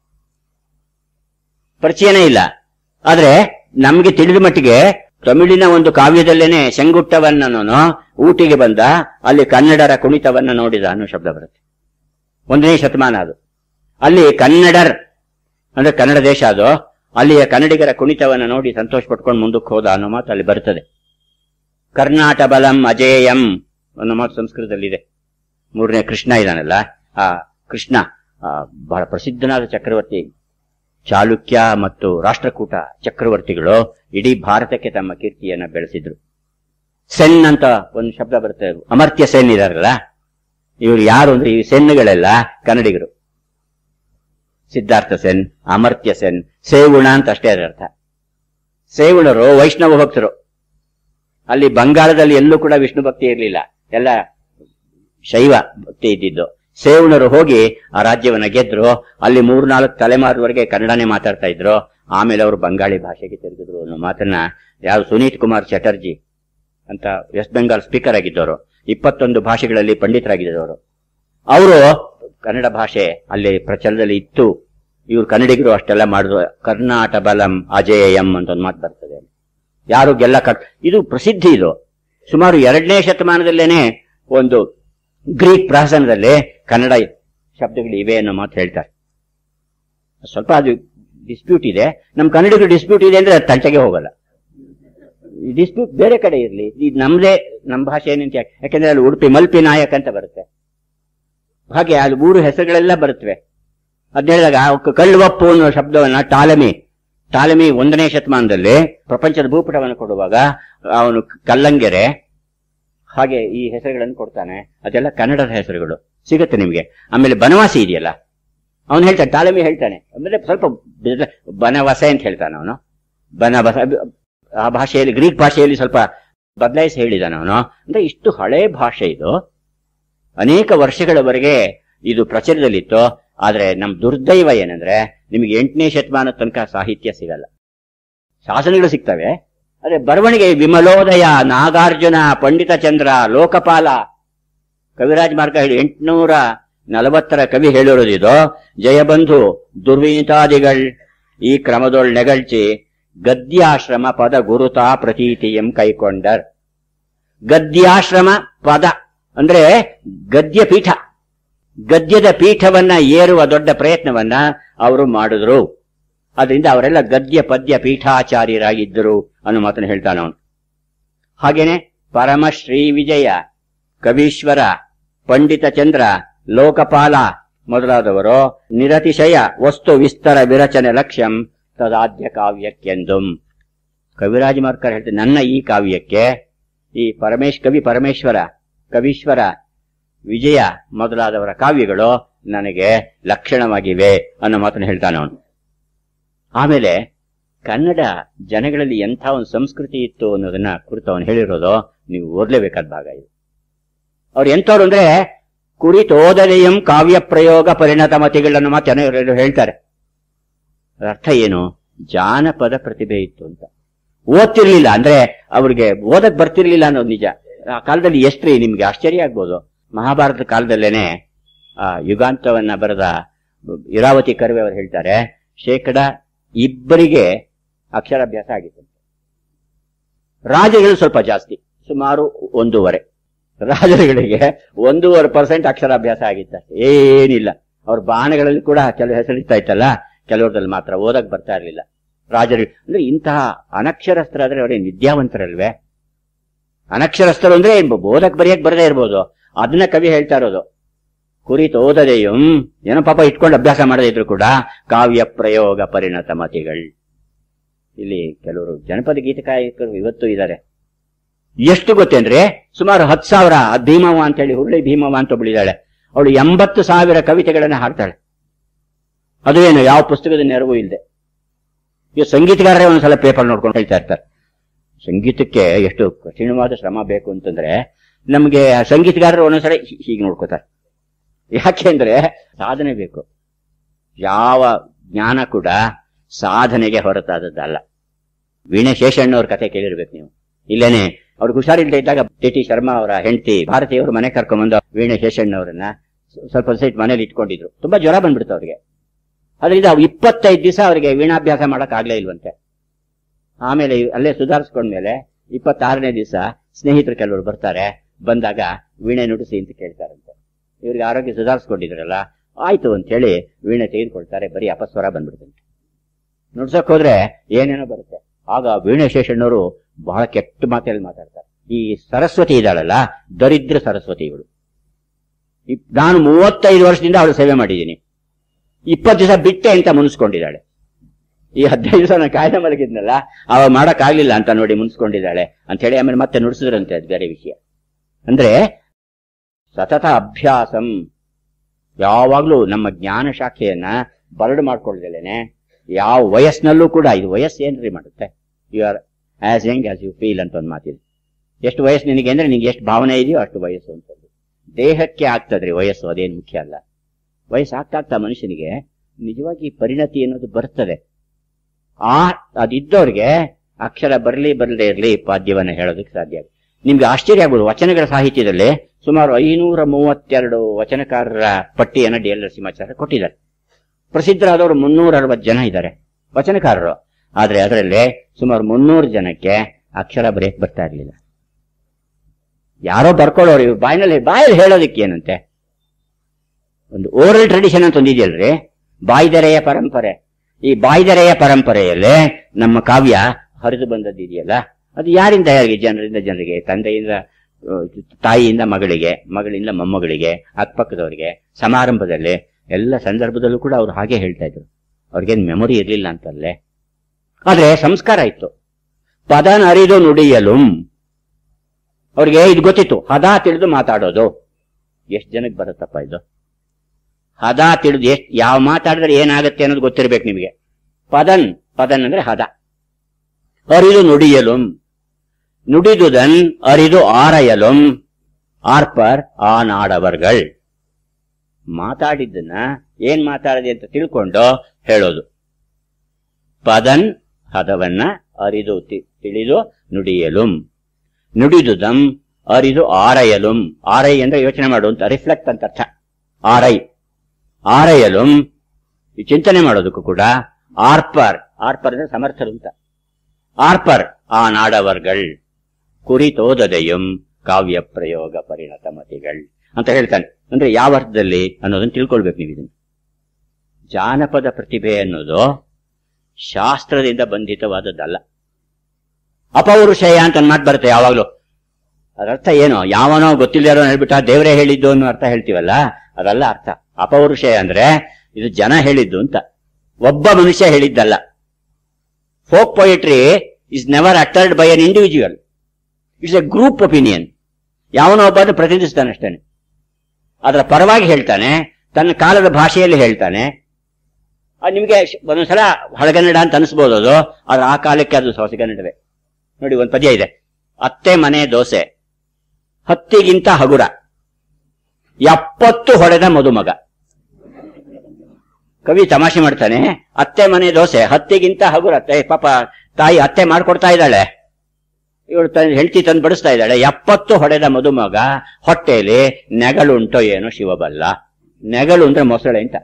ಪರಿಚಯನೇ ಇಲ್ಲ ಆದ್ರೆ ನಮ್ಗೆ ತಿಳಿದ ಮಟ್ಟಿಗೆ ತಮಿಳಿನ ಒಂದು ಕಾವ್ಯದಲ್ಲೇನೆ ಸೆಂಗುಟ್ಟವನ್ನನು ಊಟಿಗೆ ಬಂದ ಅಲ್ಲಿ ಕನ್ನಡರ ಕುಣಿತವನ್ನ ನೋಡಿದ ಅನ್ನೋ ಶಬ್ದ ಬರುತ್ತೆ ಒಂದನೇ ಶತಮಾನ ಅದು ಅಲ್ಲಿ ಕನ್ನಡರ್ ಅಂದ್ರೆ ಕನ್ನಡ ದೇಶ ಅದು ಅಲ್ಲಿಯ ಕನ್ನಡಿಗರ ಕುಣಿತವನ್ನ ನೋಡಿ ಸಂತೋಷ ಪಟ್ಕೊಂಡು ಮುಂದಕ್ಕೆ ಹೋದ ಅನ್ನೋ ಮಾತು ಅಲ್ಲಿ ಬರ್ತದೆ ಕರ್ನಾಟ ಬಲಂ ಅಜೇಯಂ ಅನ್ನೋ ಮಾತು ಸಂಸ್ಕೃತದಲ್ಲಿದೆ ಮೂರನೇ ಕೃಷ್ಣ ಇದಾನಲ್ಲ ಆ ಕೃಷ್ಣ ಆ, ಬಹಳ ಪ್ರಸಿದ್ಧನಾದ ಚಕ್ರವರ್ತಿ ಚಾಲುಕ್ಯ ಮತ್ತು ರಾಷ್ಟ್ರಕೂಟ ಚಕ್ರವರ್ತಿಗಳು ಇಡೀ ಭಾರತಕ್ಕೆ ತಮ್ಮ ಕೀರ್ತಿಯನ್ನ ಬೆಳೆಸಿದ್ರು ಸೆನ್ ಅಂತ ಒಂದು ಶಬ್ದ ಬರುತ್ತೆ ಅಮರ್ತ್ಯ ಸೆನ್ ಇದಾರಲ್ಲ ಇವರು ಯಾರು ಅಂದ್ರೆ ಈ ಸೆನ್ಗಳೆಲ್ಲ ಕನ್ನಡಿಗರು ಸಿದ್ಧಾರ್ಥ ಸೆನ್ ಅಮರ್ತ್ಯ ಸೆನ್ ಸೇವುಣ ಅಂತ ಅಷ್ಟೇ ಅದರ ಅರ್ಥ ಸೇವುಣರು ವೈಷ್ಣವ ಭಕ್ತರು ಅಲ್ಲಿ ಬಂಗಾಳದಲ್ಲಿ ಎಲ್ಲೂ ಕೂಡ ವಿಷ್ಣು ಭಕ್ತಿ ಇರಲಿಲ್ಲ ಎಲ್ಲ ಶೈವ ಭಕ್ತಿ ಇದ್ದಿದ್ದು ಸೇವಣರು ಹೋಗಿ ಆ ರಾಜ್ಯವನ್ನ ಗೆದ್ರು ಅಲ್ಲಿ ಮೂರ್ನಾಲ್ಕು ತಲೆಮಾರುವರೆಗೆ ಕನ್ನಡನೇ ಮಾತಾಡ್ತಾ ಇದ್ರು ಆಮೇಲೆ ಅವರು ಬಂಗಾಳಿ ಭಾಷೆಗೆ ತಿರುಗಿದ್ರು ಅನ್ನೋ ಮಾತನ್ನ ಯಾವ ಸುನೀತ್ ಕುಮಾರ್ ಚಟರ್ಜಿ ಅಂತ ವೆಸ್ಟ್ ಬೆಂಗಾಲ್ ಸ್ಪೀಕರ್ ಆಗಿದ್ದವರು ಇಪ್ಪತ್ತೊಂದು ಭಾಷೆಗಳಲ್ಲಿ ಪಂಡಿತರಾಗಿದ್ದವರು ಅವರು ಕನ್ನಡ ಭಾಷೆ ಅಲ್ಲಿ ಪ್ರಚಲದಲ್ಲಿ ಇತ್ತು ಇವ್ರು ಕನ್ನಡಿಗರು ಅಷ್ಟೆಲ್ಲ ಮಾಡಿದ್ರು ಕರ್ನಾಟ ಬಲಂ ಅಜೇಯಂ ಅಂತ ಒಂದು ಮಾತು ಬರ್ತದೆ ಯಾರು ಗೆಲ್ಲ ಕಟ್ ಇದು ಪ್ರಸಿದ್ಧಿ ಇದು ಸುಮಾರು ಎರಡನೇ ಶತಮಾನದಲ್ಲೇನೆ ಒಂದು ಗ್ರೀಕ್ ಪ್ರಾಸನದಲ್ಲಿ ಕನ್ನಡ ಶಬ್ದಗಳು ಇವೆ ಅನ್ನೋ ಮಾತು ಹೇಳ್ತಾರೆ ಸ್ವಲ್ಪ ಅದು ಡಿಸ್ಪ್ಯೂಟ್ ಇದೆ ನಮ್ಮ ಕನ್ನಡಿಗರು ಡಿಸ್ಪ್ಯೂಟ್ ಇದೆ ಅಂದ್ರೆ ಅದು ತಂಟೆಗೆ ಹೋಗಲ್ಲ ಡಿಸ್ಪ್ಯೂಟ್ ಬೇರೆ ಕಡೆ ಇರಲಿ ಇದು ನಮ್ದೇ ನಮ್ಮ ಭಾಷೆ ಏನಂತ ಯಾಕೆ- ಯಾಕೆಂದ್ರೆ ಅಲ್ಲಿ ಉಡುಪಿ ಮಲ್ಪಿ ನಾಯಕ್ ಅಂತ ಬರುತ್ತೆ ಹಾಗೆ ಅಲ್ಲಿ ಊರು ಹೆಸರುಗಳೆಲ್ಲ ಬರುತ್ತವೆ ಅದ್ ಹೇಳಿದಾಗ ಅವಕ್ಕೆ ಕಳ್ಳುವಪ್ಪು ಅನ್ನೋ ಶಬ್ದವನ್ನ ಟಾಲಮಿ ಟಾಲಮಿ ಒಂದನೇ ಶತಮಾನದಲ್ಲಿ ಪ್ರಪಂಚದ ಭೂಪಟವನ್ನು ಕೊಡುವಾಗ ಅವನು ಕಲ್ಲಂಗೆರೆ ಹಾಗೆ ಈ ಹೆಸರುಗಳನ್ನು ಕೊಡ್ತಾನೆ ಅದೆಲ್ಲ ಕನ್ನಡದ ಹೆಸರುಗಳು ಸಿಗುತ್ತೆ ನಿಮ್ಗೆ ಆಮೇಲೆ ಬನವಾಸಿ ಇದೆಯಲ್ಲ ಅವನು ಹೇಳ್ತಾನೆ ಟಾಲಮಿ ಹೇಳ್ತಾನೆ ಆಮೇಲೆ ಸ್ವಲ್ಪ ಬೆದ- ಬನವಸೆ ಅಂತ ಹೇಳ್ತಾನೆ ಅವನು ಬನವಸ ಆ ಭಾಷೆಯಲ್ಲಿ ಗ್ರೀಕ್ ಭಾಷೆಯಲ್ಲಿ ಸ್ವಲ್ಪ ಬದಲಾಯಿಸಿ ಹೇಳಿದಾನೆ ಅವನು ಅಂದ್ರೆ ಇಷ್ಟು ಹಳೆ ಭಾಷೆ ಇದು ಅನೇಕ ವರ್ಷಗಳವರೆಗೆ ಇದು ಪ್ರಚಾರದಲ್ಲಿತ್ತು ಆದ್ರೆ ನಮ್ ದುರ್ದೈವ ಏನಂದ್ರೆ ನಿಮಗೆ ಎಂಟನೇ ಶತಮಾನದ ತನಕ ಸಾಹಿತ್ಯ ಸಿಗಲ್ಲ ಶಾಸನಗಳು ಸಿಗ್ತವೆ ಆದ್ರೆ ಬರವಣಿಗೆ ವಿಮಲೋದಯ ನಾಗಾರ್ಜುನ ಪಂಡಿತ ಚಂದ್ರ ಲೋಕಪಾಲ ಕವಿರಾಜ್ ಮಾರ್ಗ ಹೇಳಿ ಎಂಟುನೂರ ನಲವತ್ತರ ಕವಿ ಹೇಳಿರೋದು ಇದು ಜಯಬಂಧು ದುರ್ವಿನಿತಾದಿಗಳ್ ಈ ಕ್ರಮದೊಳ್ ನೆಗಳ್ಚಿ ಗದ್ಯಾಶ್ರಮ ಪದ ಗುರುತಾ ಪ್ರತೀತಿಯಂ ಕೈಕೊಂಡರ್ ಗದ್ಯಾಶ್ರಮ ಪದ ಅಂದ್ರೆ ಗದ್ಯ ಪೀಠ ಗದ್ಯದ ಪೀಠವನ್ನ ಏರುವ ದೊಡ್ಡ ಪ್ರಯತ್ನವನ್ನ ಅವರು ಮಾಡಿದ್ರು ಅದರಿಂದ ಅವರೆಲ್ಲ ಗದ್ಯ ಪದ್ಯ ಪೀಠಾಚಾರ್ಯರಾಗಿದ್ದರು ಅನ್ನೋ ಮಾತನ್ನು ಹೇಳ್ತಾನ ಅವನು ಹಾಗೇನೆ ಪರಮ ಶ್ರೀ ವಿಜಯ ಕವೀಶ್ವರ ಪಂಡಿತ ಚಂದ್ರ ಲೋಕಪಾಲ ಮೊದಲಾದವರು ನಿರತಿಶಯ ವಸ್ತು ವಿಸ್ತರ ವಿರಚನೆ ಲಕ್ಷ್ಯಂ ತದಾದ್ಯ ಕಾವ್ಯಕ್ಕೆಂದುಂ ಕವಿರಾಜ ಮಾರ್ಕರ್ ಹೇಳ್ತಾರೆ ನನ್ನ ಈ ಕಾವ್ಯಕ್ಕೆ ಈ ಪರಮೇಶ್ ಕವಿ ಪರಮೇಶ್ವರ ಕವೀಶ್ವರ ವಿಜಯ ಮೊದಲಾದವರ ಕಾವ್ಯಗಳು ನನಗೆ ಲಕ್ಷಣವಾಗಿವೆ ಅನ್ನೋ ಮಾತನ್ನು ಹೇಳ್ತಾನೆ ಅವನು ಆಮೇಲೆ ಕನ್ನಡ ಜನಗಳಲ್ಲಿ ಎಂಥ ಒಂದು ಸಂಸ್ಕೃತಿ ಇತ್ತು ಅನ್ನೋದನ್ನ ಕುರಿತು ಅವನು ಹೇಳಿರೋದು ನೀವು ಓದ್ಲೇಬೇಕಾದ ಭಾಗ ಇದು ಅವ್ರು ಎಂಥವ್ರು ಅಂದ್ರೆ ಕುರಿತೋದನೆಯಂ ಕಾವ್ಯ ಪ್ರಯೋಗ ಪರಿಣತ ಮತಿಗಳನ್ನು ಮಾತು ಜನರು ಹೇಳ್ತಾರೆ ಅದರ ಅರ್ಥ ಏನು ಜಾನಪದ ಪ್ರತಿಭೆ ಇತ್ತು ಅಂತ ಓದ್ತಿರ್ಲಿಲ್ಲ ಅಂದ್ರೆ ಅವ್ರಿಗೆ ಓದಕ್ ಬರ್ತಿರ್ಲಿಲ್ಲ ಅನ್ನೋದು ನಿಜ ಆ ಕಾಲದಲ್ಲಿ ಎಷ್ಟ್ರಿ ನಿಮ್ಗೆ ಆಶ್ಚರ್ಯ ಆಗ್ಬೋದು ಮಹಾಭಾರತ ಕಾಲದಲ್ಲೇನೆ ಆ ಯುಗಾಂತವನ್ನ ಬರೆದ ಇರಾವತಿ ಕರ್ವೆ ಅವರು ಹೇಳ್ತಾರೆ ಶೇಕಡ ಇಬ್ಬರಿಗೆ ಅಕ್ಷರಾಭ್ಯಾಸ ಆಗಿತ್ತು ರಾಜಗಳು ಸ್ವಲ್ಪ ಜಾಸ್ತಿ ಸುಮಾರು ಒಂದೂವರೆ ರಾಜರುಗಳಿಗೆ ಒಂದೂವರೆ ಪರ್ಸೆಂಟ್ ಅಕ್ಷರಾಭ್ಯಾಸ ಆಗಿತ್ತ ಏನಿಲ್ಲ ಅವ್ರ ಬಾಣಗಳಲ್ಲಿ ಕೂಡ ಕೆಲವು ಹೆಸರಿಸ್ತಾ ಇತ್ತಲ್ಲ ಕೆಲವ್ರದಲ್ಲಿ ಮಾತ್ರ ಓದಕ್ ಬರ್ತಾ ಇರ್ಲಿಲ್ಲ ರಾಜರು ಅಂದ್ರೆ ಇಂತಹ ಅನಕ್ಷರಸ್ಥರಾದ್ರೆ ಅವರೇ ವಿದ್ಯಾವಂತರಲ್ವೇ ಅನಕ್ಷರಸ್ಥರು ಅಂದ್ರೆ ಏನ್ ಓದಕ್ ಬರೆಯಕ್ ಬರದೇ ಇರ್ಬೋದು ಅದನ್ನ ಕವಿ ಹೇಳ್ತಾ ಇರೋದು ಕುರಿತು ಓದದೆಯೂ ಏನೋ ಪಾಪ ಇಟ್ಕೊಂಡು ಅಭ್ಯಾಸ ಮಾಡದೇ ಇದ್ರು ಕೂಡ ಕಾವ್ಯ ಪ್ರಯೋಗ ಪರಿಣತ ಮತಿಗಳು ಇಲ್ಲಿ ಕೆಲವರು ಜನಪದ ಗೀತಕಾಯಕರು ಇವತ್ತು ಇದ್ದಾರೆ ಎಷ್ಟು ಗೊತ್ತೇನ್ರಿ ಸುಮಾರು ಹತ್ತು ಸಾವಿರ ಭೀಮವ್ವ ಅಂತ ಹೇಳಿ ಹುರುಳಿ ಭೀಮವ್ವ ಅಂತ ಒಬ್ಳಿದಾಳೆ ಅವಳು ಎಂಬತ್ತು ಸಾವಿರ ಕವಿತೆಗಳನ್ನ ಹಾಡ್ತಾಳೆ ಅದು ಏನು ಯಾವ ಪುಸ್ತಕದ ನೆರವು ಇಲ್ಲದೆ ಈಗ ಸಂಗೀತಗಾರರೇ ಒಂದ್ಸಲ ಪೇಪರ್ ನೋಡ್ಕೊಂಡು ಹೇಳ್ತಾ ಇರ್ತಾರೆ ಸಂಗೀತಕ್ಕೆ ಎಷ್ಟು ಕಠಿಣವಾದ ಶ್ರಮ ಬೇಕು ಅಂತಂದ್ರೆ ನಮ್ಗೆ ಸಂಗೀತಗಾರರು ಒಂದೊಂದ್ಸಲ ಹೀ- ಹೀಗೆ ನೋಡ್ಕೋತಾರೆ ಯಾಕೆಂದ್ರೆ ಸಾಧನೆ ಬೇಕು ಯಾವ ಜ್ಞಾನ ಕೂಡ ಸಾಧನೆಗೆ ಹೊರತಾದದ್ದಲ್ಲ ವೀಣೆ ಶೇಷಣ್ಣವ್ರ ಕತೆ ಕೇಳಿರ್ಬೇಕು ನೀವು ಇಲ್ಲೇನೆ ಅವ್ರಿಗೆ ಹುಷಾರಿಲ್ಲದೆ ಇದ್ದಾಗ ಟಿ ಟಿ ಶರ್ಮಾ ಅವರ ಹೆಂಡತಿ ಭಾರತೀಯವರು ಮನೆ ಕರ್ಕೊಂಡ್ಬಂದು ವೀಣೆ ಶೇಷಣ್ಣವರನ್ನ ಸ್ವಲ್ಪ ಸೈಟ್ ಮನೇಲಿ ಇಟ್ಕೊಂಡಿದ್ರು ತುಂಬಾ ಜ್ವರ ಬಂದ್ಬಿಡ್ತು ಅವ್ರಿಗೆ ಅದರಿಂದ ಅವು ಇಪ್ಪತ್ತೈದು ದಿವಸ ಅವರಿಗೆ ವೀಣಾಭ್ಯಾಸ ಮಾಡಕ್ ಆಗ್ಲೇ ಇಲ್ವಂತೆ ಆಮೇಲೆ ಅಲ್ಲೇ ಸುಧಾರಿಸ್ಕೊಂಡ್ಮೇಲೆ ಇಪ್ಪತ್ತಾರನೇ ದಿವಸ ಸ್ನೇಹಿತರು ಕೆಲವರು ಬರ್ತಾರೆ ಬಂದಾಗ ವೀಣೆ ನುಡಿಸಿ ಅಂತ ಕೇಳ್ತಾರಂತೆ ಇವ್ರಿಗೆ ಆರೋಗ್ಯ ಸುಧಾರಿಸ್ಕೊಂಡಿದ್ರಲ್ಲ ಆಯ್ತು ಅಂತ ಹೇಳಿ ವೀಣೆ ತೆಗೆದುಕೊಳ್ತಾರೆ ಬರೀ ಅಪಸ್ವರ ಬಂದ್ಬಿಡ್ತಂತೆ ನುಡ್ಸಕ್ ಹೋದ್ರೆ ಏನೇನೋ ಬರುತ್ತೆ ಆಗ ವೀಣೆ ಶೇಷಣ್ಣವರು ಬಹಳ ಕೆಟ್ಟ ಮಾತಲ್ಲಿ ಮಾತಾಡ್ತಾರೆ ಈ ಸರಸ್ವತಿ ಇದ್ದಾಳಲ್ಲ ದರಿದ್ರ ಸರಸ್ವತಿ ಇವಳು ಇಪ್- ನಾನು ಮೂವತ್ತೈದು ವರ್ಷದಿಂದ ಅವಳು ಸೇವೆ ಮಾಡಿದ್ದೀನಿ ಇಪ್ಪತ್ತು ದಿವಸ ಬಿಟ್ಟೆ ಅಂತ ಮುನ್ಸ್ಕೊಂಡಿದ್ದಾಳೆ ಈ ಹದಿನೈದು ದಿವಸ ನಾನು ಕಾಯ್ದೆ ಮಲಗಿದ್ನಲ್ಲ ಅವ ಮಾಡಕ್ ಆಗ್ಲಿಲ್ಲ ಅಂತ ನೋಡಿ ಮುನ್ಸ್ಕೊಂಡಿದ್ದಾಳೆ ಅಂತ ಹೇಳಿ ಆಮೇಲೆ ಮತ್ತೆ ನುಡಿಸಿದ್ರಂತೆ ಅದು ಬೇರೆ ವಿಷಯ ಅಂದ್ರೆ ಸತತ ಅಭ್ಯಾಸಂ ಯಾವಾಗ್ಲೂ ನಮ್ಮ ಜ್ಞಾನ ಶಾಖೆಯನ್ನ ಬರಡು ಮಾಡ್ಕೊಳ್ದೇನೆ ಯಾವ ವಯಸ್ಸಿನಲ್ಲೂ ಕೂಡ ಇದು ವಯಸ್ಸು ಏನ್ರಿ ಮಾಡುತ್ತೆ you are as young as you feel ಅಂತ ಒಂದು ಮಾತಿದೆ ಎಷ್ಟು ವಯಸ್ಸು ನಿನಗೆ ಅಂದ್ರೆ ನಿನ್ಗೆ ಎಷ್ಟು ಭಾವನೆ ಇದೆಯೋ ಅಷ್ಟು ವಯಸ್ಸು ಅಂತ ದೇಹಕ್ಕೆ ಆಗ್ತದ್ರಿ ವಯಸ್ಸು ಅದೇನು ಮುಖ್ಯ ಅಲ್ಲ ವಯಸ್ಸು ಆಗ್ತಾ ಆಗ್ತಾ ಮನುಷ್ಯನಿಗೆ ನಿಜವಾಗಿ ಪರಿಣತಿ ಅನ್ನೋದು ಬರ್ತದೆ ಆ ಅದಿದ್ದವ್ರಿಗೆ ಅಕ್ಷರ ಬರಲಿ ಬರದೇ ಇರಲಿ ಪಾದ್ಯವನ್ನ ಹೇಳೋದಕ್ಕೆ ಸಾಧ್ಯ ಆಗುತ್ತೆ ನಿಮ್ಗೆ ಆಶ್ಚರ್ಯ ಆಗ್ಬೋದು ವಚನಗಳ ಸಾಹಿತ್ಯದಲ್ಲಿ ಸುಮಾರು ಐನೂರ ಮೂವತ್ತೆರಡು ವಚನಕಾರರ ಪಟ್ಟಿಯನ್ನು ಡಿ ಎಲ್ ನರಸಿಂಹಾಚಾರ್ಯ ಕೊಟ್ಟಿದ್ದಾರೆ ಪ್ರಸಿದ್ಧರಾದವರು ಮುನ್ನೂರ ಅರವತ್ತು ಜನ ಇದ್ದಾರೆ ವಚನಕಾರರು ಆದ್ರೆ ಅದರಲ್ಲಿ ಸುಮಾರು ಮುನ್ನೂರು ಜನಕ್ಕೆ ಅಕ್ಷರ ಬರೆಯಕ್ ಬರ್ತಾ ಇರ್ಲಿಲ್ಲ ಯಾರೋ ಬರ್ಕೊಳ್ಳೋರು ಇವ್ರು ಬಾಯಿನಲ್ಲಿ ಬಾಯಲ್ಲಿ ಹೇಳೋದಕ್ಕೆ ಏನಂತೆ ಒಂದು ಓರಲ್ ಟ್ರೆಡಿಷನ್ ಅಂತ ಒಂದು ಇದೆಯಲ್ರಿ ಬಾಯ್ದೆರೆಯ ಪರಂಪರೆ ಈ ಬಾಯ್ದೆರೆಯ ಪರಂಪರೆಯಲ್ಲಿ ನಮ್ಮ ಕಾವ್ಯ ಹರಿದು ಬಂದದ್ದು ಇದೆಯಲ್ಲ ಅದು ಯಾರಿಂದ ಯಾರಿಗೆ ಜನರಿಂದ ಜನರಿಗೆ ತಂದೆಯಿಂದ ಆ, ತಾಯಿಯಿಂದ ಮಗಳಿಗೆ ಮಗಳಿಂದ ಮೊಮ್ಮಗಳಿಗೆ ಅಕ್ಕಪಕ್ಕದವರಿಗೆ ಸಮಾರಂಭದಲ್ಲಿ ಎಲ್ಲ ಸಂದರ್ಭದಲ್ಲೂ ಕೂಡ ಅವ್ರು ಹಾಗೆ ಹೇಳ್ತಾ ಇದ್ರು ಅವ್ರಿಗೇನು ಮೆಮೊರಿ ಇರಲಿಲ್ಲ ಅಂತಲ್ಲೇ ಆದ್ರೆ ಸಂಸ್ಕಾರ ಇತ್ತು ಪದನ ಅರಿದು ನುಡಿಯಲು ಅವ್ರಿಗೆ ಇದು ಗೊತ್ತಿತ್ತು ಹದ ತಿಳಿದು ಮಾತಾಡೋದು ಎಷ್ಟು ಜನಕ್ಕೆ ಬರುತ್ತಪ್ಪ ಇದು ಹದ ತಿಳಿದು ಎಷ್ಟು ಯಾವ ಮಾತಾಡಿದ್ರೆ ಏನಾಗುತ್ತೆ ಅನ್ನೋದು ಗೊತ್ತಿರ್ಬೇಕು ನಿಮಗೆ ಪದನ್ ಪದನ್ ಅಂದ್ರೆ ಹದ ಅರಿದು ನುಡಿಯಲು ನುಡಿದುದನ್ ಅರಿದು ಆರಯಲುಂ ಆರ್ಪರ್ ಆ ನಾಡವರ್ಗಳ್ ಮಾತಾಡಿದ್ದನ್ನ ಏನ್ ಮಾತಾಡಿದೆ ಅಂತ ತಿಳ್ಕೊಂಡು ಹೇಳೋದು ಪದನ್ ಹದವನ್ನ ಅರಿದು ತಿ- ತಿಳಿದು ನುಡಿಯಲುಂ ನುಡಿದುದಂ ಅರಿದು ಆರಯಲುಂ ಆರೈ ಅಂದ್ರೆ ಯೋಚನೆ ಮಾಡು ಅಂತ ರಿಫ್ಲೆಕ್ಟ್ ಅಂತ ಅರ್ಥ ಆರೈ ಆರಯಲುಂ ಈ ಚಿಂತನೆ ಮಾಡೋದಕ್ಕೂ ಕೂಡ ಆರ್ಪರ್ ಆರ್ಪರ್ ಅಂದ್ರೆ ಸಮರ್ಥರು ಅಂತ ಆರ್ಪರ್ ಆ ನಾಡವರ್ಗಳ್ ಕುರಿತೋದದೆಯುಂ ಕಾವ್ಯ ಪ್ರಯೋಗ ಪರಿಣತ ಮತಿಗಳ್ ಅಂತ ಹೇಳ್ತಾನೆ ಅಂದ್ರೆ ಯಾವ ಅರ್ಥದಲ್ಲಿ ಅನ್ನೋದನ್ನ ತಿಳ್ಕೊಳ್ಬೇಕು ನೀವು ಇದನ್ನ ಜಾನಪದ ಪ್ರತಿಭೆ ಅನ್ನೋದು ಶಾಸ್ತ್ರದಿಂದ ಬಂಧಿತವಾದದ್ದಲ್ಲ ಅಪೌರುಷಯ ಅಂತ ಒಂದ್ ಮಾತು ಬರುತ್ತೆ ಯಾವಾಗ್ಲೂ ಅದರ್ಥ ಏನು ಯಾವನೋ ಗೊತ್ತಿಲ್ಲದಾರೋ ಹೇಳ್ಬಿಟ್ಟ ದೇವರೇ ಹೇಳಿದ್ದು ಅನ್ನೋ ಅರ್ಥ ಹೇಳ್ತೀವಲ್ಲ ಅದಲ್ಲ ಅರ್ಥ ಅಪೌರುಷಯ ಅಂದ್ರೆ ಇದು ಜನ ಹೇಳಿದ್ದು ಅಂತ ಒಬ್ಬ ಮನುಷ್ಯ ಹೇಳಿದ್ದಲ್ಲ folk poetry is never uttered by an individual it's a group opinion ಯಾವನೋ ಒಬ್ಬನು ಪ್ರತಿನಿಧಿಸ್ತಾನೆ ಅಷ್ಟೇನೆ ಅದರ ಪರವಾಗಿ ಹೇಳ್ತಾನೆ ತನ್ನ ಕಾಲದ ಭಾಷೆಯಲ್ಲಿ ಹೇಳ್ತಾನೆ ಅದು ನಿಮಗೆ ಶ- ಒಂದೊಂದ್ಸಲ ಹಳಗನ್ನಡ ಅಂತ ಅನಿಸ್ಬೋದು ಅದು ಆದ್ರೆ ಆ ಕಾಲಕ್ಕೆ ಅದು ಹೊಸಗನ್ನಡವೇ ನೋಡಿ ಒಂದು ಪದ್ಯ ಇದೆ ಅತ್ತೆ ಮನೆ ದೋಸೆ ಹತ್ತಿಗಿಂತ ಹಗುರ ಎಪ್ಪತ್ತು ಹೊಡೆದ ಮದುಮಗ ಕವಿ ತಮಾಷೆ ಮಾಡ್ತಾನೆ ಅತ್ತೆ ಮನೆ ದೋಸೆ ಹತ್ತಿಗಿಂತ ಹಗುರ ಏ, ಪಾಪ ತಾಯಿ ಅತ್ತೆ ಮಾಡ್ಕೊಡ್ತಾ ಇದ್ದಾಳೆ ಇವಳು ತನ್ನ ಹೆಂಡತಿ ತಂದು ಬಡಿಸ್ತಾ ಇದ್ದಾಳೆ ಎಪ್ಪತ್ತು ಹೊಡೆದ ಮದುಮಗ ಹೊಟ್ಟೆಯಲ್ಲಿ ನೆಗಳುಂಟೋ ಏನೋ ಶಿವಬಲ್ಲ ನೆಗಳು ಅಂದ್ರೆ ಮೊಸಳೆ ಅಂತ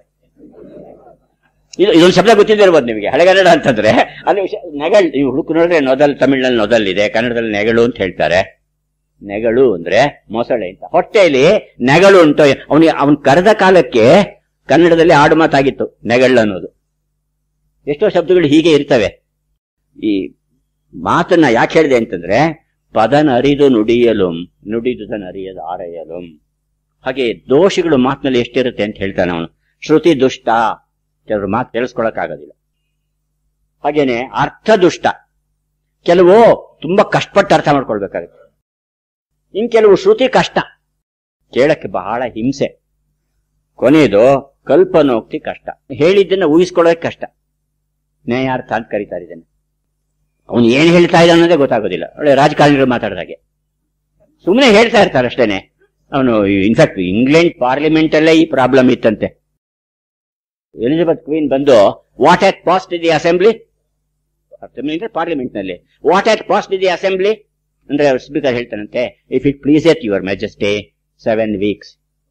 ಇದು ಇದೊಂದು ಶಬ್ದ ಗೊತ್ತಿದ್ದಿರ್ಬೋದು ನಿಮಗೆ ಹಳೆಗನ್ನಡ ಅಂತಂದ್ರೆ ಅಲ್ಲಿ ವಿಷ- ನೆಗಳ್ ನೀವು ಹುಡುಕು ನೋಡಿದ್ರೆ ನೊದಲ್ ತಮಿಳ್ನಲ್ಲಿ ನೊದಲ್ ಇದೆ ಕನ್ನಡದಲ್ಲಿ ನೆಗಳು ಅಂತ ಹೇಳ್ತಾರೆ ನೆಗಳು ಅಂದ್ರೆ ಮೊಸಳೆ ಅಂತ ಹೊಟ್ಟೆಯಲ್ಲಿ ನೆಗಳು ಉಂಟು ಅವನಿಗೆ ಅವನ್ ಕರೆದ ಕಾಲಕ್ಕೆ ಕನ್ನಡದಲ್ಲಿ ಆಡು ಮಾತಾಗಿತ್ತು ನೆಗಳು ಅನ್ನೋದು ಎಷ್ಟೋ ಶಬ್ದಗಳು ಹೀಗೆ ಇರ್ತವೆ ಈ ಮಾತನ್ನ ಯಾಕೆ ಹೇಳಿದೆ ಅಂತಂದ್ರೆ ಪದನ ಅರಿದು ನುಡಿಯಲು ನುಡಿದುದನ ಅರಿಯದು ಆರಯಲು ಹಾಗೆ ದೋಷಗಳು ಮಾತಿನಲ್ಲಿ ಎಷ್ಟಿರುತ್ತೆ ಅಂತ ಹೇಳ್ತಾನೆ ಅವನು ಶ್ರುತಿ ದುಷ್ಟ ಕೆಲವರು ಮಾತು ಕೇಳಿಸ್ಕೊಳಕ್ಕಾಗೋದಿಲ್ಲ ಹಾಗೇನೆ ಅರ್ಥ ದುಷ್ಟ ಕೆಲವು ತುಂಬಾ ಕಷ್ಟಪಟ್ಟು ಅರ್ಥ ಮಾಡ್ಕೊಳ್ಬೇಕಾಗುತ್ತೆ ಇನ್ ಕೆಲವು ಶ್ರುತಿ ಕಷ್ಟ ಕೇಳಕ್ಕೆ ಬಹಳ ಹಿಂಸೆ ಕೊನೆಯದು ಕಲ್ಪನೋಕ್ತಿ ಕಷ್ಟ ಹೇಳಿದ್ದನ್ನ ಊಹಿಸ್ಕೊಳ್ಳೋಕೆ ಕಷ್ಟ ನ್ಯಾಯಾರ್ಥ ಅಂತ ಕರೀತಾರೆ ಇದನ್ನ ಅವನು ಏನ್ ಹೇಳ್ತಾ ಇದ್ದ ಅನ್ನೋದೇ ಗೊತ್ತಾಗೋದಿಲ್ಲ ಒಳ್ಳೆ ರಾಜಕಾರಣಿಗಳು ಮಾತಾಡಿದಾಗೆ ಸುಮ್ಮನೆ ಹೇಳ್ತಾ ಇರ್ತಾರೆ ಅಷ್ಟೇನೆ ಅವನು ಇನ್ಫ್ಯಾಕ್ಟ್ ಇಂಗ್ಲೆಂಡ್ ಪಾರ್ಲಿಮೆಂಟ್ ಅಲ್ಲೇ ಈ ಪ್ರಾಬ್ಲಮ್ ಇತ್ತಂತೆ ಎಲಿಜಬೆತ್ ಕ್ವೀನ್ ಬಂದು what hath passed the assembly parliament ನಲ್ಲಿ what hath passed the assembly ಅಂದ್ರೆ ಸ್ಪೀಕರ್ ಹೇಳ್ತಾನಂತೆ if it please at your majesty seven weeks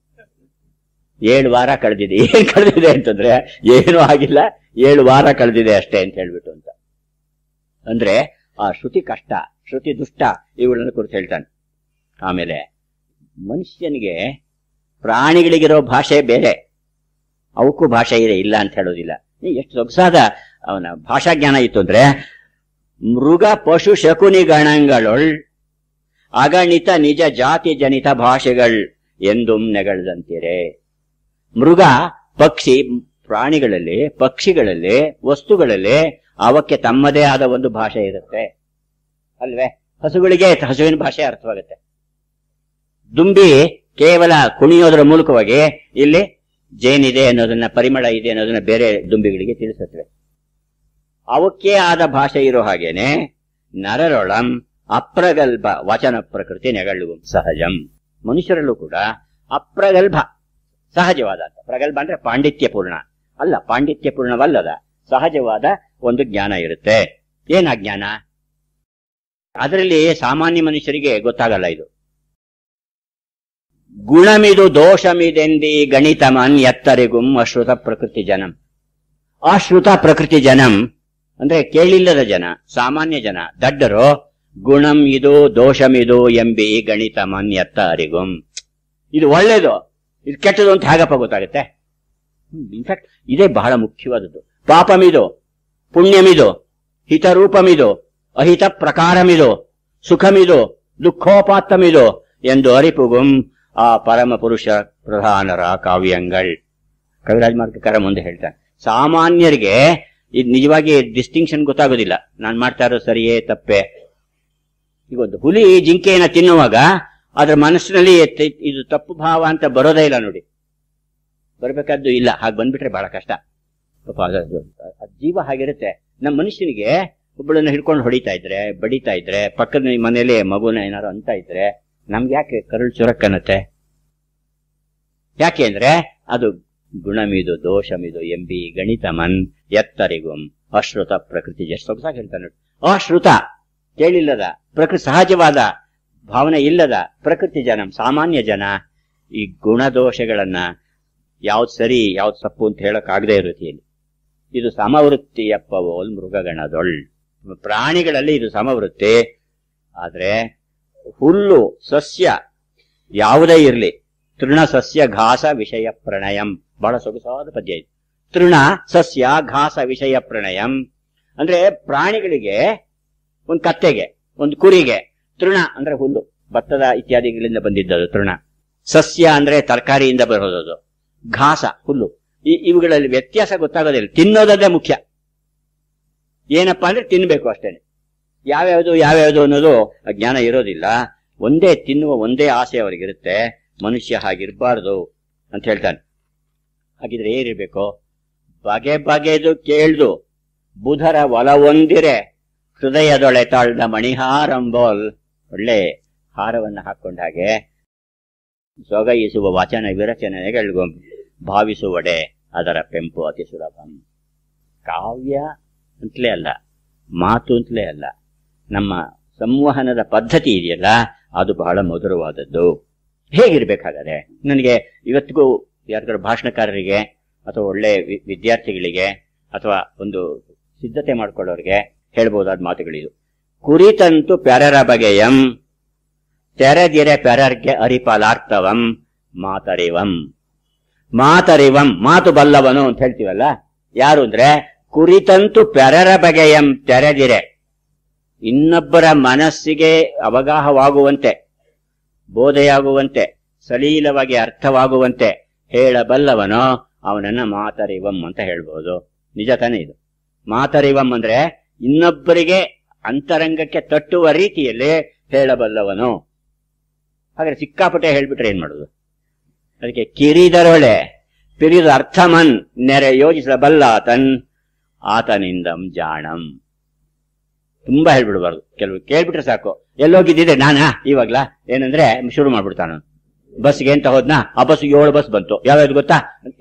ಏಳು ವಾರ ಕಳೆದಿದೆ ಏನ್ ಕಳೆದಿದೆ ಅಂತಂದ್ರೆ ಏನು ಆಗಿಲ್ಲ ಏಳು ವಾರ ಕಳೆದಿದೆ ಅಷ್ಟೇ ಅಂತ ಹೇಳ್ಬಿಟ್ಟು ಅಂತ ಅಂದ್ರೆ ಆ ಶ್ರುತಿ ಕಷ್ಟ ಶ್ರುತಿ ದುಷ್ಟ ಇವುಗಳನ್ನ ಕುರಿತು ಹೇಳ್ತಾನೆ ಆಮೇಲೆ ಮನುಷ್ಯನಿಗೆ ಪ್ರಾಣಿಗಳಿಗಿರೋ ಭಾಷೆ ಬೇರೆ ಅವಕ್ಕೂ ಭಾಷೆ ಇದೆ ಇಲ್ಲ ಅಂತ ಹೇಳೋದಿಲ್ಲ ಈ ಎಷ್ಟು ಸೊಗಸಾದ ಅವನ ಭಾಷಾ ಜ್ಞಾನ ಇತ್ತು ಅಂದ್ರೆ ಮೃಗ ಪಶು ಶಕುನಿ ಗಣಗಳೊಳ್ ಅಗಣಿತ ನಿಜ ಜಾತಿ ಜನಿತ ಭಾಷೆಗಳ್ ಎಂದು ನೆಗಳ್ದಂತಿರೆ ಮೃಗ ಪಕ್ಷಿ ಪ್ರಾಣಿಗಳಲ್ಲಿ ಪಕ್ಷಿಗಳಲ್ಲಿ ವಸ್ತುಗಳಲ್ಲಿ ಅವಕ್ಕೆ ತಮ್ಮದೇ ಆದ ಒಂದು ಭಾಷೆ ಇರುತ್ತೆ ಅಲ್ವೇ ಹಸುಗಳಿಗೆ ಹಸುವಿನ ಭಾಷೆ ಅರ್ಥವಾಗುತ್ತೆ ದುಂಬಿ ಕೇವಲ ಕುಣಿಯೋದರ ಮೂಲಕವಾಗಿ ಇಲ್ಲಿ ಜೇನಿದೆ ಅನ್ನೋದನ್ನ ಪರಿಮಳ ಇದೆ ಅನ್ನೋದನ್ನ ಬೇರೆ ದುಂಬಿಗಳಿಗೆ ತಿಳಿಸುತ್ತವೆ ಅವಕ್ಕೆ ಆದ ಭಾಷೆ ಇರೋ ಹಾಗೇನೆ ನರರೊಳಂ ಅಪ್ರಗಲ್ಭ ವಚನ ಪ್ರಕೃತಿ ನೆಗಳುವು ಸಹಜಂ ಮನುಷ್ಯರಲ್ಲೂ ಕೂಡ ಅಪ್ರಗಲ್ಭ ಸಹಜವಾದ ಅಂತ ಪ್ರಗಲ್ಭ ಅಂದ್ರೆ ಪಾಂಡಿತ್ಯಪೂರ್ಣ ಅಲ್ಲ ಪಾಂಡಿತ್ಯಪೂರ್ಣವಲ್ಲದ ಸಹಜವಾದ ಒಂದು ಜ್ಞಾನ ಇರುತ್ತೆ ಏನ ಜ್ಞಾನ ಅದರಲ್ಲಿ ಸಾಮಾನ್ಯ ಮನುಷ್ಯರಿಗೆ ಗೊತ್ತಾಗಲ್ಲ ಇದು ಗುಣಮಿದು ದೋಷಮಿದೆಂದಿ ಗಣಿತಮನ್ ಎತ್ತರಿಗುಂ ಅಶ್ರುತ ಪ್ರಕೃತಿ ಜನಂ ಅಶ್ರುತ ಪ್ರಕೃತಿ ಜನಂ ಅಂದ್ರೆ ಕೇಳಿಲ್ಲದ ಜನ ಸಾಮಾನ್ಯ ಜನ ದಡ್ಡರು ಗುಣಂ ಇದು ದೋಷಮಿದು ಎಂಬಿ ಗಣಿತಮನ್ ಎತ್ತ ಅರಿಗುಂ ಇದು ಒಳ್ಳೇದು ಇದು ಕೆಟ್ಟದು ಅಂತ ಹೇಗಪ್ಪ ಗೊತ್ತಾಗುತ್ತೆ ಇನ್ಫ್ಯಾಕ್ಟ್ ಇದೇ ಬಹಳ ಮುಖ್ಯವಾದದ್ದು ಪಾಪಮಿದು ಪುಣ್ಯಮಿದು ಹಿತರೂಪಮಿದು ಅಹಿತ ಪ್ರಕಾರಮಿದು ಸುಖಮಿದು ದುಃಖೋಪಾತ್ತಮಿದು ಎಂದು ಅರಿಪುಗುಂ ಆ ಪರಮ ಪುರುಷ ಪ್ರಧಾನರ ಕಾವ್ಯಂಗಳ್ ಕವಿರಾಜ್ ಮಾರ್ಗಕಾರ ಮುಂದೆ ಹೇಳ್ತಾರೆ ಸಾಮಾನ್ಯರಿಗೆ ಇದು ನಿಜವಾಗಿ ಡಿಸ್ಟಿಂಕ್ಷನ್ ಗೊತ್ತಾಗೋದಿಲ್ಲ ನಾನ್ ಮಾಡ್ತಾ ಇರೋ ಸರಿಯೇ ತಪ್ಪೆ ಈಗ ಒಂದು ಹುಲಿ ಜಿಂಕೆಯನ್ನ ತಿನ್ನುವಾಗ ಅದ್ರ ಮನಸ್ಸಿನಲ್ಲಿ ತೆ- ಇದು ತಪ್ಪು ಭಾವ ಅಂತ ಬರೋದೇ ಇಲ್ಲ ನೋಡಿ ಬರ್ಬೇಕಾದ್ದು ಇಲ್ಲ ಹಾಗೆ ಬಂದ್ಬಿಟ್ರೆ ಬಹಳ ಕಷ್ಟ ಪಾಪ ಅದು- ಅದು ಜೀವ ಹಾಗಿರುತ್ತೆ ನಮ್ಮ ಮನುಷ್ಯನಿಗೆ ಒಬ್ಬಳನ್ನ ಹಿಡ್ಕೊಂಡು ಹೊಡಿತಾ ಇದ್ರೆ ಬಡಿತಾ ಇದ್ರೆ ಪಕ್ಕದ ಮನೇಲಿ ಮಗುನ ಏನಾರು ಅಂತ ಇದ್ರೆ ನಮ್ಗೆ ಯಾಕೆ ಕರುಳು ಚುರಕ್ಕನ್ನತ್ತೆ ಯಾಕೆ ಅಂದ್ರೆ ಅದು ಗುಣಮಿದು ದೋಷಮಿದು ಎಂಬಿ ಗಣಿತಮನ್ ಎತ್ತರಿಗುಂ ಅಶ್ರುತ ಪ್ರಕೃತಿ ಎಷ್ಟು ಸೊಗಸಾಗಿ ಹೇಳ್ತಾನೆ ನೋಡಿ ಅಶ್ರುತ ಕೇಳಿಲ್ಲದ ಪ್ರಕೃತಿ ಸಹಜವಾದ ಭಾವನೆ ಇಲ್ಲದ ಪ್ರಕೃತಿ ಜನ ಸಾಮಾನ್ಯ ಜನ ಈ ಗುಣದೋಷಗಳನ್ನ ಯಾವ್ದು ಸರಿ ಯಾವ್ದು ತಪ್ಪು ಅಂತ ಹೇಳಕ್ ಆಗದೆ ಇರೋ ರೀತಿಯಲ್ಲಿ ಇದು ಸಮವೃತ್ತಿಯಪ್ಪವೋಲ್ ಮೃಗಗಣದೊಳ್ ಪ್ರಾಣಿಗಳಲ್ಲಿ ಇದು ಸಮವೃತ್ತಿ ಆದ್ರೆ ಹುಲ್ಲು ಸಸ್ಯ ಯಾವುದೇ ಇರಲಿ ತೃಣ ಸಸ್ಯ ಘಾಸ ವಿಷಯ ಪ್ರಣಯಂ ಬಹಳ ಸೊಗಸಾದ ಪದ್ಯ ಇದು ತೃಣ ಸಸ್ಯ ಘಾಸ ವಿಷಯ ಪ್ರಣಯಂ ಅಂದ್ರೆ ಪ್ರಾಣಿಗಳಿಗೆ ಒಂದು ಕತ್ತೆಗೆ ಒಂದು ಕುರಿಗೆ ತೃಣ ಅಂದ್ರೆ ಹುಲ್ಲು ಭತ್ತದ ಇತ್ಯಾದಿಗಳಿಂದ ಬಂದಿದ್ದದು ತೃಣ ಸಸ್ಯ ಅಂದ್ರೆ ತರಕಾರಿಯಿಂದ ಬರೋದದು ಘಾಸ ಹುಲ್ಲು ಈ ಇವುಗಳಲ್ಲಿ ವ್ಯತ್ಯಾಸ ಗೊತ್ತಾಗೋದಿಲ್ಲ ತಿನ್ನೋದದೇ ಮುಖ್ಯ ಏನಪ್ಪಾ ಅಂದ್ರೆ ತಿನ್ಬೇಕು ಅಷ್ಟೇನೆ ಯಾವ್ಯಾವುದು ಯಾವ್ಯಾವುದು ಅನ್ನೋದು ಜ್ಞಾನ ಇರೋದಿಲ್ಲ ಒಂದೇ ತಿನ್ನುವ ಒಂದೇ ಆಸೆ ಅವರಿಗಿರುತ್ತೆ ಮನುಷ್ಯ ಹಾಗಿರ್ಬಾರ್ದು ಅಂತ ಹೇಳ್ತಾನೆ ಹಾಗಿದ್ರೆ ಏನಿರ್ಬೇಕು ಬಗೆ ಬಗೆದು ಕೇಳ್ದು ಬುಧರ ಒಲವೊಂದಿರೆ ಹೃದಯದೊಳೆ ತಾಳ್ದ ಮಣಿಹಾರಂಬೋಲ್ ಒಳ್ಳೆ ಹಾರವನ್ನ ಹಾಕೊಂಡ ಹಾಗೆ ಸೊಗಯಿಸುವ ವಚನ ವಿರಚನೆಗಳಿಗೂ ಭಾವಿಸುವಡೆ ಅದರ ಪೆಂಪು ಅತಿ ಸುಲಭಂ ಕಾವ್ಯ ಅಂತಲೇ ಅಲ್ಲ ಮಾತು ಅಂತಲೇ ಅಲ್ಲ ನಮ್ಮ ಸಂವಹನದ ಪದ್ಧತಿ ಇದೆಯಲ್ಲ ಅದು ಬಹಳ ಮಧುರವಾದದ್ದು ಹೇಗಿರ್ಬೇಕಾಗದೆ ನನಗೆ ಇವತ್ತಿಗೂ ಯಾರಿಗಾರು ಭಾಷಣಕಾರರಿಗೆ ಅಥವಾ ಒಳ್ಳೆ ವಿ- ವಿದ್ಯಾರ್ಥಿಗಳಿಗೆ ಅಥವಾ ಒಂದು ಸಿದ್ಧತೆ ಮಾಡ್ಕೊಳ್ಳೋರಿಗೆ ಹೇಳ್ಬಹುದಾದ ಮಾತುಗಳಿದು ಕುರಿತಂತು ಪ್ಯಾರರ ಬಗೆಯಂ ತೆರೆದಿರೆ ಪ್ಯಾರರ್ಗೆ ಅರಿಪಾಲಾರ್ಥವಂ ಮಾತರಿವಂ ಮಾತರಿವಂ ಮಾತು ಬಲ್ಲವನು ಅಂತ ಹೇಳ್ತೀವಲ್ಲ ಯಾರು ಅಂದ್ರೆ ಕುರಿತಂತು ಪ್ಯಾರರ ಬಗೆಯಂ ತೆರೆದಿರೆ ಇನ್ನೊಬ್ಬರ ಮನಸ್ಸಿಗೆ ಅವಗಾಹವಾಗುವಂತೆ ಬೋಧೆಯಾಗುವಂತೆ ಸಲೀಲವಾಗಿ ಅರ್ಥವಾಗುವಂತೆ ಹೇಳಬಲ್ಲವನೋ ಅವನನ್ನ ಮಾತರಿವಂ ಅಂತ ಹೇಳ್ಬೋದು ನಿಜ ತಾನೇ ಇದು ಮಾತರಿವಂ ಅಂದ್ರೆ ಇನ್ನೊಬ್ಬರಿಗೆ ಅಂತರಂಗಕ್ಕೆ ತಟ್ಟುವ ರೀತಿಯಲ್ಲಿ ಹೇಳಬಲ್ಲವನು ಹಾಗಾದ್ರೆ ಸಿಕ್ಕಾಪಟ್ಟೆ ಹೇಳ್ಬಿಟ್ರೆ ಏನ್ ಮಾಡುದು ಅದಕ್ಕೆ ಕಿರಿದರೊಳೆ ಪಿರಿದ ಅರ್ಥಮನ್ ನೆರೆ ಯೋಜಿಸಬಲ್ಲ ಆತನ್ ಆತನಿಂದಂ ಜಾಣಂ ತುಂಬಾ ಹೇಳ್ಬಿಡ್ಬಾರ್ದು ಕೆಲವು ಕೇಳ್ಬಿಟ್ರೆ ಸಾಕು ಎಲ್ಲೋಗಿದ್ದಿದೆ ನಾನಾ ಇವಾಗ್ಲಾ ಏನಂದ್ರೆ ಶುರು ಮಾಡ್ಬಿಡ್ತಾನ ಬಸ್ಗೆ ಅಂತ ಹೋದ್ನಾ ಆ ಬಸ್ ಏಳು ಬಸ್ ಬಂತು ಯಾವ್ಯಾವ್ದು ಗೊತ್ತಾ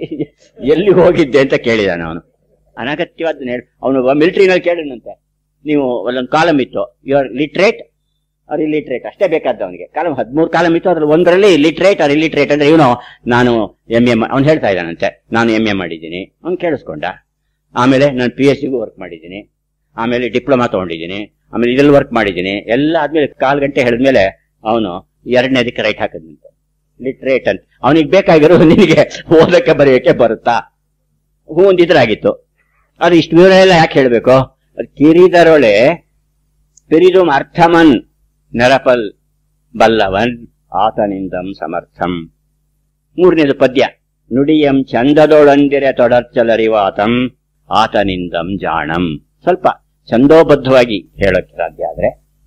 ಎಲ್ಲಿ ಹೋಗಿದ್ದೆ ಅಂತ ಕೇಳಿದಾನ ಅವನು ಅನಗತ್ಯವಾದ ಹೇಳಿ ಅವನು ಮಿಲಿಟರಿನಲ್ಲಿ ಕೇಳಿದಂತೆ ನೀವು ಅಲ್ಲೊಂದು ಕಾಲಮ್ ಇತ್ತು you are literate or illiterate ಅಷ್ಟೇ ಬೇಕಾದ ಅವನಿಗೆ ಕಾಲಮ್ ಹದಿಮೂರು ಕಾಲಮ್ ಇತ್ತು ಅದ್ರಲ್ಲಿ ಒಂದರಲ್ಲಿ ಲಿಟ್ರೇಟ್ ಆರ್ ಇಲಿಟ್ರೇಟ್ ಅಂದ್ರೆ ಇವನು ನಾನು ಎಂ ಎ ಅವ್ನು ಹೇಳ್ತಾ ಇದ್ದಾನಂತೆ ನಾನು ಎಂ ಎ ಮಾಡಿದ್ದೀನಿ ಅವ್ನು ಕೇಳಿಸ್ಕೊಂಡ ಆಮೇಲೆ ನಾನು ಪಿ ಎಸ್ ಸಿಗೂ ವರ್ಕ್ ಮಾಡಿದ್ದೀನಿ ಆಮೇಲೆ ಡಿಪ್ಲೊಮಾ ತಗೊಂಡಿದ್ದೀನಿ ಆಮೇಲೆ ಇದ್ರಲ್ಲಿ ವರ್ಕ್ ಮಾಡಿದ್ದೀನಿ ಎಲ್ಲ ಆದ್ಮೇಲೆ ಕಾಲ್ ಗಂಟೆ ಹೇಳಿದ್ಮೇಲೆ ಅವನು ಎರಡನೇದಕ್ಕೆ ರೈಟ್ ಹಾಕಿದ್ನಂತೆ ಲಿಟ್ರೇಟ್ ಅಂತ ಅವನಿಗೆ ಬೇಕಾಗಿರೋದು ನಿನಗೆ ಓದಕ್ಕೆ ಬರೆಯೋಕೆ ಬರುತ್ತಾ ಹೂ ಒಂದಿದ್ರಾಗಿತ್ತು ಅದು ಇಷ್ಟು ವಿವರ ಎಲ್ಲ ಯಾಕೆ ಹೇಳ್ಬೇಕು ಅದು ಕಿರಿದರೊಳೆ ಪಿರಿದು ಅರ್ಥಮನ್ ನೆರಪಲ್ ಬಲ್ಲವನ್ ಆತನಿಂದಂ ಸಮರ್ಥಂ ಮೂರನೇದು ಪದ್ಯ ನುಡಿಯಂ ಚಂದದೊಳಂದಿರೆ ತೊಡರ್ಚಲರಿವಾತಂ ಆತನಿಂದಂ ಜಾಣಂ ಸ್ವಲ್ಪ ಛಂದೋಬದ್ಧವಾಗಿ ಹೇಳಕ್ಕೆ ಸಾಧ್ಯ ಆದ್ರೆ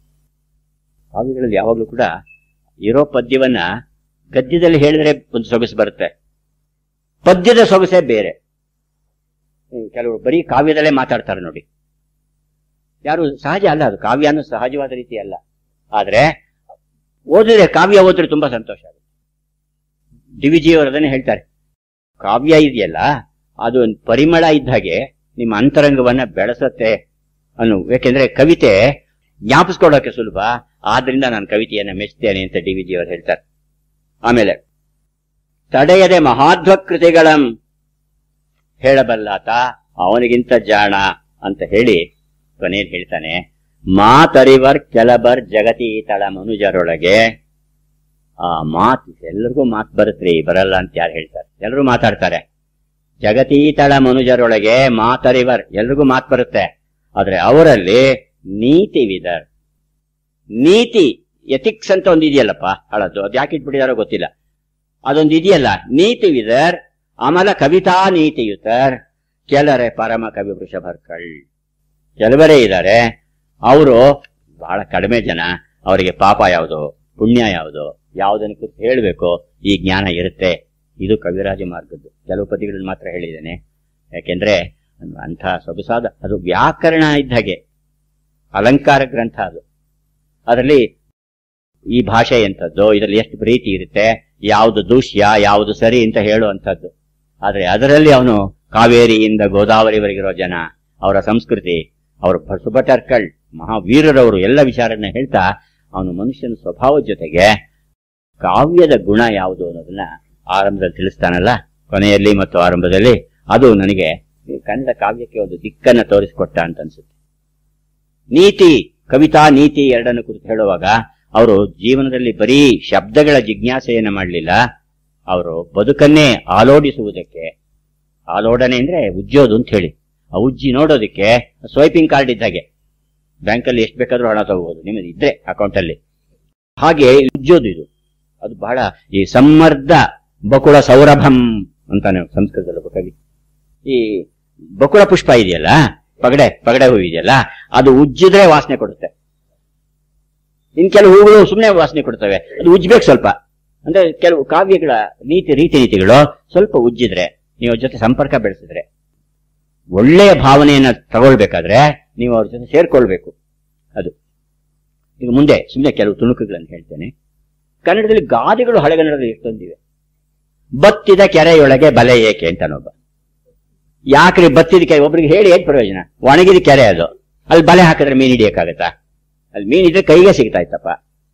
ಕಾವ್ಯಗಳಲ್ಲಿ ಯಾವಾಗಲೂ ಕೂಡ ಇರೋ ಪದ್ಯವನ್ನ ಗದ್ಯದಲ್ಲಿ ಹೇಳಿದ್ರೆ ಒಂದು ಸೊಗಸು ಬರುತ್ತೆ ಪದ್ಯದ ಸೊಗಸೇ ಬೇರೆ ಹ್ಮ್, ಕೆಲವರು ಬರೀ ಕಾವ್ಯದಲ್ಲೇ ಮಾತಾಡ್ತಾರೆ ನೋಡಿ ಯಾರು ಸಹಜ ಅಲ್ಲ ಅದು ಕಾವ್ಯ ಅನ್ನೋ ಸಹಜವಾದ ರೀತಿ ಅಲ್ಲ ಆದ್ರೆ ಓದಿದ್ರೆ ಕಾವ್ಯ ಓದಿದ್ರೆ ತುಂಬಾ ಸಂತೋಷ ಆಗುತ್ತೆ ಡಿ ವಿ ಅವರು ಅದನ್ನೇ ಹೇಳ್ತಾರೆ ಕಾವ್ಯ ಇದೆಯಲ್ಲ ಅದು ಒಂದು ಪರಿಮಳ ಇದ್ದ ಹಾಗೆ ನಿಮ್ಮ ಅಂತರಂಗವನ್ನ ಬೆಳೆಸತ್ತೆ ಅನ್ನು ಯಾಕೆಂದ್ರೆ ಕವಿತೆ ಜ್ಞಾಪಿಸ್ಕೊಳ್ಳೋಕೆ ಸುಲಭ ಆದ್ರಿಂದ ನಾನು ಕವಿತೆಯನ್ನ ಮೆಚ್ಚುತ್ತೇನೆ ಅಂತ ಡಿ ವಿಜಿ ಅವರು ಹೇಳ್ತಾರೆ ಆಮೇಲೆ ತಡೆಯದೆ ಮಹಾಧ್ವ ಕೃತಿಗಳಂ ಹೇಳಬಲ್ಲಾತ ಅವನಿಗಿಂತ ಜಾಣ ಅಂತ ಹೇಳಿ ಕೊನೆಯಲ್ಲಿ ಹೇಳ್ತಾನೆ ಮಾತರಿವರ್ ಕೆಲಬರ್ ಜಗತಿ ತಳ ಮನುಜರೊಳಗೆ ಆ ಮಾತು ಎಲ್ರಿಗೂ ಮಾತು ಬರುತ್ತ್ರಿ ಬರಲ್ಲ ಅಂತ ಯಾರು ಹೇಳ್ತಾರೆ ಎಲ್ಲರೂ ಮಾತಾಡ್ತಾರೆ ಜಗತೀತಳ ಮನುಜರೊಳಗೆ ಮಾತರಿವರ್ ಎಲ್ರಿಗೂ ಮಾತು ಬರುತ್ತೆ ಆದ್ರೆ ಅವರಲ್ಲಿ ನೀತಿ ವಿದರ್ ನೀತಿ ಎಥಿಕ್ಸ್ ಅಂತ ಒಂದು ಇದೆಯಲ್ಲಪ್ಪ ಹಳದು ಅದು ಯಾಕೆ ಇಟ್ಬಿಟ್ಟಿದಾರೋ ಗೊತ್ತಿಲ್ಲ ಅದೊಂದು ಇದೆಯಲ್ಲ ನೀತಿ ವಿದರ್ ಆಮೇಲೆ ಕವಿತಾ ನೀತಿಯುತರ್ ಕೆಲರೆ ಪರಮ ಕವಿ ವೃಷಭರ್ಕಳ್ ಕೆಲವರೇ ಇದ್ದಾರೆ ಅವರು ಬಹಳ ಕಡಿಮೆ ಜನ ಅವರಿಗೆ ಪಾಪ ಯಾವುದು ಪುಣ್ಯ ಯಾವುದು ಯಾವುದನ್ನು ಕುರಿತು ಹೇಳಬೇಕು ಈ ಜ್ಞಾನ ಇರುತ್ತೆ ಇದು ಕವಿರಾಜ ಮಾರ್ಗದ್ದು ಕೆಲವು ಪದಿಗಳನ್ನು ಮಾತ್ರ ಹೇಳಿದ್ದೇನೆ ಯಾಕೆಂದ್ರೆ ಅಂಥ ಸೊಗಸಾದ ಅದು ವ್ಯಾಕರಣ ಇದ್ದ ಹಾಗೆ ಅಲಂಕಾರ ಗ್ರಂಥ ಅದು ಅದರಲ್ಲಿ ಈ ಭಾಷೆ ಎಂಥದ್ದು ಇದರಲ್ಲಿ ಎಷ್ಟು ಪ್ರೀತಿ ಇರುತ್ತೆ ಯಾವುದು ದೂಷ್ಯ ಯಾವುದು ಸರಿ ಅಂತ ಹೇಳುವಂಥದ್ದು ಆದ್ರೆ ಅದರಲ್ಲಿ ಅವನು ಕಾವೇರಿಯಿಂದ ಗೋದಾವರಿವರೆಗಿರೋ ಜನ ಅವರ ಸಂಸ್ಕೃತಿ ಅವರ ಸುಭಟರ್ಕಳ್ ಮಹಾವೀರರವರು ಎಲ್ಲ ವಿಚಾರನ ಹೇಳ್ತಾ ಅವನು ಮನುಷ್ಯನ ಸ್ವಭಾವದ ಜೊತೆಗೆ ಕಾವ್ಯದ ಗುಣ ಯಾವುದು ಅನ್ನೋದನ್ನ ಆರಂಭದಲ್ಲಿ ತಿಳಿಸ್ತಾನಲ್ಲ ಕೊನೆಯಲ್ಲಿ ಮತ್ತು ಆರಂಭದಲ್ಲಿ ಅದು ನನಗೆ ಈ ಕನ್ನಡ ಕಾವ್ಯಕ್ಕೆ ಒಂದು ದಿಕ್ಕನ್ನ ತೋರಿಸಿಕೊಟ್ಟ ಅಂತ ಅನ್ಸುತ್ತೆ ನೀತಿ ಕವಿತಾ ನೀತಿ ಎರಡನ್ನು ಕುರಿತು ಹೇಳುವಾಗ ಅವರು ಜೀವನದಲ್ಲಿ ಬರೀ ಶಬ್ದಗಳ ಜಿಜ್ಞಾಸೆಯನ್ನ ಮಾಡಲಿಲ್ಲ ಅವರು ಬದುಕನ್ನೇ ಆಲೋಡಿಸುವುದಕ್ಕೆ ಆಲೋಡನೆ ಅಂದ್ರೆ ಉಜ್ಜೋದು ಅಂತ ಹೇಳಿ ಆ ಉಜ್ಜಿ ನೋಡೋದಕ್ಕೆ ಸ್ವೈಪಿಂಗ್ ಕಾರ್ಡ್ ಇದ್ದಾಗೆ ಬ್ಯಾಂಕಲ್ಲಿ ಎಷ್ಟು ಬೇಕಾದ್ರೂ ಹಣ ತಗೋಬಹುದು ನಿಮಗೆ ಇದ್ರೆ ಅಕೌಂಟ್ ಅಲ್ಲಿ ಹಾಗೆ ಉಜ್ಜೋದು ಇದು ಅದು ಬಹಳ ಈ ಸಮ್ಮರ್ದ ಬಕುಳ ಸೌರಭಂ ಅಂತಾನೆ ಸಂಸ್ಕೃತದಲ್ಲಿ ಒಬ್ಬ ಕವಿ ಈ ಬಕುಳ ಪುಷ್ಪ ಇದೆಯಲ್ಲ ಪಗಡೆ ಪಗಡೆ ಹೂ ಇದೆಯಲ್ಲ ಅದು ಉಜ್ಜಿದ್ರೆ ವಾಸನೆ ಕೊಡುತ್ತೆ ಇನ್ ಕೆಲವು ಹೂಗಳು ಸುಮ್ಮನೆ ವಾಸನೆ ಕೊಡ್ತವೆ ಅದು ಉಜ್ಬೇಕು ಸ್ವಲ್ಪ ಅಂದ್ರೆ ಕೆಲವು ಕಾವ್ಯಗಳ ನೀತಿ ರೀತಿ ನೀತಿಗಳು ಸ್ವಲ್ಪ ಉಜ್ಜಿದ್ರೆ ನೀವು ಅವ್ರ ಜೊತೆ ಸಂಪರ್ಕ ಬೆಳೆಸಿದ್ರೆ ಒಳ್ಳೆಯ ಭಾವನೆಯನ್ನ ತಗೊಳ್ಬೇಕಾದ್ರೆ ನೀವು ಅವ್ರ ಜೊತೆ ಸೇರ್ಕೊಳ್ಬೇಕು ಅದು ಈಗ ಮುಂದೆ ಸುಮ್ಮನೆ ಕೆಲವು ತುಣುಕುಗಳನ್ನು ಹೇಳ್ತೇನೆ ಕನ್ನಡದಲ್ಲಿ ಗಾದೆಗಳು ಹಳೆಗನ್ನಡದಲ್ಲಿ ಎಷ್ಟೊಂದಿವೆ ಬತ್ತಿದ ಕೆರೆಯೊಳಗೆ ಬಲೆ ಏಕೆ ಅಂತಾನೊಬ್ಬ ಯಾಕ್ರಿ ಬತ್ತಿದ ಕೆರೆ ಒಬ್ರಿಗೆ ಹೇಳಿ ಏನ್ ಪ್ರಯೋಜನ ಒಣಗಿದ ಕೆರೆ ಅದು ಅಲ್ಲಿ ಬಲೆ ಹಾಕಿದ್ರೆ ಮೀನ್ ಹಿಡಿಯಕ್ಕಾಗತ್ತಾ ಅಲ್ಲಿ ಮೀನ್ ಇದ್ರೆ ಕೈಗೆ ಸಿಗ್ತಾ ಇತ್ತಪ್ಪ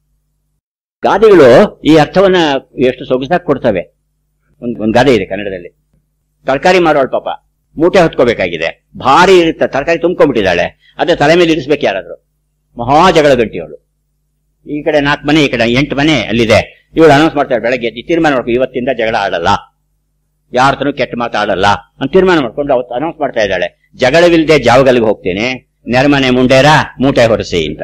ಗಾದೆಗಳು ಈ ಅರ್ಥವನ್ನ ಎಷ್ಟು ಸೊಗಸಾಗಿ ಕೊಡ್ತವೆ ಒಂದ್ ಒಂದ್ ಗಾದೆ ಇದೆ ಕನ್ನಡದಲ್ಲಿ ತರಕಾರಿ ಮಾರೋಳ್ ಪಾಪ ಮೂಟೆ ಹೊತ್ಕೋಬೇಕಾಗಿದೆ ಭಾರಿ ಇರುತ್ತೆ ತರಕಾರಿ ತುಂಬ್ಕೊಂಡ್ಬಿಟ್ಟಿದ್ದಾಳೆ ಅದೇ ತಲೆ ಮೇಲೆ ಇರಿಸ್ಬೇಕು ಯಾರಾದ್ರು ಮಹಾ ಜಗಳ ಗಂಟಿಯವಳು ಈ ಕಡೆ ನಾಲ್ಕು ಮನೆ ಈ ಕಡೆ ಎಂಟು ಮನೆ ಅಲ್ಲಿದೆ ಇವಳು ಅನೌನ್ಸ್ ಮಾಡ್ತಾಳೆ ಬೆಳಗ್ಗೆ ಎದ್ದು ತೀರ್ಮಾನ ಮಾಡ್ಕೊ ಇವತ್ತಿಂದ ಜಗಳ ಆಡಲ್ಲ ಯಾರತನೂ ಕೆಟ್ಟ ಮಾತಾಡಲ್ಲ ಅಂತ ತೀರ್ಮಾನ ಮಾಡ್ಕೊಂಡು ಅವತ್ತು ಅನೌನ್ಸ್ ಮಾಡ್ತಾ ಇದ್ದಾಳೆ ಜಗಳವಿಲ್ಲದೆ ಜಾವಗಲ್ಲಿಗೆ ಹೋಗ್ತೇನೆ ನೆರಮನೆ ಮುಂಡೇರ ಮೂಟೆ ಹೊರಸಿ ಅಂತ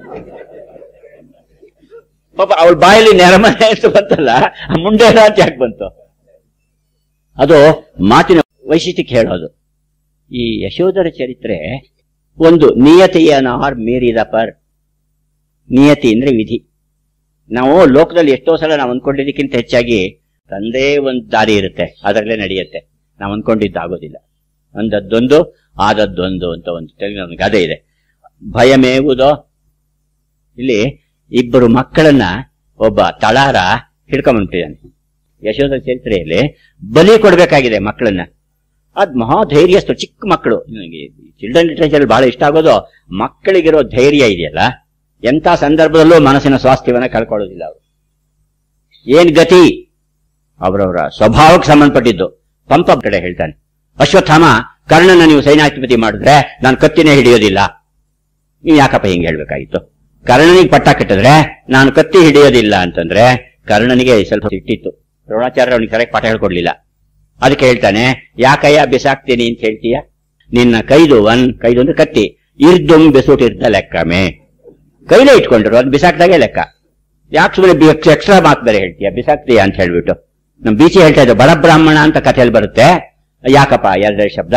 ಪಾಪ ಅವಳ ಬಾಯಲ್ಲಿ ನೆರಮನೆ ಅಂತ ಬಂತಲ್ಲ ಆ ಮುಂಡೇರ ಅಂತ ಯಾಕೆ ಬಂತು ಅದು ಮಾತಿನ ವೈಶಿಷ್ಟ್ಯಕ್ಕೆ ಹೇಳೋದು ಈ ಯಶೋಧರ ಚರಿತ್ರೆ ಒಂದು ನಿಯತಿಯ ನಾರ್ ಮೀರಿದ ಪರ್ ನಿಯತಿ ಅಂದ್ರೆ ವಿಧಿ ನಾವು ಲೋಕದಲ್ಲಿ ಎಷ್ಟೋ ಸಲ ನಾವು ಅಂದ್ಕೊಂಡಿದ್ದಕ್ಕಿಂತ ಹೆಚ್ಚಾಗಿ ತಂದೇ ಒಂದು ದಾರಿ ಇರುತ್ತೆ ಅದರಲ್ಲೇ ನಡೆಯುತ್ತೆ ನಾವು ಅಂದ್ಕೊಂಡಿದ್ದು ಆಗೋದಿಲ್ಲ ಅಂದದ್ದೊಂದು ಆದದ್ದೊಂದು ಅಂತ ಒಂದು ತೆಲುಗಿನ ಒಂದು ಗಾದೆ ಇದೆ ಭಯಮೇವುದೋ ಇಲ್ಲಿ ಇಬ್ಬರು ಮಕ್ಕಳನ್ನ ಒಬ್ಬ ತಳಾರ ಹಿಡ್ಕೊಂಡ್ಬಿಟ್ಟಿದ್ದಾನೆ ಯಶೋಧ ಚರಿತ್ರೆಯಲ್ಲಿ ಬಲಿ ಕೊಡ್ಬೇಕಾಗಿದೆ ಮಕ್ಕಳನ್ನ ಅದ್ ಮಹಾ ಧೈರ್ಯಸ್ತು ಚಿಕ್ಕ ಮಕ್ಕಳು ಚಿಲ್ಡ್ರನ್ ಲಿಟ್ರೇಚರ್ ಬಹಳ ಇಷ್ಟ ಆಗೋದು ಮಕ್ಕಳಿಗಿರೋ ಧೈರ್ಯ ಇದೆಯಲ್ಲ ಎಂತ ಸಂದರ್ಭದಲ್ಲೂ ಮನಸ್ಸಿನ ಸ್ವಾಸ್ಥ್ಯವನ್ನ ಕಳ್ಕೊಳ್ಳೋದಿಲ್ಲ ಅವರು ಏನ್ ಗತಿ ಅವರವರ ಸ್ವಭಾವಕ್ಕೆ ಸಂಬಂಧಪಟ್ಟಿದ್ದು ಪಂಪ ಕಡೆ ಹೇಳ್ತಾನೆ ಅಶ್ವತ್ಥಾಮ ಕರ್ಣನ ನೀವು ಸೈನ್ಯಾಧಿಪತಿ ಮಾಡಿದ್ರೆ ನಾನು ಕತ್ತಿನೇ ಹಿಡಿಯೋದಿಲ್ಲ ನೀವು ಯಾಕಪ್ಪ ಹಿಂಗೆ ಹೇಳ್ಬೇಕಾಗಿತ್ತು ಕರ್ಣನಿಗೆ ಪಟ್ಟ ಕಟ್ಟಿದ್ರೆ ನಾನು ಕತ್ತಿ ಹಿಡಿಯೋದಿಲ್ಲ ಅಂತಂದ್ರೆ ಕರ್ಣನಿಗೆ ಸ್ವಲ್ಪ ಸಿಟ್ಟಿತ್ತು ದ್ರೋಣಾಚಾರ್ಯ ಅವನಿಗೆ ಸರಿಯಾಗಿ ಪಾಠ ಹೇಳ್ಕೊಡ್ಲಿಲ್ಲ ಅದಕ್ಕೆ ಹೇಳ್ತಾನೆ ಯಾಕಯ್ಯ ಬಿಸಾಕ್ತೀನಿ ಅಂತ ಹೇಳ್ತೀಯ ನಿನ್ನ ಕೈದು ಒನ್ ಕೈದು ಅಂದ್ರೆ ಕತ್ತಿ ಇರ್ದುಂ ಬೆಸುಟಿರ್ದ ಲೆಕ್ಕಮೆ ಕೈಲೇ ಇಟ್ಕೊಂಡ್ರು ಅದು ಬಿಸಾಕ್ದಾಗೆ ಲೆಕ್ಕ ಯಾಕೆ ಸುಮ್ಮನೆ ಎಕ್ಸ್ಟ್ರಾ ಮಾತು ಬೇರೆ ಹೇಳ್ತೀಯ ಬಿಸಾಕ್ತೀಯ ಅಂತ ಹೇಳ್ಬಿಟ್ಟು ನಮ್ ಬೀಚಿ ಹೇಳ್ತಾ ಇದ್ದ ಬಡ ಬ್ರಾಹ್ಮಣ ಅಂತ ಕಥೆಯಲ್ಲಿ ಬರುತ್ತೆ ಯಾಕಪ್ಪ ಎರಡೆರಡು ಶಬ್ದ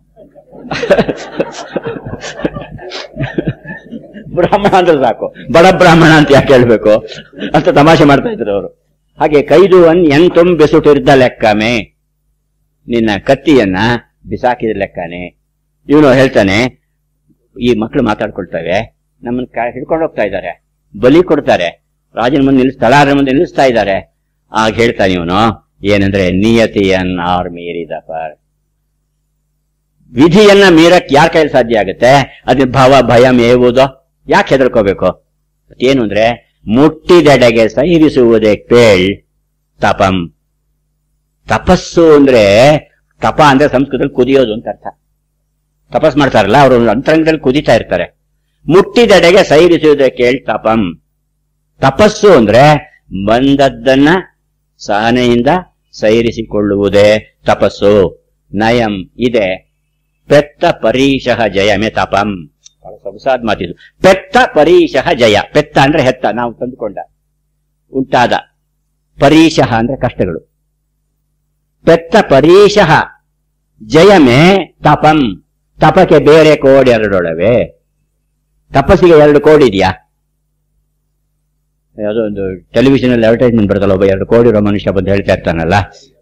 ಬ್ರಾಹ್ಮಣ ಅಂದ್ರೆ ಸಾಕು ಬಡ ಬ್ರಾಹ್ಮಣ ಅಂತ ಯಾಕೆ ಹೇಳ್ಬೇಕು ಅಂತ ತಮಾಷೆ ಮಾಡ್ತಾ ಇದ್ರು ಅವರು ಹಾಗೆ ಕೈದು ಅನ್ ಎಂತೊಮ್ ಬೆಸುಟಿರ್ದ ಲೆಕ್ಕಮೆ ನಿನ್ನ ಕತ್ತಿಯನ್ನ ಬಿಸಾಕಿದ ಲೆಕ್ಕನೆ ಇವನು ಹೇಳ್ತಾನೆ ಈ ಮಕ್ಕಳು ಮಾತಾಡ್ಕೊಳ್ತವೆ ನಮ್ಮನ್ನ ಕ- ಹಿಡ್ಕೊಂಡು ಹೋಗ್ತಾ ಇದ್ದಾರೆ ಬಲಿ ಕೊಡ್ತಾರೆ ರಾಜನ ಮುಂದೆ ನಿಲ್ಲಿಸ್ ತಳಾರ ಮುಂದೆ ನಿಲ್ಲಿಸ್ತಾ ಇದ್ದಾರೆ ಆಗ ಹೇಳ್ತಾನೆ ಇವನು ಏನಂದ್ರೆ ನಿಯತಿಯನ್ ಆರ್ ಮೀರಿದ ಪರ್ ವಿಧಿಯನ್ನ ಮೀರಕ್ ಯಾರ ಕೈಲಿ ಸಾಧ್ಯ ಆಗುತ್ತೆ ಅದ್ರ ಭಾವ ಭಯ ಮೇವುದೋ ಯಾಕೆ ಹೆದರ್ಕೋಬೇಕು ಏನು ಅಂದ್ರೆ ಮುಟ್ಟಿದೆಡೆಗೆ ಸೈರಿಸುವುದೇ ಕೇಳ್ ತಪಂ ತಪಸ್ಸು ಅಂದ್ರೆ ತಪ ಅಂದ್ರೆ ಸಂಸ್ಕೃತದಲ್ಲಿ ಕುದಿಯೋದು ಅಂತ ಅರ್ಥ ತಪಸ್ ಮಾಡ್ತಾರಲ್ಲ ಅವರು ಅಂತರಂಗದಲ್ಲಿ ಕುದಿತಾ ಇರ್ತಾರೆ ಮುಟ್ಟಿದೆಡೆಗೆ ಸೈರಿಸುವುದೇ ಕೇಳ್ ತಪಂ ತಪಸ್ಸು ಅಂದ್ರೆ ಬಂದದ್ದನ್ನ ಸಹನೆಯಿಂದ ಸೈರಿಸಿಕೊಳ್ಳುವುದೇ ತಪಸ್ಸು ನಯಂ ಇದೆ ಪೆತ್ತ ಪರೀಶಃ ಜಯಮೆ ತಪಂ ಬಹಳ ಸೊಗಸಾದ ಮಾತಿದು ಪೆತ್ತ ಪರೀಶಃ ಜಯ ಪೆತ್ತ ಅಂದ್ರೆ ಹೆತ್ತ ನಾವು ತಂದುಕೊಂಡ ಉಂಟಾದ ಪರೀಶಃ ಅಂದ್ರೆ ಕಷ್ಟಗಳು ಪೆತ್ತ ಪರೀಶಃ ಜಯಮೇ ತಪಂ ತಪಕ್ಕೆ ಬೇರೆ ಕೋಡಿ ಎರಡೊಳವೆ ತಪಸ್ಸಿಗೆ ಎರಡು ಕೋಡಿ ಇದೆಯಾ ಯಾವುದೋ ಒಂದು ಟೆಲಿವಿಷನ್ ಅಲ್ಲಿ ಅಡ್ವರ್ಟೈಸ್ಮೆಂಟ್ ಬರ್ತಲ್ಲ ಒಬ್ಬ ಎರಡು ಕೋಡಿ ಇರೋ ಮನುಷ್ಯ ಬಂದು ಹೇಳ್ತಾ ಇರ್ತಾನಲ್ಲ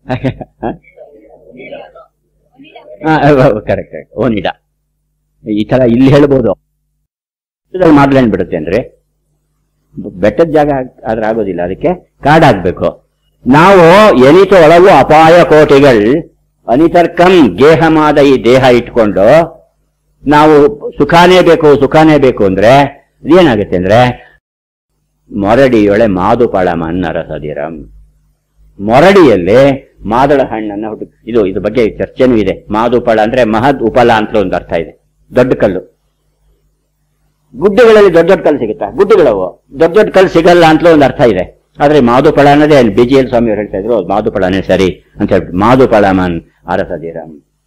ಕರೆಕ್ಟ್ ಕರೆಕ್ಟ್ ಓನಿಡ ಈ ತರ ಇಲ್ಲಿ ಹೇಳ್ಬೋದು ಇದ್ರಲ್ಲಿ ಮಾಡ್ಲೇನ್ ಬಿಡುತ್ತೆ ಅಂದ್ರೆ ಬೆಟ್ಟದ ಜಾಗ ಆದ್ರೆ ಆಗೋದಿಲ್ಲ ಅದಕ್ಕೆ ಕಾಡಾಗ್ಬೇಕು ನಾವು ಎನಿತ ಒಳಗು ಅಪಾಯ ಕೋಟಿಗಳು ಅನಿತರ್ಕಂ ಗೇಹಮಾದ ಈ ದೇಹ ಇಟ್ಕೊಂಡು ನಾವು ಸುಖಾನೇ ಬೇಕು ಸುಖಾನೇ ಬೇಕು ಅಂದ್ರೆ ಏನಾಗುತ್ತೆ ಅಂದ್ರೆ ಮೊರಡಿಯೊಳೆ ಮಾದುಪಳ ಮನ್ನರಸದಿರಂ ಮೊರಡಿಯಲ್ಲಿ ಮಾದಳ ಹಣ್ಣನ್ನ ಹುಟ್ಟು ಇದು ಇದ್ರ ಬಗ್ಗೆ ಚರ್ಚೆನೂ ಇದೆ ಮಾದುಪಳ ಅಂದ್ರೆ ಮಹದ್ ಉಪಲ ಅಂತ ಒಂದು ಅರ್ಥ ಇದೆ ದೊಡ್ಡ ಕಲ್ಲು ಗುಡ್ಡಗಳಲ್ಲಿ ದೊಡ್ಡ ದೊಡ್ಡ ಕಲ್ಲು ಸಿಗುತ್ತಾ ಗುಡ್ಡಗಳವು ದೊಡ್ಡ ದೊಡ್ಡ ಕಲ್ಲು ಸಿಗಲ್ಲ ಅಂತಲೂ ಒಂದು ಅರ್ಥ ಇದೆ ಆದ್ರೆ ಮಾದುಪಳ ಅನ್ನೋದೇ ಅಲ್ಲಿ ಬಿ ಜಿ ಎಲ್ ಸ್ವಾಮಿ ಹೇಳ್ತಾ ಇದ್ರು ಅದು ಮಾದುಪಳನೇ ಸರಿ ಅಂತ ಹೇಳ್ಬಿಟ್ಟು ಮಾದುಪಳ ಮನ್ ಅರಸದಿರಂ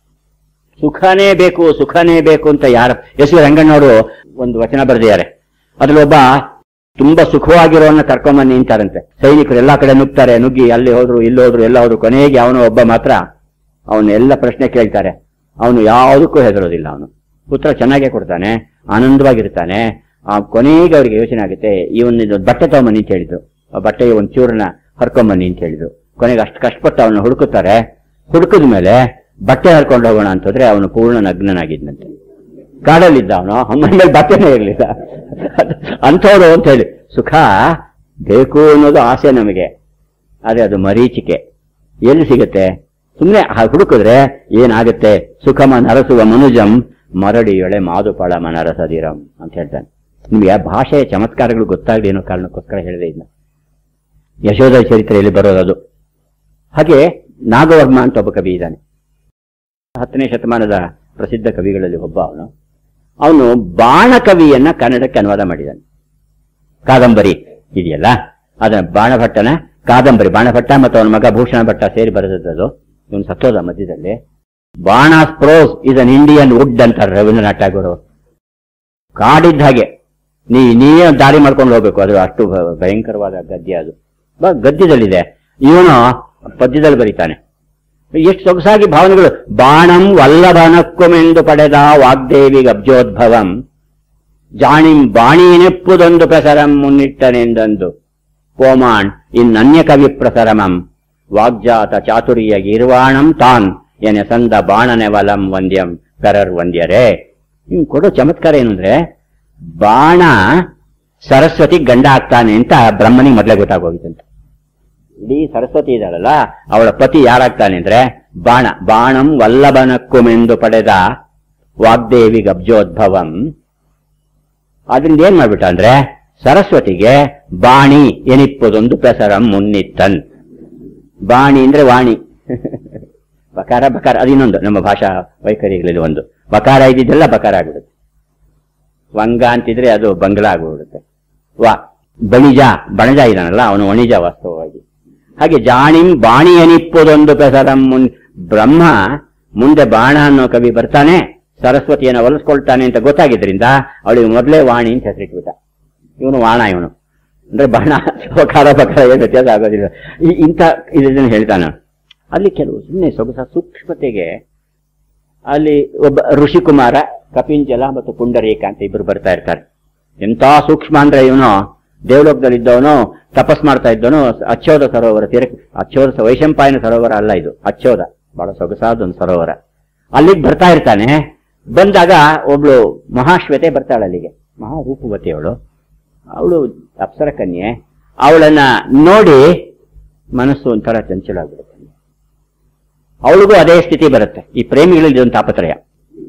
ಸುಖನೇ ಬೇಕು ಸುಖನೇ ಬೇಕು ಅಂತ ಯಾರ ಎಸ್ ವಿ ರಂಗಣ್ಣವರು ಒಂದು ವಚನ ಬರೆದಿದ್ದಾರೆ ಅದ್ರಲ್ಲಿ ಒಬ್ಬ ತುಂಬಾ ಸುಖವಾಗಿರೋನ್ನ ಕರ್ಕೊಂಬಂದು ನಿಂತಾರಂತೆ ಸೈನಿಕರು ಎಲ್ಲಾ ಕಡೆ ನುಗ್ತಾರೆ ನುಗ್ಗಿ ಅಲ್ಲಿ ಹೋದ್ರು ಇಲ್ಲಿ ಹೋದ್ರು ಎಲ್ಲ ಹೋದ್ರು ಕೊನೆಗೆ ಅವನು ಒಬ್ಬ ಮಾತ್ರ ಅವನು ಎಲ್ಲ ಪ್ರಶ್ನೆ ಕೇಳ್ತಾರೆ ಅವನು ಯಾವುದಕ್ಕೂ ಹೆದರೋದಿಲ್ಲ ಅವನು ಉತ್ತರ ಚೆನ್ನಾಗೇ ಕೊಡ್ತಾನೆ ಆನಂದವಾಗಿರ್ತಾನೆ ಆ ಕೊನೆಗೆ ಅವರಿಗೆ ಯೋಚನೆ ಆಗುತ್ತೆ ಇವನ್ ಇದು ಬಟ್ಟೆ ತಗೊಂಬನ್ನಿ ಅಂತ ಹೇಳಿದ್ರು ಆ ಬಟ್ಟೆಗೆ ಒಂದು ಚೂರನ್ನ ಹರ್ಕೊಂಬನ್ನಿ ಅಂತ ಹೇಳಿದ್ರು ಕೊನೆಗೆ ಅಷ್ಟು ಕಷ್ಟಪಟ್ಟು ಅವನು ಹುಡುಕುತ್ತಾರೆ ಹುಡುಕಿದ ಮೇಲೆ ಬಟ್ಟೆ ಹರ್ಕೊಂಡು ಹೋಗೋಣ ಅಂತಂದ್ರೆ ಅವನು ಪೂರ್ಣ ನಗ್ನನಾಗಿದ್ನಂತೆ ಕಾಡಲ್ಲಿದ್ದ ಅವನು ಅವನ ಮೇಲೆ ಬಟ್ಟೆನೇ ಇರಲಿಲ್ಲ ಅಂಥವ್ರು ಅಂತ ಹೇಳಿ ಸುಖ ಬೇಕು ಅನ್ನೋದು ಆಸೆ ನಮಗೆ ಆದ್ರೆ ಅದು ಮರೀಚಿಕೆ ಎಲ್ಲಿ ಸಿಗುತ್ತೆ ಸುಮ್ಮನೆ ಹುಡುಕಿದ್ರೆ ಏನಾಗುತ್ತೆ ಸುಖಮ ನರಸುವ ಮನುಜಂ ಮರಡಿಯೊಳೆ ಮಾದುಪಳ ಮನರಸದಿರಂ ಅಂತ ಹೇಳ್ತಾನೆ ನಿಮ್ಗೆ ಆ ಭಾಷೆಯ ಚಮತ್ಕಾರಗಳು ಗೊತ್ತಾಗಲಿ ಅನ್ನೋ ಕಾರಣಕ್ಕೋಸ್ಕರ ಹೇಳಿದೆ ಇದನ್ನ ಯಶೋಧ ಚರಿತ್ರೆಯಲ್ಲಿ ಬರೋದು ಹಾಗೆ ನಾಗವರ್ಮ ಅಂತ ಒಬ್ಬ ಕವಿ ಇದ್ದಾನೆ ಹತ್ತನೇ ಶತಮಾನದ ಪ್ರಸಿದ್ಧ ಕವಿಗಳಲ್ಲಿ ಒಬ್ಬ ಅವನು ಅವನು ಬಾಣ ಕವಿಯನ್ನ ಕನ್ನಡಕ್ಕೆ ಅನುವಾದ ಮಾಡಿದ್ದಾನೆ ಕಾದಂಬರಿ ಇದೆಯಲ್ಲ ಅದನ್ನ ಬಾಣಭಟ್ಟನ ಕಾದಂಬರಿ ಬಾಣಭಟ್ಟ ಮತ್ತು ಅವನ ಮಗ ಭೂಷಣ ಭಟ್ಟ ಸೇರಿ ಬರೆದದ್ದು ಇವನು ಸತ್ತೋದ ಮಧ್ಯದಲ್ಲಿ Bana's prose is an Indian wood ಅಂತಾರೆ ರವೀಂದ್ರನಾಥ್ ಠಾಗೂರ್ ಅವರು ಕಾಡಿದ್ದ ಹಾಗೆ ನೀ ನೀವೇ ಒಂದ್ ದಾರಿ ಮಾಡ್ಕೊಂಡು ಹೋಗ್ಬೇಕು ಅದು ಅಷ್ಟು ಭ- ಭಯಂಕರವಾದ ಗದ್ಯ ಅದು ಬ- ಗದ್ಯದಲ್ಲಿದೆ ಇವನು ಪದ್ಯದಲ್ಲಿ ಬರೀತಾನೆ ಎಷ್ಟು ಸೊಗಸಾಗಿ ಭಾವನೆಗಳು ಬಾಣಂ ವಲ್ಲಭನಕ್ಕುಮೆಂದು ಪಡೆದ ವಾಗ್ದೇವಿ ಅಬ್ಜೋದ್ಭವಂ ಜಾಣಿಂ ಬಾಣೀನೆಪ್ಪುದೊಂದು ಪ್ರಸರಂ ಮುನ್ನಿಟ್ಟನೆಂದಂದು ಕೋಮಾಣ್ ಇನ್ನನ್ಯ ಕವಿ ಪ್ರಸರಮಂ ವಾಗ್ಜಾತ ಚಾತುರ್ಯ ಗೀರ್ವಾಣಂ ತಾನ್ ಎನೆ ಸಂದ ಬಾಣನೆವಲಂ ವಂದ್ಯಂ ಕರರ್ ವಂದ್ಯರೇ ಇವ್ ಕೊಡೋ ಚಮತ್ಕಾರ ಏನು ಅಂದ್ರೆ ಬಾಣ ಸರಸ್ವತಿ ಗಂಡ ಆಗ್ತಾನೆ ಅಂತ ಬ್ರಹ್ಮನಿಗೆ ಮೊದಲೇ ಗೊತ್ತಾಗೋಗಿತ್ತಂತೆ ಇಡೀ ಸರಸ್ವತಿ ಇದ್ದಾಳಲ್ಲ ಅವಳ ಪತಿ ಯಾರಾಗ್ತಾನೆ ಅಂದ್ರೆ ಬಾಣ ಬಾಣಂ ವಲ್ಲಭನಕ್ಕುಮೆಂದು ಪಡೆದ ವಾಗ್ದೇವಿ ಗಬ್ಜೋದ್ಭವಂ ಅದರಿಂದ ಏನ್ ಮಾಡ್ಬಿಟ್ಟ ಅಂದ್ರೆ ಸರಸ್ವತಿಗೆ ಬಾಣಿ ಎನಿಪ್ಪುದೊಂದು ಪೆಸರಂ ಮುನ್ನಿತ್ತನ್ ಬಾಣಿ ಅಂದ್ರೆ ವಾಣಿ ಬಕಾರ ಬಕಾರ ಅದಿನ್ನೊಂದು ನಮ್ಮ ಭಾಷಾ ವೈಖರಿಗಳಲ್ಲಿ ಒಂದು ಬಕಾರ ಇದ್ದಿದ್ದೆಲ್ಲ ಬಕಾರ ಆಗ್ಬಿಡುತ್ತೆ ವಂಗ ಅಂತಿದ್ರೆ ಅದು ಬಂಗ್ಲಾ ಆಗ್ಬಿಡುತ್ತೆ ವಾ ಬಣಿಜ ಬಣಜ ಇದಾನಲ್ಲ ಅವನು ವಣಿಜ ವಾಸ್ತವವಾಗಿ ಹಾಗೆ ಜಾಣಿಂ ಬಾಣಿ ಎನಿಪ್ಪುದೊಂದು ಪೆಸರಂ ಮುನ್ ಬ್ರಹ್ಮ ಮುಂದೆ ಬಾಣ ಅನ್ನೋ ಕವಿ ಬರ್ತಾನೆ ಸರಸ್ವತಿಯನ್ನು ಒಲಿಸ್ಕೊಳ್ತಾನೆ ಅಂತ ಗೊತ್ತಾಗಿದ್ರಿಂದ ಅವಳಿಗೆ ಮೊದಲೇ ವಾಣಿ ಅಂತ ಹೆಸರಿಟ್ಬಿಟ್ಟ ಇವನು ವಾಣ ಇವನು ಅಂದ್ರೆ ಬಾಣ ಬಕಾರ ಬಕಾರ ಏನು ವ್ಯತ್ಯಾಸ ಆಗೋದಿಲ್ಲ ಈ- ಇಂಥ ಇದನ್ನ ಹೇಳ್ತಾನ ಅಲ್ಲಿ ಕೆಲವು ಸುಮ್ಮನೆ ಸೊಗಸ ಸೂಕ್ಷ್ಮತೆಗೆ ಅಲ್ಲಿ ಒಬ್ಬ ಋಷಿಕುಮಾರ ಕಪಿಂಜಲ ಮತ್ತು ಪುಂಡರೀಕ ಅಂತ ಇಬ್ರು ಬರ್ತಾ ಇರ್ತಾರೆ ಎಂತ ಸೂಕ್ಷ್ಮ ಅಂದ್ರೆ ಇವನು ದೇವಲೋಕದಲ್ಲಿದ್ದವನು ತಪಸ್ ಮಾಡ್ತಾ ಇದ್ದವನು ಅಚ್ಚೋದ ಸರೋವರ ತೀರಕ್ಕೆ ಅಚ್ಚೋದ ಸ- ವೈಶಂಪಾಯನ ಸರೋವರ ಅಲ್ಲ ಇದು ಅಚ್ಚೋದ ಬಹಳ ಸೊಗಸಾದ ಒಂದು ಸರೋವರ ಅಲ್ಲಿಗೆ ಬರ್ತಾ ಇರ್ತಾನೆ ಬಂದಾಗ ಒಬ್ಳು ಮಹಾಶ್ವೇತೆ ಬರ್ತಾಳೆ ಅಲ್ಲಿಗೆ ಮಹಾರೂಪವತಿ ಅವಳು ಅವಳು ಅಪ್ಸರ ಕನ್ಯೆ ಅವಳನ್ನ ನೋಡಿ ಮನಸ್ಸು ಒಂಥರ ಚಂಚಲ ಆಗ್ಬಿಡುತ್ತೆ ಅವಳಿಗೂ ಅದೇ ಸ್ಥಿತಿ ಬರುತ್ತೆ ಈ ಪ್ರೇಮಿಗಳಲ್ಲಿ ಇದೊಂದು ತಾಪತ್ರಯ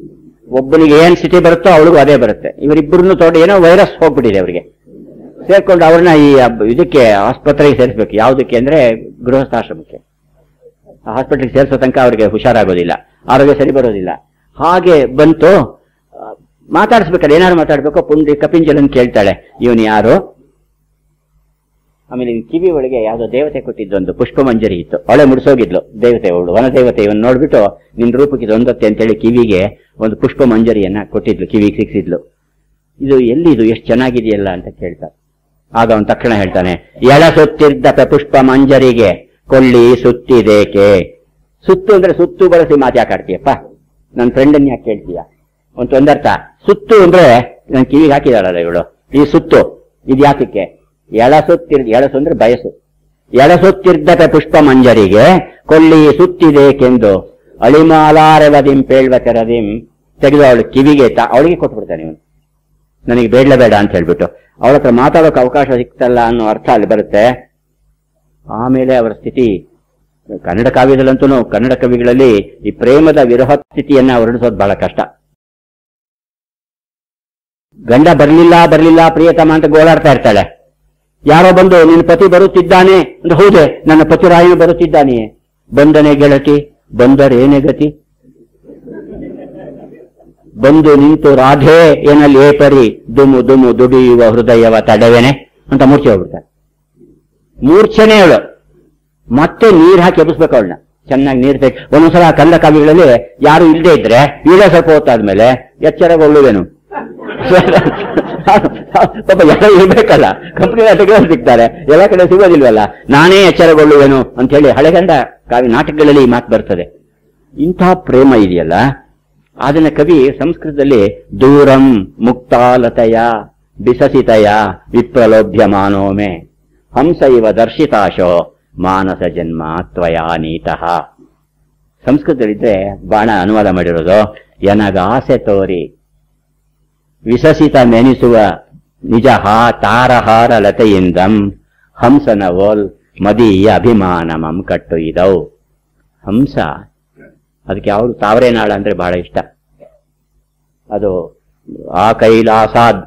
ಒಬ್ಬನಿಗೆ ಏನ್ ಸ್ಥಿತಿ ಬರುತ್ತೋ ಅವಳಿಗೂ ಅದೇ ಬರುತ್ತೆ ಇವರಿಬ್ಬರನ್ನು ತೋಟ ಏನೋ ವೈರಸ್ ಹೋಗ್ಬಿಟ್ಟಿದೆ ಅವರಿಗೆ ಸೇರ್ಕೊಂಡು ಅವ್ರನ್ನ ಈ ಅಬ್- ಇದಕ್ಕೆ ಆಸ್ಪತ್ರೆಗೆ ಸೇರಿಸ್ಬೇಕು ಯಾವುದಕ್ಕೆ ಅಂದ್ರೆ ಗೃಹಸ್ಥಾಶ್ರಮಕ್ಕೆ ಹಾಸ್ಪಿಟ್ಲಿಗೆ ಸೇರಿಸೋ ತನಕ ಅವರಿಗೆ ಹುಷಾರಾಗೋದಿಲ್ಲ ಆರೋಗ್ಯ ಸರಿ ಬರೋದಿಲ್ಲ ಹಾಗೆ ಬಂತು ಆ, ಮಾತಾಡಿಸ್ಬೇಕಾದ್ರೆ ಏನಾದ್ರು ಮಾತಾಡ್ಬೇಕು ಪುಂಡಿ ಕಪಿಂಜಲನ್ ಕೇಳ್ತಾಳೆ ಇವನು ಯಾರು ಆಮೇಲೆ ಇವ್ನ್ ಕಿವಿ ಒಳಗೆ ಯಾವುದೋ ದೇವತೆ ಕೊಟ್ಟಿದ್ದೊಂದು ಪುಷ್ಪಮಂಜರಿ ಇತ್ತು ಅವಳೆ ಮುಡಿಸೋಗಿದ್ಲು ದೇವತೆ ಅವಳು ವನದೇವತೆ ಇವನ್ ನೋಡ್ಬಿಟ್ಟು ನಿನ್ ರೂಪಕ್ಕೆ ಇದೊಂದತ್ತೆ ಅಂತೇಳಿ ಕಿವಿಗೆ ಒಂದು ಪುಷ್ಪ ಮಂಜರಿಯನ್ನ ಕೊಟ್ಟಿದ್ಲು ಕಿವಿಗೆ ಸಿಕ್ಸಿದ್ಲು ಇದು ಎಲ್ಲಿದು ಎಷ್ಟು ಚೆನ್ನಾಗಿದೆಯಲ್ಲ ಅಂತ ಕೇಳ್ತಾರೆ ಆಗ ಅವನು ತಕ್ಷಣ ಹೇಳ್ತಾನೆ ಎಳ ಸುತ್ತಿದ್ದ ಪುಷ್ಪ ಮಂಜರಿಗೆ ಕೊಳ್ಳಿ ಸುತ್ತಿದೇಕೆ ಸುತ್ತು ಅಂದ್ರೆ ಸುತ್ತು ಬಳಸಿ ಮಾತಾಡ್ತೀಯಪ್ಪ ನನ್ನ ಫ್ರೆಂಡನ್ನ ಯಾಕೆ ಕೇಳ್ತೀಯ ಒಂದು ಒಂದರ್ಥ ಸುತ್ತು ಅಂದ್ರೆ ನನ್ ಕಿವಿಗೆ ಹಾಕಿದಾಳಲ್ಲ ಇವಳು ಈ ಸುತ್ತು ಇದು ಯಾತಕ್ಕೆ ಎಳಸುತ್ತಿರ್ ಎಳಸು ಅಂದ್ರೆ ಬಯಸು ಎಳಸುತ್ತಿರ್ದಕ ಪುಷ್ಪ ಮಂಜರಿಗೆ ಕೊಳ್ಳಿ ಸುತ್ತಿದೇಕೆಂದು ಅಳಿಮಾಲಾರವದಿಂ ಪೇಳ್ವ ತೆರದಿಂ ತೆಗೆದು ಅವಳು ಕಿವಿಗೆ ತ- ಅವಳಿಗೆ ಕೊಟ್ಬಿಡ್ತಾನೆ ಇವನು ನನಗೆ ಬೇಡಲೇ ಬೇಡ ಅಂತ ಹೇಳ್ಬಿಟ್ಟು ಅವಳ ಹತ್ರ ಮಾತಾಡೋಕೆ ಅವಕಾಶ ಸಿಕ್ತಲ್ಲ ಅನ್ನೋ ಅರ್ಥ ಅಲ್ಲಿ ಬರುತ್ತೆ ಆಮೇಲೆ ಅವರ ಸ್ಥಿತಿ ಕನ್ನಡ ಕಾವ್ಯದಲ್ಲಂತೂ ಕನ್ನಡ ಕವಿಗಳಲ್ಲಿ ಈ ಪ್ರೇಮದ ವಿರಹ ಸ್ಥಿತಿಯನ್ನ ವರ್ಣಿಸೋದು ಬಹಳ ಕಷ್ಟ ಗಂಡ ಬರ್ಲಿಲ್ಲ ಬರ್ಲಿಲ್ಲ ಪ್ರಿಯತಮ ಅಂತ ಗೋಳಾಡ್ತಾ ಇರ್ತಾಳೆ ಯಾರೋ ಬಂದು ನಿನ್ನ ಪತಿ ಬರುತ್ತಿದ್ದಾನೆ ಅಂತ ಹೌದೇ ನನ್ನ ಪತಿರಾಯನು ಬರುತ್ತಿದ್ದಾನೆಯೇ ಬಂದನೆ ಗೆಳತಿ ಬಂದರೇನೆ ಗತಿ ಬಂದು ನಿಂತು ರಾಧೆ ಏನಲ್ಲಿ ಏಪರಿ ದುಮು ದುಮು ದುಡಿಯುವ ಹೃದಯವ ತಡವೆನೆ ಅಂತ ಮೂರ್ಛೆ ಹೋಗ್ಬಿಡ್ತಾರೆ ಮೂರ್ಛೆನೆ ಹೇಳು ಮತ್ತೆ ನೀರ್ ಹಾಕಿ ಎಬ್ಬಿಸ್ಬೇಕು ಅವಳನ್ನ ಚೆನ್ನಾಗಿ ನೀರ್ ತೆಗಿ ಒಂದೊಂದ್ಸಲ ಕನ್ನಡ ಕಾವ್ಯಗಳಲ್ಲಿ ಯಾರು ಇಲ್ಲದೆ ಇದ್ರೆ ಈಗ ಸ್ವಲ್ಪ ಹೊತ್ತಾದ್ಮೇಲೆ ಎಚ್ಚರಗೊಳ್ಳುವೆನು ಪಾಪ ಎಲ್ಲ ಇರ್ಬೇಕಲ್ಲ ಕಂಪ್ನಿ ನಾಟಕಗಳಲ್ಲಿ ಸಿಗ್ತಾರೆ ಎಲ್ಲ ಕಡೆ ಸಿಗೋದಿಲ್ವಲ್ಲ ನಾನೇ ಎಚ್ಚರಗೊಳ್ಳುವೆನು ಅಂತ ಹೇಳಿ ಹಳೆಗಂಡ ಕಾವ್ಯ ನಾಟಕಗಳಲ್ಲಿ ಈ ಮಾತು ಬರ್ತದೆ ಇಂಥ ಪ್ರೇಮ ಇದೆಯಲ್ಲ ಅದನ್ನ ಕವಿ ಸಂಸ್ಕೃತದಲ್ಲಿ ದೂರಂ ಮುಕ್ತಾಲತೆಯ ಬಿಸಸಿತಯ ವಿಪ್ರಲೋಭ್ಯಮಾನೋಮೆ ಹಂಸ ಇವ ದರ್ಶಿತಾಶೋ ಮಾನಸ ಜನ್ಮ ತ್ವಯಾ ನೀತಃ ಸಂಸ್ಕೃತದಲ್ಲಿದ್ರೆ ಬಾಣ ಅನುವಾದ ಮಾಡಿರೋದು ಎನಗಾಸೆ ತೋರಿ ವಿಸಸಿತ ಮೆನಿಸುವ ನಿಜ ಹಾ ತಾರಹಾರ ಲತೆಯಿಂದಂ ಹಂಸನ ಓಲ್ ಮದೀಯ ಅಭಿಮಾನಮಂ ಕಟ್ಟು ಇದೌ ಹಂಸ ಅದಕ್ಕೆ ಯಾವುದು ತಾವರೆ ನಾಳ ಅಂದ್ರೆ ಬಹಳ ಇಷ್ಟ ಅದು ಆ ಕೈಲಾಸಾದ್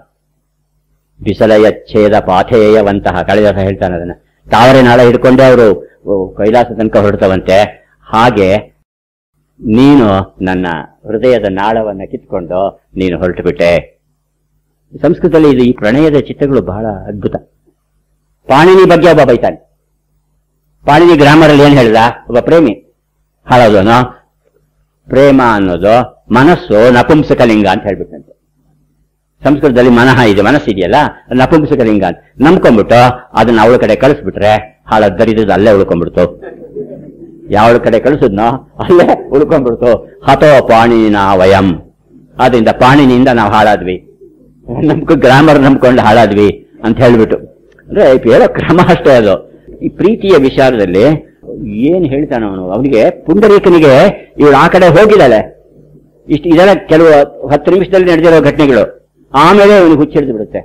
ಬಿಸಲಯಚ್ಛೇದ ಪಾಥೇಯವಂತಹ ಕಳೆದ ಹೇಳ್ತಾನೆ ಅದನ್ನ ತಾವರೆ ನಾಳ ಹಿಡ್ಕೊಂಡೆ ಅವರು ಕೈಲಾಸ ತನಕ ಹೊರಡ್ತವಂತೆ ಹಾಗೆ ನೀನು ನನ್ನ ಹೃದಯದ ನಾಳವನ್ನ ಕಿತ್ಕೊಂಡು ನೀನು ಹೊರಟು ಬಿಟ್ಟೆ ಸಂಸ್ಕೃತದಲ್ಲಿ ಇದು ಈ ಪ್ರಣಯದ ಚಿತ್ರಗಳು ಬಹಳ ಅದ್ಭುತ ಪಾಣಿನಿ ಬಗ್ಗೆ ಒಬ್ಬ ಬೈತಾನೆ ಪಾಣಿನಿ ಗ್ರಾಮರಲ್ಲಿ ಏನ್ ಹೇಳ್ದ ಒಬ್ಬ ಪ್ರೇಮಿ ಹಾಳೋದನು ಪ್ರೇಮ ಅನ್ನೋದು ಮನಸ್ಸು ನಪುಂಸಕಲಿಂಗ ಅಂತ ಹೇಳ್ಬಿಟ್ಟಂತೆ ಸಂಸ್ಕೃತದಲ್ಲಿ ಮನಃ ಇದೆ ಮನಸ್ಸಿದೆಯಲ್ಲ ಅದು ನಪುಂಸಕಲಿಂಗ ಅಂತ ನಂಬ್ಕೊಂಡ್ಬಿಟ್ಟು ಅದನ್ನ ಅವಳ ಕಡೆ ಕಳಿಸ್ಬಿಟ್ರೆ ಹಾಳ ದರಿದ್ರದ್ದು ಅಲ್ಲೇ ಉಳ್ಕೊಂಡ್ಬಿಡ್ತು ಯಾವಳ ಕಡೆ ಕಳಿಸಿದ್ನೋ ಅಲ್ಲೇ ಉಳ್ಕೊಂಡ್ಬಿಡ್ತು ಹತೋ ಪಾಣಿನ ವಯಂ ಆದ್ರಿಂದ ಪಾಣಿನಿಂದ ನಾವು ಹಾಳಾದ್ವಿ ನಮ್ಗೆ ಗ್ರಾಮರ್ ನಂಬ್ಕೊಂಡು ಹಾಳಾದ್ವಿ ಅಂತ ಹೇಳ್ಬಿಟ್ಟು ಅಂದ್ರೆ ಹೇಳೋ ಕ್ರಮ ಅಷ್ಟೇ ಅದು ಈ ಪ್ರೀತಿಯ ವಿಚಾರದಲ್ಲಿ ಏನ್ ಹೇಳ್ತಾನ ಅವನು ಅವನಿಗೆ ಪುಂಡರೀಕನಿಗೆ ಇವಳು ಆ ಕಡೆ ಹೋಗಿದ್ದಾಳೆ ಇಷ್ಟು ಇದೆಲ್ಲ ಕೆಲವು ಹತ್ತು ನಿಮಿಷದಲ್ಲಿ ನಡೆದಿರೋ ಘಟನೆಗಳು ಆಮೇಲೆ ಅವನಿಗೆ ಹುಚ್ಚಿಡಿದು ಬಿಡುತ್ತೆ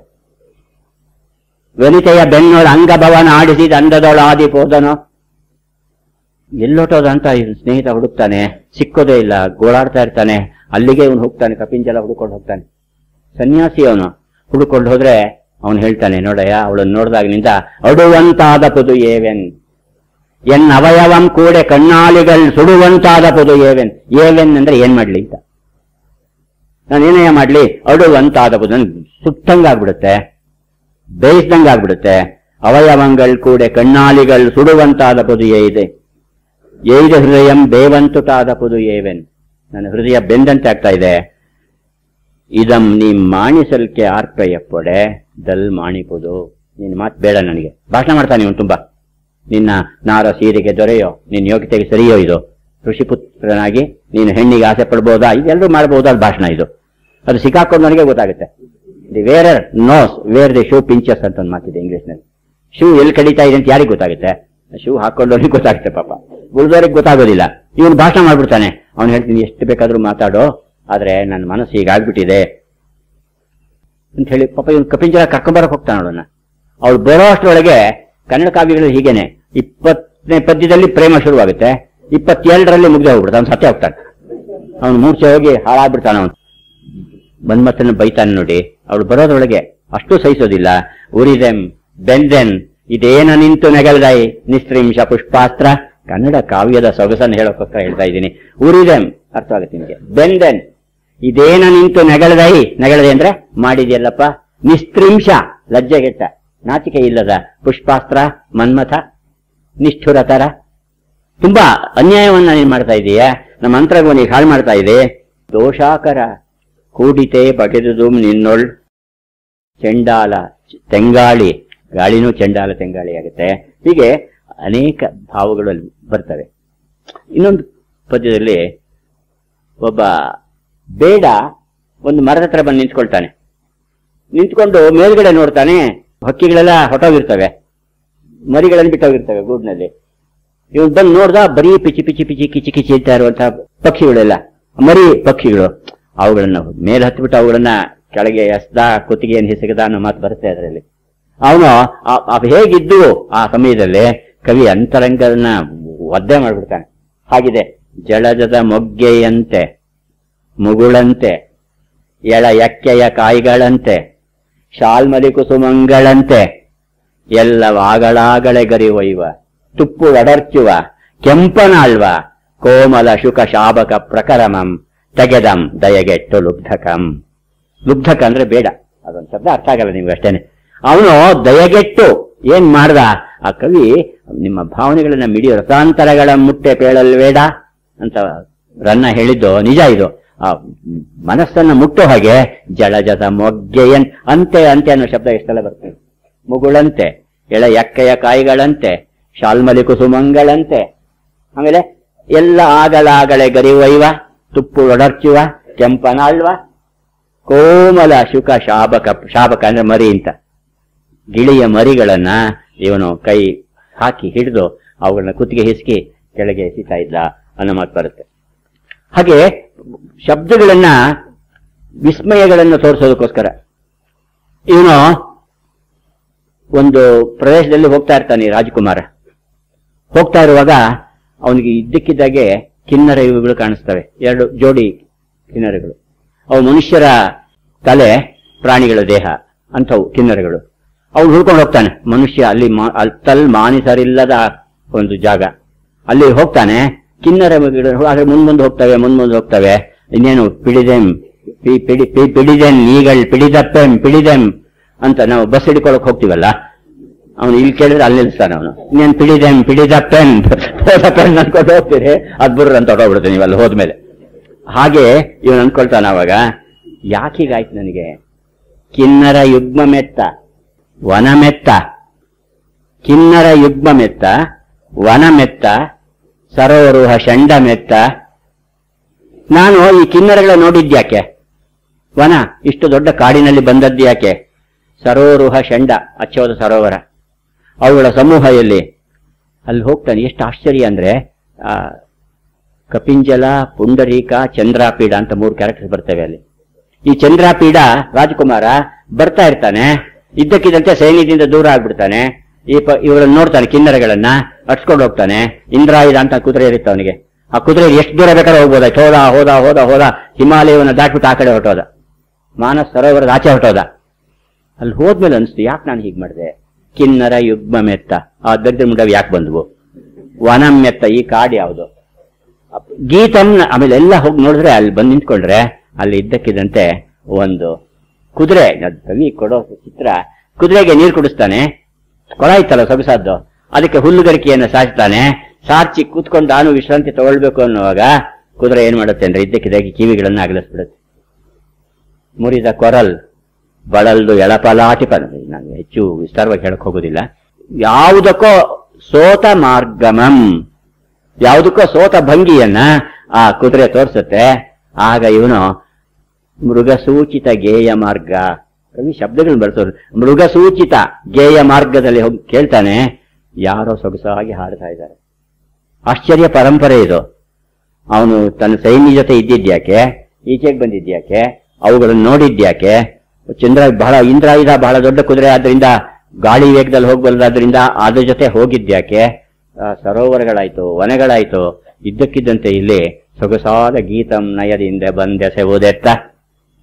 ವನಿತೆಯ ಬೆನ್ನೋಳ ಅಂಗಭವನ ಆಡಿಸಿದ ಅಂದದೊಳ ಆದಿ ಹೋದನೋ ಎಲ್ಲೊಟ್ಟೋದ ಅಂತ ಇವ್ನ ಸ್ನೇಹಿತ ಹುಡುಕ್ತಾನೆ ಸಿಕ್ಕೋದೇ ಇಲ್ಲ ಗೋಳಾಡ್ತಾ ಇರ್ತಾನೆ ಅಲ್ಲಿಗೆ ಇವನು ಹೋಗ್ತಾನೆ ಕಪಿಂಜಲ ಹುಡುಕೊಂಡು ಹೋಗ್ತಾನೆ ಸನ್ಯಾಸಿ ಅವನು ಹುಡುಕೊಂಡು ಹೋದ್ರೆ ಅವನು ಹೇಳ್ತಾನೆ ನೋಡಯ್ಯ ಅವಳನ್ನು ನೋಡಿದಾಗಿನಿಂದ ಅಡುವಂತಾದ ಪುದು ಏವೆನ್ ಎನ್ ಅವಯವಂ ಕೂಡೆ ಕಣ್ಣಾಳಿಗಳು ಸುಡುವಂತಾದ ಪುದು ಏವೆನ್ ಏವೆನ್ ಅಂದ್ರೆ ಏನ್ ಮಾಡ್ಲಿ ಅಂತ ನಾನು ಏನೇ ಮಾಡ್ಲಿ ಅಡುವಂತಾದ ಪುದು ಸುಟ್ಟಂಗಾಗ್ಬಿಡುತ್ತೆ ಬೇಯಿಸ್ದಂಗಾಗ್ಬಿಡುತ್ತೆ ಅವಯವங்கள் ಕೂಡೆ ಕಣ್ಣಾಳಿಗಳು ಸುಡುವಂತಾದ ಪುದು ಇದೆ ಏಯ್ದ ಹೃದಯಂ ಬೇವಂತುಟಾದ ಪುದು ಏವೆನ್ ನನ್ನ ಹೃದಯ ಬೆಂದಂತೆ ಆಗ್ತಾ ಇದೆ ಇದಂ ನೀ ಮಾಣಿಸಲ್ಕೆ ಆರ್ಪೆಯಪ್ಪೊಡೆ ದಲ್ ಮಾಣಿಪುದು ನಿನ್ ಮಾತು ಬೇಡ ನನಗೆ ಭಾಷಣ ಮಾಡ್ತಾನೆ ಇವನು ತುಂಬಾ ನಿನ್ನ ನಾರ ಸೀರೆಗೆ ದೊರೆಯೋ ನಿನ್ನ ಯೋಗ್ಯತೆಗೆ ಸರಿಯೋ ಇದು ಋಷಿಪುತ್ರನಾಗಿ ನೀನು ಹೆಣ್ಣಿಗೆ ಆಸೆ ಪಡ್ಬೋದಾ ಇದೆಲ್ಲರೂ ಮಾಡಬಹುದಾದ ಭಾಷಣ ಇದು ಅದು ಸಿಕ್ಕಾಕೊಂಡವನಿಗೆ ಗೊತ್ತಾಗುತ್ತೆ the wearer knows where the shoe pinches ಅಂತ ಒಂದು ಮಾತಿದೆ ಇಂಗ್ಲಿಷ್ನಲ್ಲಿ ಶೂ ಎಲ್ಲಿ ಕಡಿತಾ ಇದೆ ಅಂತ ಯಾರಿಗೆ ಗೊತ್ತಾಗುತ್ತೆ ಶೂ ಹಾಕೊಂಡವನಿಗೆ ಗೊತ್ತಾಗುತ್ತೆ ಪಾಪ ಉಳಿದವರಿಗೆ ಗೊತ್ತಾಗೋದಿಲ್ಲ ಇವನು ಭಾಷಣ ಮಾಡ್ಬಿಡ್ತಾನೆ ಅವ್ನು ಹೇಳ್ತೀನಿ ಎಷ್ಟು ಬೇಕಾದ್ರೂ ಮಾತಾಡೋ ಆದ್ರೆ ನನ್ನ ಮನಸ್ಸು ಹೀಗಾಗ್ಬಿಟ್ಟಿದೆ ಅಂತ ಹೇಳಿ ಪಾಪ ಇವನು ಕಪಿಂಜಲ ಕರ್ಕೊಂಬರಕ್ ಹೋಗ್ತಾನೆ ಅವಳನ್ನ ಅವಳು ಬರೋ ಅಷ್ಟರೊಳಗೆ ಕನ್ನಡ ಕಾವ್ಯಗಳು ಹೀಗೇನೆ ಇಪ್ಪತ್ತನೇ ಪದ್ಯದಲ್ಲಿ ಪ್ರೇಮ ಶುರುವಾಗುತ್ತೆ ಇಪ್ಪತ್ತೆರಡರಲ್ಲಿ ಮುಗ್ದೆ ಹೋಗ್ಬಿಡ್ತಾನೆ ಅವ್ನು ಸತ್ಯ ಹೋಗ್ತಾನೆ ಅವನು ಮೂರ್ಛೆ ಹೋಗಿ ಹಾಳಾಗ್ಬಿಡ್ತಾನೆ ಅವನು ಮನ್ಮಥನ ಬೈತಾನೆ ನೋಡಿ ಅವಳು ಬರೋದ್ರೊಳಗೆ ಅಷ್ಟು ಸಹಿಸೋದಿಲ್ಲ ಉರಿದೆಂ ಬೆಂದೆನ್ ಇದೇನ ನಿಂತು ನೆಗಲ್ದಾಯಿ ನಿಸ್ತ್ರಿಂಶ ಪುಷ್ಪಾಸ್ತ್ರ ಕನ್ನಡ ಕಾವ್ಯದ ಸೊಗಸನ್ನು ಹೇಳೋಕ್ಕೋಸ್ಕರ ಹೇಳ್ತಾ ಇದ್ದೀನಿ ಉರಿದೆಂ ಅರ್ಥ ಆಗುತ್ತೆ ನಿಮಗೆ ಬೆಂದೆನ್ ಇದೇನ ನಿಂತು ನೆಗಳ್ದಾಯಿ ನೆಗಳದೆ ಅಂದ್ರೆ ಮಾಡಿದ್ಯಲ್ಲಪ್ಪ ನಿಸ್ತ್ರಿಂಶ ಲಜ್ಜೆಗೆಟ್ಟ ನಾಚಿಕೆ ಇಲ್ಲದ ಪುಷ್ಪಾಸ್ತ್ರ ಮನ್ಮಥ ನಿಷ್ಠುರತರ ತುಂಬಾ ಅನ್ಯಾಯವನ್ನ ನೀನ್ ಮಾಡ್ತಾ ಇದೀಯಾ ನಮ್ಮ ಅಂತರವನ್ನು ಹಾಳು ಮಾಡ್ತಾ ಇದೆ ದೋಷಾಕರ ಕೂಡಿತೆ ಬಗೆದುದು ನಿನ್ನೊಳ್ ಚೆಂಡಾಲ ತೆಂಗಾಳಿ ಗಾಳಿನೂ ಚೆಂಡಾಲ ತೆಂಗಾಳಿ ಆಗುತ್ತೆ ಹೀಗೆ ಅನೇಕ ಭಾವಗಳು ಅಲ್ಲಿ ಬರ್ತವೆ ಇನ್ನೊಂದು ಪದ್ಯದಲ್ಲಿ ಒಬ್ಬ ಬೇಡ ಒಂದು ಮರದ ಹತ್ರ ಬಂದು ನಿಂತ್ಕೊಳ್ತಾನೆ ನಿಂತ್ಕೊಂಡು ಮೇಲ್ಗಡೆ ನೋಡ್ತಾನೆ ಹಕ್ಕಿಗಳೆಲ್ಲ ಹೊಟ್ಟೋಗಿರ್ತವೆ ಮರಿಗಳನ್ನು ಬಿಟ್ಟೋಗಿರ್ತವೆ ಗೂಡ್ನಲ್ಲಿ ಇವನು ಬಂದು ನೋಡ್ದ ಬರೀ ಪಿಚಿ ಪಿಚಿ ಪಿಚಿ ಕಿಚಿ ಕಿಚಿ ಇರ್ತಾ ಇರುವಂತಹ ಪಕ್ಷಿಗಳೆಲ್ಲ ಮರಿ ಪಕ್ಷಿಗಳು ಅವುಗಳನ್ನ ಮೇಲೆ ಹತ್ಬಿಟ್ಟು ಅವುಗಳನ್ನ ಕೆಳಗೆ ಎಸ್ದ ಕುತ್ತಿಗೆಯನ್ನು ಹಿಸಗದ ಅನ್ನೋ ಮಾತು ಬರುತ್ತೆ ಅದರಲ್ಲಿ ಅವನು ಅವು ಹೇಗಿದ್ದು ಆ ಸಮಯದಲ್ಲಿ ಕವಿ ಅಂತರಂಗದನ್ನ ಒದ್ದೆ ಮಾಡ್ಬಿಡ್ತಾನೆ ಹಾಗಿದೆ ಜಳಜದ ಮೊಗ್ಗೆಯಂತೆ ಮುಗುಳಂತೆ ಎಳ ಎಕ್ಕೆಯ ಕಾಯಿಗಳಂತೆ ಶಾಲ್ಮಲಿ ಕುಸುಮಂಗಳಂತೆ ಎಲ್ಲವಾಗಳಾಗಳೆ ಗರಿವೊಯ್ವ ತುಪ್ಪು ಒಡರ್ಚುವ ಕೆಂಪನಾಳ್ವ ಕೋಮಲ ಶುಕ ಶಾಬಕ ಪ್ರಕರಮಂ ತೆಗೆದಂ ದಯಗೆಟ್ಟು ಲುಬ್ಧಕಂ ಲುಬ್ಧಕ ಅಂದ್ರೆ ಬೇಡ ಅದೊಂದು ಶಬ್ದ ಅರ್ಥ ಆಗಲ್ಲ ನಿಮ್ಗೆ ಅಷ್ಟೇನೆ ಅವನು ದಯಗೆಟ್ಟು ಏನ್ ಮಾಡ್ದ ಆ ಕವಿ ನಿಮ್ಮ ಭಾವನೆಗಳನ್ನ ಮಿಡಿಯೋ ರಸಾಂತರಗಳ ಮುಟ್ಟೆ ಪೇಳಲ್ಬೇಡ ಅಂತ ರನ್ನ ಹೇಳಿದ್ದು ನಿಜ ಇದು ಆ ಮನಸ್ಸನ್ನ ಮುಟ್ಟೋ ಹಾಗೆ ಜಲಜದ ಮೊಗ್ಗೆಯನ್ ಅಂತೆ ಅಂತೆ ಅನ್ನೋ ಶಬ್ದ ಎಷ್ಟೆಲ್ಲ ಬರ್ತದೆ ಮುಗುಳಂತೆ ಎಳ ಎಕ್ಕೆಯ ಕಾಯಿಗಳಂತೆ ಶಾಲ್ಮಲಿ ಕುಸುಮಂಗಳಂತೆ ಆಮೇಲೆ ಎಲ್ಲ ಆಗಲಾಗಳೆ ಗರಿವೈವ ತುಪ್ಪು ಒಡರ್ಚುವ ಕೆಂಪನಾಳ್ವ ಕೋಮಲ ಶುಕ ಶಾಬಕ ಶಾಬಕ ಅಂದ್ರೆ ಮರಿ ಅಂತ ಗಿಳಿಯ ಮರಿಗಳನ್ನ ಇವನು ಕೈ ಹಾಕಿ ಹಿಡಿದು ಅವುಗಳನ್ನ ಕುತ್ತಿಗೆ ಹಿಸುಕಿ ಕೆಳಗೆ ಎಸಿತಾ ಇದ್ದ ಅನ್ನೋ ಮಾತು ಬರುತ್ತೆ ಹಾಗೆ ಶಬ್ದಗಳನ್ನ ವಿಸ್ಮಯಗಳನ್ನು ತೋರಿಸೋದಕ್ಕೋಸ್ಕರ ಇವನು ಒಂದು ಪ್ರದೇಶದಲ್ಲಿ ಹೋಗ್ತಾ ಇರ್ತಾನೆ ರಾಜಕುಮಾರ ಹೋಗ್ತಾ ಇರುವಾಗ ಅವನಿಗೆ ಇದ್ದಕ್ಕಿದ್ದಾಗೆ ಕಿನ್ನರ ಇವುಗಳು ಕಾಣಿಸ್ತವೆ ಎರಡು ಜೋಡಿ ಕಿನ್ನರಗಳು ಅವು ಮನುಷ್ಯರ ತಲೆ ಪ್ರಾಣಿಗಳ ದೇಹ ಅಂಥವು ಕಿನ್ನರಗಳು ಅವ್ನು ಹುಡ್ಕೊಂಡು ಹೋಗ್ತಾನೆ ಮನುಷ್ಯ ಅಲ್ಲಿ ಮಾ- ಅತ್ತಲ್ ಮಾನಿಸರಿಲ್ಲದ ಒಂದು ಜಾಗ ಅಲ್ಲಿ ಹೋಗ್ತಾನೆ ಕಿನ್ನರ ಆದ್ರೆ ಮುಂದ್ ಮುಂದೆ ಹೋಗ್ತವೆ ಮುಂದ್ ಮುಂದೆ ಹೋಗ್ತವೆ ಇನ್ನೇನು ಪಿಡಿದೆಂ ಪಿ- ಪಿಡಿ ಪಿ- ಪಿಡಿದೆನ್ ಈಗಳ್ ಪಿಡಿದಪ್ಪೆಂ ಪಿಡಿದೆಂ ಅಂತ ನಾವು ಬಸ್ ಹಿಡ್ಕೊಳಕ್ ಹೋಗ್ತೀವಲ್ಲ ಅವನು ಇಲ್ಲಿ ಕೇಳಿದ್ರೆ ಅಲ್ಲಿ ನಿಲ್ಸ್ತಾನೆ ಅವನು ಇನ್ನೇನ್ ಪಿಡಿದೆಂ ಪಿಡಿದ ಪೆನ್ ಹೋದ ಪೆನ್ ಅನ್ಕೊಂಡು ಹೋಗ್ತೀರಿ ಅದ್ ಬುರ್ರ ಅಂತ ಹೊಡೋಗ್ಬಿಡುತ್ತೆ ನೀವು ಅಲ್ಲಿ ಹೋದ್ಮೇಲೆ ಹಾಗೆ ಇವನು ಅನ್ಕೊಳ್ತಾನ ಅವಾಗ ಯಾಕೆ ಹೀಗಾಯ್ತು ನನಗೆ ಕಿನ್ನರ ಯುಗ್ಮ ಮೆತ್ತ ವನ ಮೆತ್ತ ಕಿನ್ನರ ಯುಗ್ಮ ಮೆತ್ತ ವನ ಮೆತ್ತ ಸರೋವರುಹ ಷಂಡ ಮೆತ್ತ ನಾನು ಈ ಕಿನ್ನರಗಳ ನೋಡಿದ್ಯಾಕೆ ವನ ಇಷ್ಟು ದೊಡ್ಡ ಕಾಡಿನಲ್ಲಿ ಬಂದದ್ದು ಯಾಕೆ ಸರೋವರುಹ ಷಂಡ ಅಚ್ಚೋದ ಸರೋವರ ಅವುಗಳ ಸಮೂಹ ಎಲ್ಲಿ ಅಲ್ಲಿ ಹೋಗ್ತಾನೆ ಎಷ್ಟು ಆಶ್ಚರ್ಯ ಅಂದ್ರೆ ಆ ಕಪಿಂಜಲ ಪುಂಡರೀಕ ಚಂದ್ರಾಪೀಡ ಅಂತ ಮೂರು ಕ್ಯಾರೆಕ್ಟರ್ಸ್ ಬರ್ತವೆ ಅಲ್ಲಿ ಈ ಚಂದ್ರಾಪೀಡ ರಾಜಕುಮಾರ ಬರ್ತಾ ಇರ್ತಾನೆ ಇದ್ದಕ್ಕಿದ್ದಂತೆ ಸೈನ್ಯದಿಂದ ದೂರ ಆಗ್ಬಿಡ್ತಾನೆ ಈ ಪ ಇವುಗಳನ್ನ ನೋಡ್ತಾನೆ ಕಿನ್ನರಗಳನ್ನ ಅಟ್ಸ್ಕೊಂಡು ಹೋಗ್ತಾನೆ ಇಂದ್ರಾಯುಧ ಅಂತ ಕುದುರೆ ಇರುತ್ತೆ ಅವನಿಗೆ ಆ ಕುದುರೆ ಎಷ್ಟು ದೂರ ಬೇಕಾದ್ರೆ ಹೋಗ್ಬೋದಾಯ್ತು ಹೋದ ಹೋದ ಹೋದ ಹೋದ ಹಿಮಾಲಯವನ್ನು ದಾಟ್ಬಿಟ್ಟು ಆ ಕಡೆ ಹೊರಟೋದ ಮಾನಸ ಸರೋವರದ ಆಚೆ ಹೊರಟೋದ ಅಲ್ಲಿ ಹೋದ್ಮೇಲೆ ಅನಿಸ್ತು ಯಾಕೆ ನಾನು ಹೀಗೆ ಮಾಡಿದೆ ಕಿನ್ನರ ಯುಗ್ಮ ಮೆತ್ತ ಆ ದರಿದ್ರ ಮುಂಡವ್ ಯಾಕೆ ಬಂದ್ವು ವನಂ ಮೆತ್ತ ಈ ಕಾಡು ಯಾವುದು ಗೀತಂ ಆಮೇಲೆ ಎಲ್ಲ ಹೋಗಿ ನೋಡಿದ್ರೆ ಅಲ್ಲಿ ಬಂದು ನಿಂತ್ಕೊಂಡ್ರೆ ಅಲ್ಲಿ ಇದ್ದಕ್ಕಿದ್ದಂತೆ ಒಂದು ಕುದುರೆ ಅದ್ ಕವಿ ಕೊಡೋ ಚಿತ್ರ ಕುದುರೆಗೆ ನೀರು ಕುಡಿಸ್ತಾನೆ ಕೊಳ ಇತ್ತಲ್ಲ ಸೊಗಸಾದ್ದು ಅದಕ್ಕೆ ಹುಲ್ಲುಗರಿಕೆಯನ್ನು ಸಾಚ್ತಾನೆ ಸಾಚಿ ಕೂತ್ಕೊಂಡು ನಾನು ವಿಶ್ರಾಂತಿ ತಗೊಳ್ಬೇಕು ಅನ್ನುವಾಗ ಕುದುರೆ ಏನ್ ಮಾಡುತ್ತೆ ಅಂದ್ರೆ ಇದ್ದಕ್ಕಿದ್ದಾಗಿ ಕಿವಿಗಳನ್ನ ಅಗಲಿಸ್ಬಿಡುತ್ತೆ ಮುರಿದ ಕೊರಲ್ ಬಳಲ್ದು ಎಳಪಲಾಟಿ ಪದ ನಾನು ಹೆಚ್ಚು ವಿಸ್ತಾರವಾಗಿ ಹೇಳಕ್ ಹೋಗೋದಿಲ್ಲ ಯಾವುದಕ್ಕೋ ಸೋತ ಮಾರ್ಗಮಂ ಯಾವುದಕ್ಕೋ ಸೋತ ಭಂಗಿಯನ್ನ ಆ ಕುದುರೆ ತೋರಿಸುತ್ತೆ ಆಗ ಇವನು ಮೃಗಸೂಚಿತ ಗೇಯ ಮಾರ್ಗ ಕವಿ ಶಬ್ದಗಳನ್ನ ಬಳಸೋರು ಮೃಗಸೂಚಿತ ಗೇಯ ಮಾರ್ಗದಲ್ಲಿ ಹೋಗಿ ಕೇಳ್ತಾನೆ ಯಾರೋ ಸೊಗಸಾಗಿ ಹಾಡ್ತಾ ಇದ್ದಾರೆ ಆಶ್ಚರ್ಯ ಪರಂಪರೆ ಇದು ಅವನು ತನ್ನ ಸೈನ್ಯ ಜೊತೆ ಇದ್ದಿದ್ಯಾಕೆ ಈಚೆಗೆ ಬಂದಿದ್ಯಾಕೆ ಅವುಗಳನ್ನು ನೋಡಿದ್ಯಾಕೆ ಚಂದ್ರ ಬಹಳ ಇಂದ್ರಾಯುಧ ಬಹಳ ದೊಡ್ಡ ಕುದುರೆ ಆದ್ರಿಂದ ಗಾಳಿ ವೇಗದಲ್ಲಿ ಹೋಗ್ಬಲ್ಲದಾದ್ರಿಂದ ಅದ್ರ ಜೊತೆ ಹೋಗಿದ್ಯಾಕೆ ಆ, ಸರೋವರಗಳಾಯ್ತು ವನಗಳಾಯ್ತು ಇದ್ದಕ್ಕಿದ್ದಂತೆ ಇಲ್ಲಿ ಸೊಗಸಾದ ಗೀತಂ ನಯದಿಂದ ಬಂದೆಸೆವುದೆತ್ತ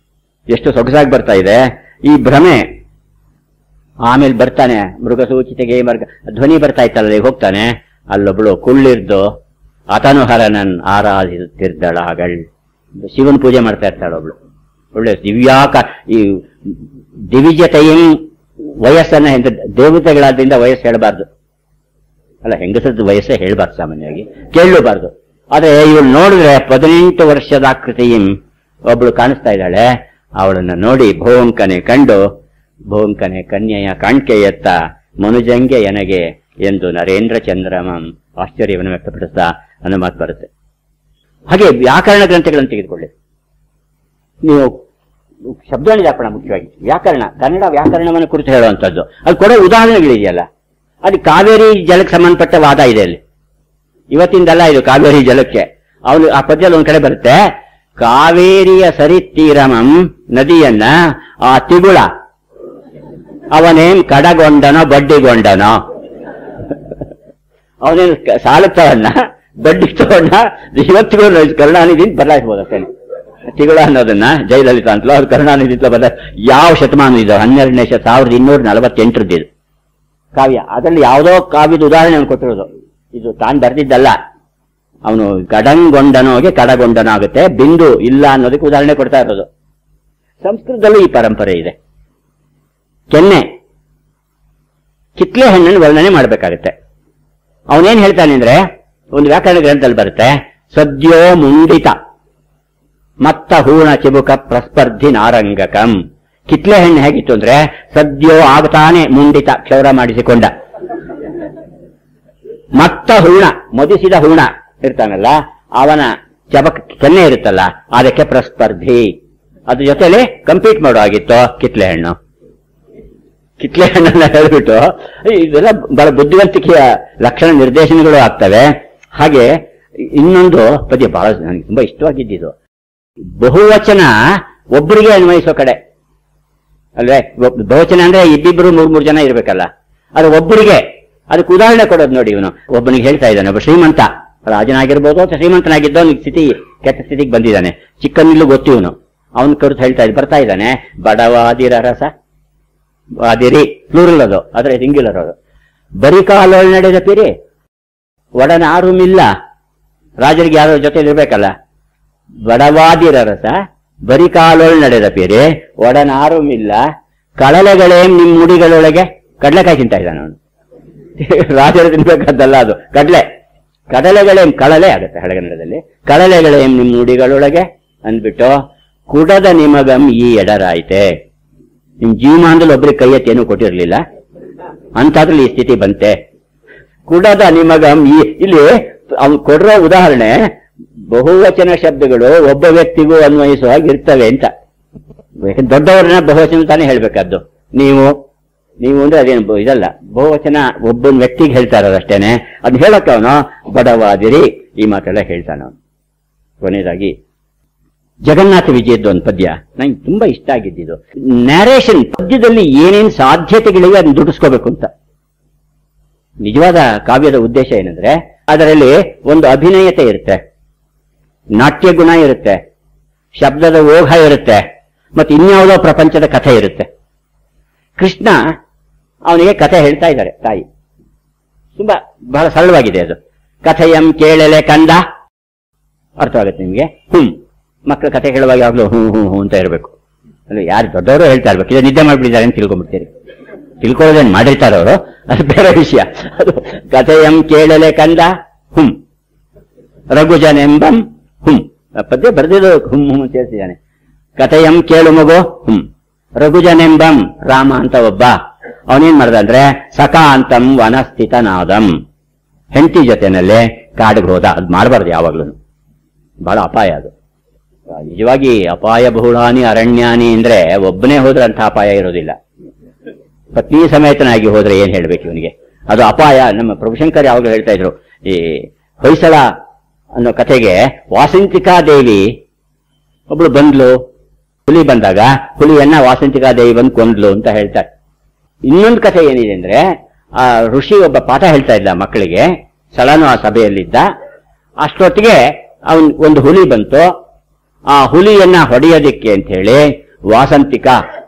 ಎಷ್ಟು ಸೊಗಸಾಗಿ ಬರ್ತಾ ಇದೆ ಈ ಭ್ರಮೆ ಆಮೇಲೆ ಬರ್ತಾನೆ ಮೃಗಸೂಚಿತೆಗೆ ಮರ್ಗ ಧ್ವನಿ ಬರ್ತಾ ಇತ್ತಲ್ಲ ಈಗ ಹೋಗ್ತಾನೆ ಅಲ್ಲೊಬ್ಳು ಕುಳ್ಳಿರ್ದು ಅತನು ಹರನನ್ ಆರಾಧಿಸುತ್ತಿರ್ದಳಾಗಳ್ ಶಿವನ್ ಪೂಜೆ ಮಾಡ್ತಾ ಇರ್ತಾಳೆ ಒಬ್ಳು ಒಳ್ಳೆ ದಿವ್ಯಾಕ ಈ ದಿವಿಜತೆಯಂ ವಯಸ್ಸನ್ನ ಹೆಂಗ ದೇವತೆಗಳಾದ್ರಿಂದ ವಯಸ್ಸು ಹೇಳಬಾರ್ದು ಅಲ್ಲ ಹೆಂಗಸದ ವಯಸ್ಸೇ ಹೇಳ್ಬಾರ್ದು ಸಾಮಾನ್ಯವಾಗಿ ಕೇಳಲೂಬಾರ್ದು ಆದ್ರೆ ಇವಳು ನೋಡಿದ್ರೆ ಹದಿನೆಂಟು ವರ್ಷದ ಆಕೃತಿಯಂ ಒಬ್ಳು ಕಾಣಿಸ್ತಾ ಇದ್ದಾಳೆ ಅವಳನ್ನ ನೋಡಿ ಭೋಂಕನೆ ಕಂಡು ಭೋಂಕನೆ ಕನ್ಯೆಯ ಕಾಣ್ಕೆಯತ್ತ ಮನುಜಂಗೆ ಎನಗೆ ಎಂದು ನರೇಂದ್ರ ಚಂದ್ರಮಂ ಆಶ್ಚರ್ಯವನ್ನು ವ್ಯಕ್ತಪಡಿಸ್ತಾ ಅನ್ನೋ ಮಾತು ಬರುತ್ತೆ ಹಾಗೆ ವ್ಯಾಕರಣ ಗ್ರಂಥಗಳನ್ನು ತೆಗೆದುಕೊಳ್ಳಿ ನೀವು ಶಬ್ದಾವಳಿ ವ್ಯಾಕರಣ ಮುಖ್ಯವಾಗಿ ವ್ಯಾಕರಣ ಕನ್ನಡ ವ್ಯಾಕರಣವನ್ನು ಕುರಿತು ಹೇಳುವಂಥದ್ದು ಅದು ಕೊಡೋ ಉದಾಹರಣೆಗಳಿದೆಯಲ್ಲ ಅಲ್ಲಿ ಕಾವೇರಿ ಜಲಕ್ಕೆ ಸಂಬಂಧಪಟ್ಟ ವಾದ ಇದೆ ಅಲ್ಲಿ ಇವತ್ತಿಂದಲ್ಲ ಇದು ಕಾವೇರಿ ಜಲಕ್ಕೆ ಅವನು ಆ ಪದ್ಯದಲ್ಲಿ ಒಂದ್ ಕಡೆ ಬರುತ್ತೆ ಕಾವೇರಿಯ ಸರಿತೀರಮಂ ನದಿಯನ್ನ ಆ ತಿಗುಳ ಅವನೇನ್ ಕಡಗೊಂಡನೋ ಬಡ್ಡಿಗೊಂಡನೋ ಅವನೇನು ಸಾಲ ತಗೊಂಡ ಬಡ್ಡಿ ತಗೊಂಡ ಇವತ್ತಿಗೂ ಕರುಣಾನಿಧಿ ಬದಲಾಯಿಸಬಹುದು ಅಷ್ಟೇ ತಿಗಳ ಅನ್ನೋದನ್ನ ಜಯಲಲಿತಾ ಅಂತಲೋ ಅದು ಕರುಣಾನಿಧಿ ಅಂತಲೋ ಬದಲ ಯಾವ ಶತಮಾನ ಇದು ಹನ್ನೆರಡನೇ ಶತ ಸಾವಿರದ ಇನ್ನೂರ ನಲವತ್ತೆಂಟರದ್ದು ಇದು ಕಾವ್ಯ ಅದರಲ್ಲಿ ಯಾವುದೋ ಕಾವ್ಯದ ಉದಾಹರಣೆ ಅವ್ನು ಕೊಟ್ಟಿರೋದು ಇದು ತಾನು ಬರೆದಿದ್ದಲ್ಲ ಅವನು ಕಡಂಗೊಂಡನೋಗೆ ಕಡಗೊಂಡನೋ ಆಗುತ್ತೆ ಬಿಂದು ಇಲ್ಲ ಅನ್ನೋದಕ್ಕೆ ಉದಾಹರಣೆ ಕೊಡ್ತಾ ಇರೋದು ಸಂಸ್ಕೃತದಲ್ಲೂ ಈ ಪರಂಪರೆ ಇದೆ ಕೆನ್ನೆ ಕಿತ್ಲೆ ಹಣ್ಣನ್ನು ವರ್ಣನೆ ಮಾಡಬೇಕಾಗತ್ತೆ ಅವನೇನ್ ಹೇಳ್ತಾನೆ ಅಂದ್ರೆ ಒಂದು ವ್ಯಾಕರಣ ಗ್ರಂಥದಲ್ಲಿ ಬರುತ್ತೆ ಸದ್ಯೋ ಮುಂಡಿತ ಮತ್ತ ಹೂಣ ಚಿಬುಕ ಪ್ರಸ್ಪರ್ಧಿ ನಾರಂಗಕಂ ಕಿತ್ಲೆ ಹಣ್ಣು ಹೇಗಿತ್ತು ಅಂದ್ರೆ ಸದ್ಯೋ ಆಗ್ತಾನೆ ಮುಂಡಿತ ಕ್ಷೌರ ಮಾಡಿಸಿಕೊಂಡ ಮತ್ತ ಹೂಣ ಮದಿಸಿದ ಹೂಣ ಇರ್ತಾನಲ್ಲ ಅವನ ಚಬಕ್ ಕೆನ್ನೆ ಇರುತ್ತಲ್ಲ ಅದಕ್ಕೆ ಪ್ರಸ್ಪರ್ಧಿ ಅದ್ರ ಜೊತೆಲಿ ಕಂಪೀಟ್ ಮಾಡೋ ಆಗಿತ್ತು ಕಿತ್ಲೆ ಹಣ್ಣು ಕಿತ್ಲೆ ಹಣ್ಣನ್ನ ಹೇಳ್ಬಿಟ್ಟು ಇದೆಲ್ಲ ಬಹಳ ಬುದ್ಧಿವಂತಿಕೆಯ ಲಕ್ಷಣ ನಿರ್ದೇಶನಗಳು ಆಗ್ತವೆ ಹಾಗೆ ಇನ್ನೊಂದು ಪದ್ಯ ಬಹಳ ನನಗೆ ತುಂಬಾ ಇಷ್ಟವಾಗಿದ್ದಿದ್ದು ಬಹುವಚನ ಒಬ್ಬರಿಗೆ ಅನ್ವಯಿಸೋ ಕಡೆ ಅಲ್ವೇ ಒಬ್- ಬಹುವಚನ ಅಂದ್ರೆ ಇಬ್ಬಿಬ್ರು ಮೂರ್ ಮೂರ್ ಜನ ಇರ್ಬೇಕಲ್ಲ ಅದು ಒಬ್ಬರಿಗೆ ಅದಕ್ಕೆ ಉದಾಹರಣೆ ಕೊಡೋದು ನೋಡಿ ಇವನು ಒಬ್ಬನಿಗೆ ಹೇಳ್ತಾ ಇದ್ದಾನೆ ಒಬ್ಬ ಶ್ರೀಮಂತ ರಾಜನಾಗಿರ್ಬೋದು ಅಥವಾ ಶ್ರೀಮಂತನಾಗಿದ್ದೋ ಅವನಿಗೆ ಸ್ಥಿತಿ ಕೆಟ್ಟ ಸ್ಥಿತಿಗೆ ಬಂದಿದ್ದಾನೆ ಚಿಕ್ಕನಿಲ್ಲೂ ಗೊತ್ತು ಇವನು ಅವನ ಕುರಿತು ಹೇಳ್ತಾ ಇದ್ದ ಬರ್ತಾ ಇದ್ದಾನೆ ಬಡವಾದಿರ ರಸ ವಾದಿರಿ ಪ್ಲೂರಲ್ ಅದು ಆದ್ರೆ ಸಿಂಗ್ಯುಲರ್ ಅದು ಬರಿ ಕಾಲೊಳ್ ನಡೆದ ಪಿರಿ ಒಡನ ಆರುಮಿಲ್ಲ ರಾಜರಿಗೆ ಯಾರೋ ಜೊತೆ ಇರ್ಬೇಕಲ್ಲ ಬಡವಾದಿರ ರಸ ಬರಿ ಕಾಲೊಳ್ ನಡೆದ ಪಿರಿ ಒಡನ ಆರುಮಿಲ್ಲ ಕಳಲೆಗಳೇಂ ನಿಮ್ ಮುಡಿಗಳೊಳಗೆ ಕಡಲೆಕಾಯಿ ತಿಂತಾ ಇದ್ದಾನೆ ಅವನು ರಾಜರು ತಿನ್ಬೇಕಾದ್ದಲ್ಲ ಅದು ಕಡಲೆ ಕಡಲೆಗಳೇಂ ಕಳಲೆ ಆಗುತ್ತೆ ಹಳಗನ್ನಡದಲ್ಲಿ ಕಳಲೆಗಳೇಂ ನಿಮ್ ನುಡಿಗಳೊಳಗೆ ಅಂದ್ಬಿಟ್ಟು ಕುಡದ ನಿಮಗಂ ಈ ಎಡರಾಯ್ತೆ ನಿಮ್ ಜೀವಮಾನದಲ್ಲಿ ಒಬ್ರಿಗೆ ಕೈ ಎತ್ತಿ ಏನೂ ಕೊಟ್ಟಿರ್ಲಿಲ್ಲ ಅಂತಾದ್ರಲ್ಲಿ ಈ ಸ್ಥಿತಿ ಬಂತೆ ಕುಡದ ನಿಮಗಂ ಈ ಇಲ್ಲಿ ಅವ್ನು ಕೊಡಿರೋ ಉದಾಹರಣೆ ಬಹುವಚನ ಶಬ್ದಗಳು ಒಬ್ಬ ವ್ಯಕ್ತಿಗೂ ಅನ್ವಯಿಸುವ ಹಾಗೆ ಇರ್ತವೆ ಅಂತ ಯಾಕಂದ್ರೆ ದೊಡ್ಡವರನ್ನ ಬಹುವಚನ ತಾನೇ ಹೇಳ್ಬೇಕಾದ್ದು ನೀವು ನೀವು ಅಂದ್ರೆ ಅದೇನು ಬ- ಇದಲ್ಲ ಬಹುವಚನ ಒಬ್ಬನ ವ್ಯಕ್ತಿಗೆ ಹೇಳ್ತಾ ಇರೋದಷ್ಟೇನೆ ಅದ್ ಹೇಳಕ್ಕೆ ಅವನು ಬಡವಾದಿರಿ ಈ ಮಾತೆಲ್ಲ ಹೇಳ್ತಾನ ಅವನು ಕೊನೆಯದಾಗಿ ಜಗನ್ನಾಥ ವಿಜಯದ್ದು ಒಂದು ಪದ್ಯ ನಂಗೆ ತುಂಬಾ ಇಷ್ಟ ಆಗಿದ್ದಿದ್ದು ನ್ಯಾರೇಷನ್ ಪದ್ಯದಲ್ಲಿ ಏನೇನ್ ಸಾಧ್ಯತೆಗಳಿವೆ ಅದನ್ನ ದುಡಿಸ್ಕೋಬೇಕು ಅಂತ ನಿಜವಾದ ಕಾವ್ಯದ ಉದ್ದೇಶ ಏನಂದ್ರೆ ಅದರಲ್ಲಿ ಒಂದು ಅಭಿನಯತೆ ಇರುತ್ತೆ ನಾಟ್ಯ ಗುಣ ಇರುತ್ತೆ ಶಬ್ದದ ಓಘ ಇರುತ್ತೆ ಮತ್ತೆ ಇನ್ಯಾವುದೋ ಪ್ರಪಂಚದ ಕಥೆ ಇರುತ್ತೆ ಕೃಷ್ಣ ಅವನಿಗೆ ಕಥೆ ಹೇಳ್ತಾ ಇದ್ದಾರೆ ತಾಯಿ ತುಂಬಾ ಬಹಳ ಸರಳವಾಗಿದೆ ಅದು ಕಥೆಯಂ ಕೇಳಲೆ ಕಂದ ಅರ್ಥವಾಗುತ್ತೆ ನಿಮಗೆ ಹ್ಮ್ ಮಕ್ಕಳ ಕಥೆ ಹೇಳುವಾಗ ಯಾವಾಗಲೂ ಹ್ಞೂ ಹ್ಞೂ ಹ್ಞೂ ಅಂತ ಇರಬೇಕು ಅಂದ್ರೆ ಯಾರು ದೊಡ್ಡವರು ಹೇಳ್ತಾ ಇರ್ಬೇಕು ಇದು ನಿದ್ದೆ ಮಾಡ್ಬಿಟ್ಟಿದ್ದಾರೆ ಅಂತ ತಿಳ್ಕೊಂಡ್ಬಿಡ್ತೀರಿ ತಿಳ್ಕೊಳ್ಳೋದೇನು ಮಾಡಿರ್ತಾರೆ ಅವರು ಅದು ಬೇರೆ ವಿಷಯ ಅದು ಕಥೆಯಂ ಕೇಳಲೆ ಕಂದ ಹುಂ ರಘುಜನೆಂಬಂ ಹುಂ ಆ ಪದ್ಯ ಬರೆದಿದ್ದು ಹುಂ ಹುಂ ಅಂತ ಹೇಳ್ತಿದ್ದಾನೆ ಕಥೆಯಂ ಕೇಳು ಮಗು ಹುಂ ರಘುಜನೆಂಬಂ ರಾಮ ಅಂತ ಒಬ್ಬ ಅವನೇನ್ ಮಾಡ್ದ ಅಂದ್ರೆ ಸಕಾಂತಂ ವನಸ್ಥಿತನಾದಂ ಹೆಂಡತಿ ಜೊತೆನಲ್ಲಿ ಕಾಡಿಗೆ ಹೋದ ಅದ್ ಮಾಡಬಾರ್ದು ಯಾವಾಗ್ಲೂ ಬಹಳ ಅಪಾಯ ಅದು ಆ, ನಿಜವಾಗಿ ಅಪಾಯ ಬಹುಳಾನಿ ಅರಣ್ಯಾನಿ ಅಂದ್ರೆ ಒಬ್ಬನೇ ಹೋದ್ರೆ ಅಂತ ಅಪಾಯ ಇರೋದಿಲ್ಲ ಪತ್ನಿ ಸಮೇತನಾಗಿ ಹೋದ್ರೆ ಏನ್ ಹೇಳ್ಬೇಕು ಇವನಿಗೆ ಅದು ಅಪಾಯ ನಮ್ಮ ಪ್ರಭುಶಂಕರ್ ಯಾವಾಗಲೂ ಹೇಳ್ತಾ ಇದ್ರು ಈ ಹೊಯ್ಸಳ ಅನ್ನೋ ಕಥೆಗೆ ವಾಸಂತಿಕಾ ದೇವಿ ಒಬ್ಳು ಬಂದ್ಲು ಹುಲಿ ಬಂದಾಗ ಹುಲಿಯನ್ನ ವಾಸಂತಿಕಾ ದೇವಿ ಬಂದು ಕೊಂದ್ಲು ಅಂತ ಹೇಳ್ತಾರೆ ಇನ್ನೊಂದು ಕಥೆ ಏನಿದೆ ಅಂದ್ರೆ ಆ ಋಷಿ ಒಬ್ಬ ಪಾಠ ಹೇಳ್ತಾ ಇದ್ದ ಮಕ್ಕಳಿಗೆ ಸಳನು ಆ ಸಭೆಯಲ್ಲಿದ್ದ ಅಷ್ಟೊತ್ತಿಗೆ ಅವನ್ ಒಂದು ಹುಲಿ ಬಂತು ಆ ಹುಲಿಯನ್ನ ಹೊಡೆಯೋದಿಕ್ಕೆ ಅಂತ ಹೇಳಿ ವಾಸಂತಿಕ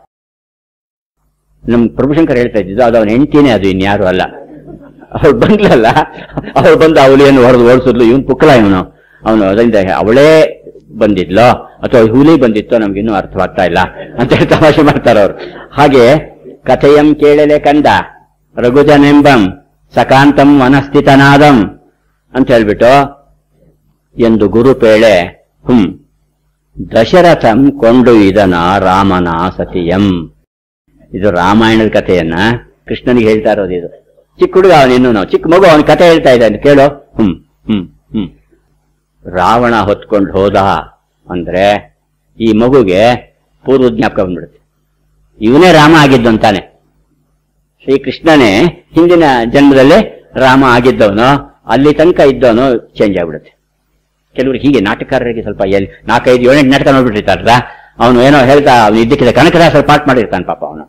ನಮ್ ಪ್ರಭುಶಂಕರ್ ಹೇಳ್ತಾ ಇದ್ದಿದ್ದು ಅದು ಅವನ ಹೆಂಡತಿನೇ ಅದು ಇನ್ಯಾರು ಅಲ್ಲ ಅವಳು ಬಂದ್ಲಲ್ಲ ಅವಳು ಬಂದು ಅವಳಿಯನ್ನು ಹೊಡೆದು ಓಡಿಸಿದ್ಲು ಇವನ್ ಪುಕ್ಕಲ ಇವನು ಅವನು ಅದರಿಂದ ಅವಳೇ ಬಂದಿದ್ಲೋ ಅಥವಾ ಹುಲಿ ಬಂದಿತ್ತೋ ನಮ್ಗಿನ್ನೂ ಅರ್ಥವಾಗ್ತಾ ಇಲ್ಲ ಅಂತ ಹೇಳಿ ತಮಾಷೆ ಮಾಡ್ತಾರ ಅವ್ರು ಹಾಗೆ ಕಥೆಯಂ ಕೇಳಲೆ ಕಂಡ ರಘುಜನೆಂಬಂ ಸಕಾಂತಂ ವನಸ್ಥಿತನಾದಂ ಅಂತ ಹೇಳ್ಬಿಟ್ಟು ಎಂದು ಗುರುಪೇಳೆ ಹುಂ ದಶರಥಂ ಕೊಂಡು ಇದನ ರಾಮನ ಸತಿಯಂ ಇದು ರಾಮಾಯಣದ ಕಥೆಯನ್ನ ಕೃಷ್ಣನಿಗೆ ಹೇಳ್ತಾ ಇರೋದು ಇದು ಚಿಕ್ಕ ಹುಡುಗ ಅವನಿನ್ನು ನಾವು ಚಿಕ್ಕ ಮಗು ಅವನ ಕಥೆ ಹೇಳ್ತಾ ಇದ್ದಾನೆ ಕೇಳು ಹ್ಮ್ ಹ್ಮ್ ಹ್ಮ್ ರಾವಣ ಹೊತ್ಕೊಂಡು ಹೋದ ಅಂದ್ರೆ ಈ ಮಗುಗೆ ಪೂರ್ವ ಜ್ಞಾಪಕ ಬಂದ್ಬಿಡುತ್ತೆ ಇವನೇ ರಾಮ ಆಗಿದ್ದು ಅಂತಾನೆ ಶ್ರೀಕೃಷ್ಣನೇ ಹಿಂದಿನ ಜನ್ಮದಲ್ಲಿ ರಾಮ ಆಗಿದ್ದವನು ಅಲ್ಲಿ ತನಕ ಇದ್ದವನು ಚೇಂಜ್ ಆಗ್ಬಿಡುತ್ತೆ ಕೆಲವರು ಹೀಗೆ ನಾಟಕಕಾರರಿಗೆ ಸ್ವಲ್ಪ ಎಲ್ಲಿ ನಾಲ್ಕೈದು ಏಳೆಂಟು ನಾಟಕ ನೋಡ್ಬಿಟ್ಟಿರ್ತಾರಲ್ಲ ಅವನು ಏನೋ ಹೇಳ್ತಾ ಅವನು ಇದ್ದಕ್ಕಿದ್ದ ಕನಕದಾಸರ ಪಾಠ ಮಾಡಿರ್ತಾನೆ ಪಾಪ ಅವನು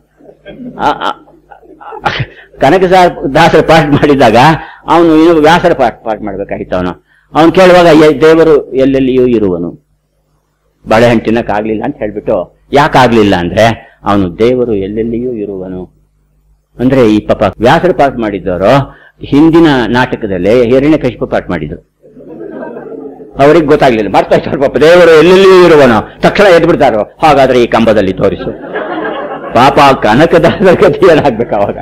ಕನಕದಾಸ ದಾಸರ ಪಾಠ ಮಾಡಿದಾಗ ಅವನು ಇನ್ನು ವ್ಯಾಸರ ಪಾಠ ಪಾಠ ಮಾಡ್ಬೇಕಾಗಿತ್ತು ಅವನು ಅವನು ಕೇಳುವಾಗ ಎ- ದೇವರು ಎಲ್ಲೆಲ್ಲಿಯೂ ಇರುವನು ಬಾಳೆಹಣ್ಣು ತಿನ್ನಕ್ಕಾಗ್ಲಿಲ್ಲ ಅಂತ ಹೇಳ್ಬಿಟ್ಟು ಯಾಕಾಗ್ಲಿಲ್ಲ ಅಂದ್ರೆ ಅವನು ದೇವರು ಎಲ್ಲೆಲ್ಲಿಯೂ ಇರುವನು ಅಂದ್ರೆ ಈ ಪಾಪ ವ್ಯಾಸರ ಪಾಠ ಮಾಡಿದ್ದವರು ಹಿಂದಿನ ನಾಟಕದಲ್ಲಿ ಹಿರಣ್ಯಕಶಿಪು ಪಾಠ ಮಾಡಿದ್ರು ಅವ್ರಿಗೆ ಗೊತ್ತಾಗ್ಲಿಲ್ಲ ಮಾಡ್ತಾ ಇರ್ತಾರೆ ಪಾಪ ದೇವರು ಎಲ್ಲೆಲ್ಲಿಯೂ ಇರುವನು ತಕ್ಷಣ ಎದ್ದು ಬಿಡ್ತಾರೋ ಹಾಗಾದ್ರೆ ಈ ಕಂಬದಲ್ಲಿ ತೋರಿಸು ಪಾಪ ಆ ಕನಕದಾಸರ ಗತಿ ಏನಾಗ್ಬೇಕು ಅವಾಗ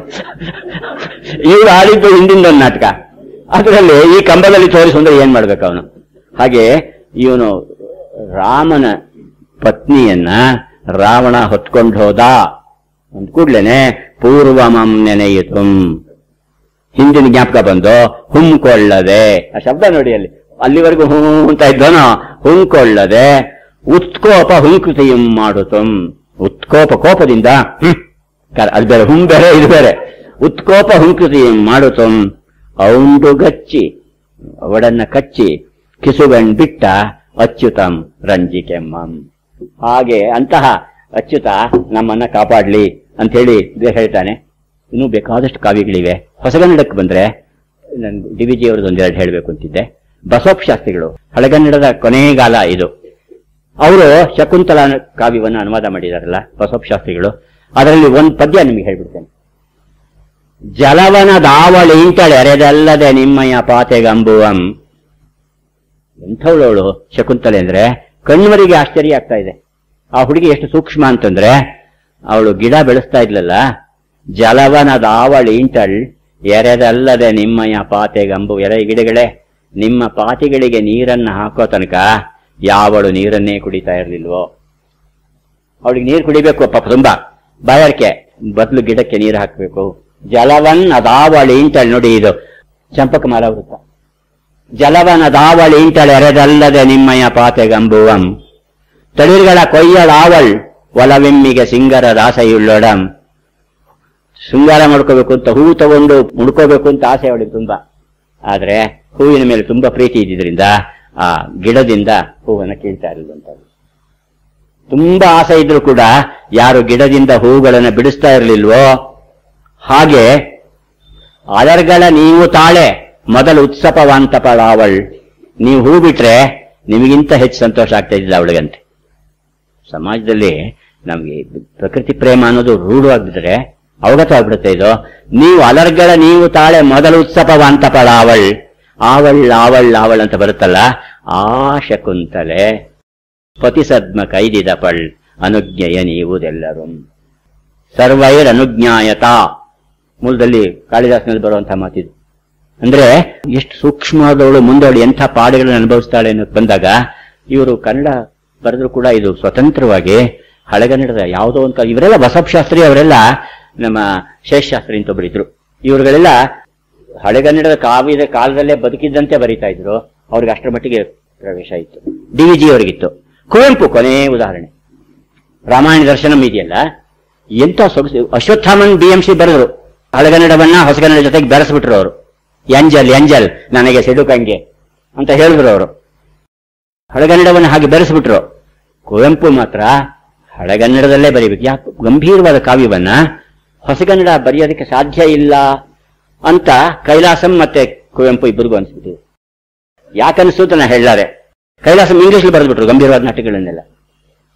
ಇವ್ರು ಆಡಿದ್ದು ಹಿಂದಿನ ಒಂದು ನಾಟಕ ಅದರಲ್ಲಿ ಈ ಕಂಬದಲ್ಲಿ ತೋರಿಸು ಅಂದ್ರೆ ಏನ್ ಮಾಡ್ಬೇಕು ಅವನು ಹಾಗೆ ಇವನು ರಾಮನ ಪತ್ನಿಯನ್ನ ರಾವಣ ಹೊತ್ಕೊಂಡು ಹೋದ ಅಂದ ಕೂಡ್ಲೇನೆ ಪೂರ್ವಮಂ ನೆನೆಯಿತು ಹಿಂದಿನ ಜ್ಞಾಪಕ ಬಂದು ಹುಮ್ಕೊಳ್ಳದೆ ಆ ಶಬ್ದ ನೋಡಿ ಅಲ್ಲಿ ಅಲ್ಲಿವರೆಗೂ ಹೂ ಅಂತ ಇದ್ದವನು ಹುಮ್ಕೊಳ್ಳದೆ ಉತ್ಕೋಪ ಹುಂಕೃತಿಯಂ ಮಾಡುತ್ತಂ ಉತ್ಕೋಪ ಕೋಪದಿಂದ ಹ್ಮ್ ಕ- ಅದು ಬೇರೆ ಹುಂ ಬೇರೆ ಇದು ಬೇರೆ ಉತ್ಕೋಪ ಹುಂಕೃತಿಯಂ ಮಾಡುತ್ತಂ ಔಂಡು ಗಚ್ಚಿ ಅವಡನ್ನ ಕಚ್ಚಿ ಕಿಸುಗಣ್ ಬಿಟ್ಟ ಅಚ್ಯುತಂ ರಂಜಿಕೆಮ್ಮಂ ಹಾಗೆ ಅಂತಹ ಅಚ್ಯುತ ನಮ್ಮನ್ನ ಕಾಪಾಡ್ಲಿ ಅಂತ ಹೇಳಿ ಹೇಳ್ತಾನೆ ಇನ್ನೂ ಬೇಕಾದಷ್ಟು ಕಾವ್ಯಗಳಿವೆ ಹೊಸಗನ್ನಡಕ್ಕೆ ಬಂದ್ರೆ ನನ್ ಡಿ ವಿ ಜಿ ಅವ್ರದ್ದು ಒಂದೆರಡು ಹೇಳಬೇಕು ಅಂತಿದ್ದೆ ಬಸವಪ್ಪ ಶಾಸ್ತ್ರಿಗಳು ಹಳೆಗನ್ನಡದ ಕೊನೆಗಾಲ ಇದು ಅವರು ಶಕುಂತಲ ಕಾವ್ಯವನ್ನು ಅನುವಾದ ಮಾಡಿದಾರಲ್ಲ ಬಸವಪ್ಪ ಶಾಸ್ತ್ರಿಗಳು ಅದರಲ್ಲಿ ಒಂದು ಪದ್ಯ ನಿಮಗೆ ಹೇಳ್ಬಿಡ್ತೇನೆ ಜಲವನ ದಾವಳಿ ಇಂಟಳೆ ಅರೆದಲ್ಲದೆ ನಿಮ್ಮಯ್ಯ ಪಾತೆಗಂಬುವಂ ಎಂಥವಳವಳು ಶಕುಂತಲೆ ಅಂದ್ರೆ ಕಣ್ವರಿಗೆ ಆಶ್ಚರ್ಯ ಆಗ್ತಾ ಇದೆ ಆ ಹುಡುಗಿ ಎಷ್ಟು ಸೂಕ್ಷ್ಮ ಅಂತಂದ್ರೆ ಅವಳು ಗಿಡ ಬೆಳೆಸ್ತಾ ಇದ್ಲಲ್ಲ ಜಲವನ ದಾವಳಿ ಇಂಟಳ್ ಎರೆದಲ್ಲದೆ ನಿಮ್ಮಯ್ಯ ಪಾತೆಗಂಬು ಎರೆ ಗಿಡಗಳೇ ನಿಮ್ಮ ಪಾತಿಗಳಿಗೆ ನೀರನ್ನ ಹಾಕೋ ತನಕ ಯಾವಳು ನೀರನ್ನೇ ಕುಡಿತಾ ಇರ್ಲಿಲ್ವೋ ಅವಳಿಗೆ ನೀರು ಕುಡಿಬೇಕು ಪಾಪ ತುಂಬಾ ಬಾಯಾರಿಕೆ ಬದಲು ಗಿಡಕ್ಕೆ ನೀರು ಹಾಕಬೇಕು ಜಲವನ್ ಅದಾವಳಿ ಇಂಟಳ್ ನೋಡಿ ಇದು ಚಂಪಕ ಮರ ವೃತ್ತ ಜಲವನ ದಾವಳಿ ಇಂಟಳೆ ಎರೆದಲ್ಲದೆ ನಿಮ್ಮಯ್ಯ ಪಾತೆಗಂಬುವಂ ತಳಿರ್ಗಳ ಕೊಯ್ಯಳಾವಳ್ ಒಲವೆಮ್ಮಿಗೆ ಸಿಂಗರ ದಾಸೆಯುಳ್ಳೊಡಂ ಶೃಂಗಾರ ಮಾಡ್ಕೋಬೇಕು ಅಂತ ಹೂ ತಗೊಂಡು ಮುಡ್ಕೋಬೇಕು ಅಂತ ಆಸೆ ಅವಳಿಗೆ ತುಂಬಾ ಆದ್ರೆ ಹೂವಿನ ಮೇಲೆ ತುಂಬಾ ಪ್ರೀತಿ ಇದ್ದಿದ್ರಿಂದ ಆ ಗಿಡದಿಂದ ಹೂವನ್ನ ಕೀಳ್ತಾ ಇರಲಿಲ್ಲ ತುಂಬಾ ಆಸೆ ಇದ್ರು ಕೂಡ ಯಾರು ಗಿಡದಿಂದ ಹೂಗಳನ್ನ ಬಿಡಿಸ್ತಾ ಇರಲಿಲ್ವೋ ಹಾಗೆ ಅದರ್ಗಳ ನೀವು ತಾಳೆ ಮೊದಲು ಉತ್ಸಪವಾಂತಪಳಾವಳ್ ನೀವು ಹೂ ಬಿಟ್ರೆ ನಿಮಗಿಂತ ಹೆಚ್ಚು ಸಂತೋಷ ಆಗ್ತಾ ಇದ್ದಿಲ್ಲ ಅವಳಿಗಂತೆ ಸಮಾಜದಲ್ಲಿ ನಮ್ಗೆ ಪ್ರಕೃತಿ ಪ್ರೇಮ ಅನ್ನೋದು ರೂಢವಾಗಿದ್ರೆ ಅವಗತ ಆಗ್ಬಿಡುತ್ತೆ ಇದು ನೀವು ಅಲರ್ಗಳ ನೀವು ತಾಳೆ ಮೊದಲು ಉತ್ಸಪವಾಂತಪಳಾವಳ್ ಆವಳ್ ಆವಳ್ ಆವಳ್ ಅಂತ ಬರುತ್ತಲ್ಲ ಆ ಶಕುಂತಲೆ ಪತಿಸದ್ಮ ಕೈದಿದ ಪಳ್ ಅನುಜ್ಞೆಯ ನೀವುದೆಲ್ಲರೂ ಸರ್ವೈರ್ ಅನುಜ್ಞಾಯತಾ ಮೂಲದಲ್ಲಿ ಕಾಳಿದಾಸನಲ್ಲಿ ಬರುವಂತಹ ಮಾತಿದು ಅಂದ್ರೆ ಎಷ್ಟು ಸೂಕ್ಷ್ಮದವಳು ಮುಂದೆ ಅವಳು ಎಂಥ ಪಾಡುಗಳನ್ನು ಅನುಭವಿಸ್ತಾಳೆ ಅನ್ನೋದು ಬಂದಾಗ ಇವರು ಕನ್ನಡ ಬರೆದ್ರು ಕೂಡ ಇದು ಸ್ವತಂತ್ರವಾಗಿ ಹಳೆಗನ್ನಡದ ಯಾವುದೋ ಒಂದು ಕಾ- ಇವರೆಲ್ಲ ಬಸವಶಾಸ್ತ್ರಿ ಅವರೆಲ್ಲ ನಮ್ಮ ಶೇಷಶಾಸ್ತ್ರಿ ಅಂತ ಒಬ್ಬರಿದ್ರು ಇವರುಗಳೆಲ್ಲ ಹಳೆಗನ್ನಡದ ಕಾವ್ಯದ ಕಾಲದಲ್ಲೇ ಬದುಕಿದ್ದಂತೆ ಬರೀತಾ ಇದ್ರು ಅವ್ರಿಗೆ ಅಷ್ಟರ ಮಟ್ಟಿಗೆ ಪ್ರವೇಶ ಇತ್ತು ಡಿ ವಿ ಜಿ ಅವರಿಗಿತ್ತು ಕುವೆಂಪು ಕೊನೆ ಉದಾಹರಣೆ ರಾಮಾಯಣ ದರ್ಶನಂ ಇದೆಯಲ್ಲ ಎಂತ ಸೊಗಸು ಅಶ್ವತ್ಥಾಮನ್ ಬಿ ಎಂ ಸಿ ಬರೆದ್ರು ಹಳೆಗನ್ನಡವನ್ನ ಹೊಸಗನ್ನಡ ಜೊತೆಗೆ ಬೆರೆಸ್ಬಿಟ್ರು ಅವರು ಎಂಜಲ್ ಎಂಜಲ್ ನನಗೆ ಸಿಡುಕಂಗೆ ಅಂತ ಹೇಳಿದ್ರು ಅವರು ಹಳೆಗನ್ನಡವನ್ನು ಹಾಗೆ ಬೆರೆಸ್ಬಿಟ್ರು ಕುವೆಂಪು ಮಾತ್ರ ಹಳೆಗನ್ನಡದಲ್ಲೇ ಬರೀಬೇಕು ಯಾಕೆ ಗಂಭೀರವಾದ ಕಾವ್ಯವನ್ನ ಹೊಸಗನ್ನಡ ಬರೆಯೋದಕ್ಕೆ ಸಾಧ್ಯ ಇಲ್ಲ ಅಂತ ಕೈಲಾಸಂ ಮತ್ತೆ ಕುವೆಂಪು ಇಬ್ಬರಿಗೂ ಅನ್ಸ್ಬಿಟ್ಟಿದೆ ಯಾಕನ್ನಿಸ್ತು ಅಂತ ನಾ ಹೇಳಾರೆ ಕೈಲಾಸಂ ಇಂಗ್ಲಿಷ್ ಬರೆದ್ಬಿಟ್ರು ಗಂಭೀರವಾದ ನಾಟಕಗಳನ್ನೆಲ್ಲ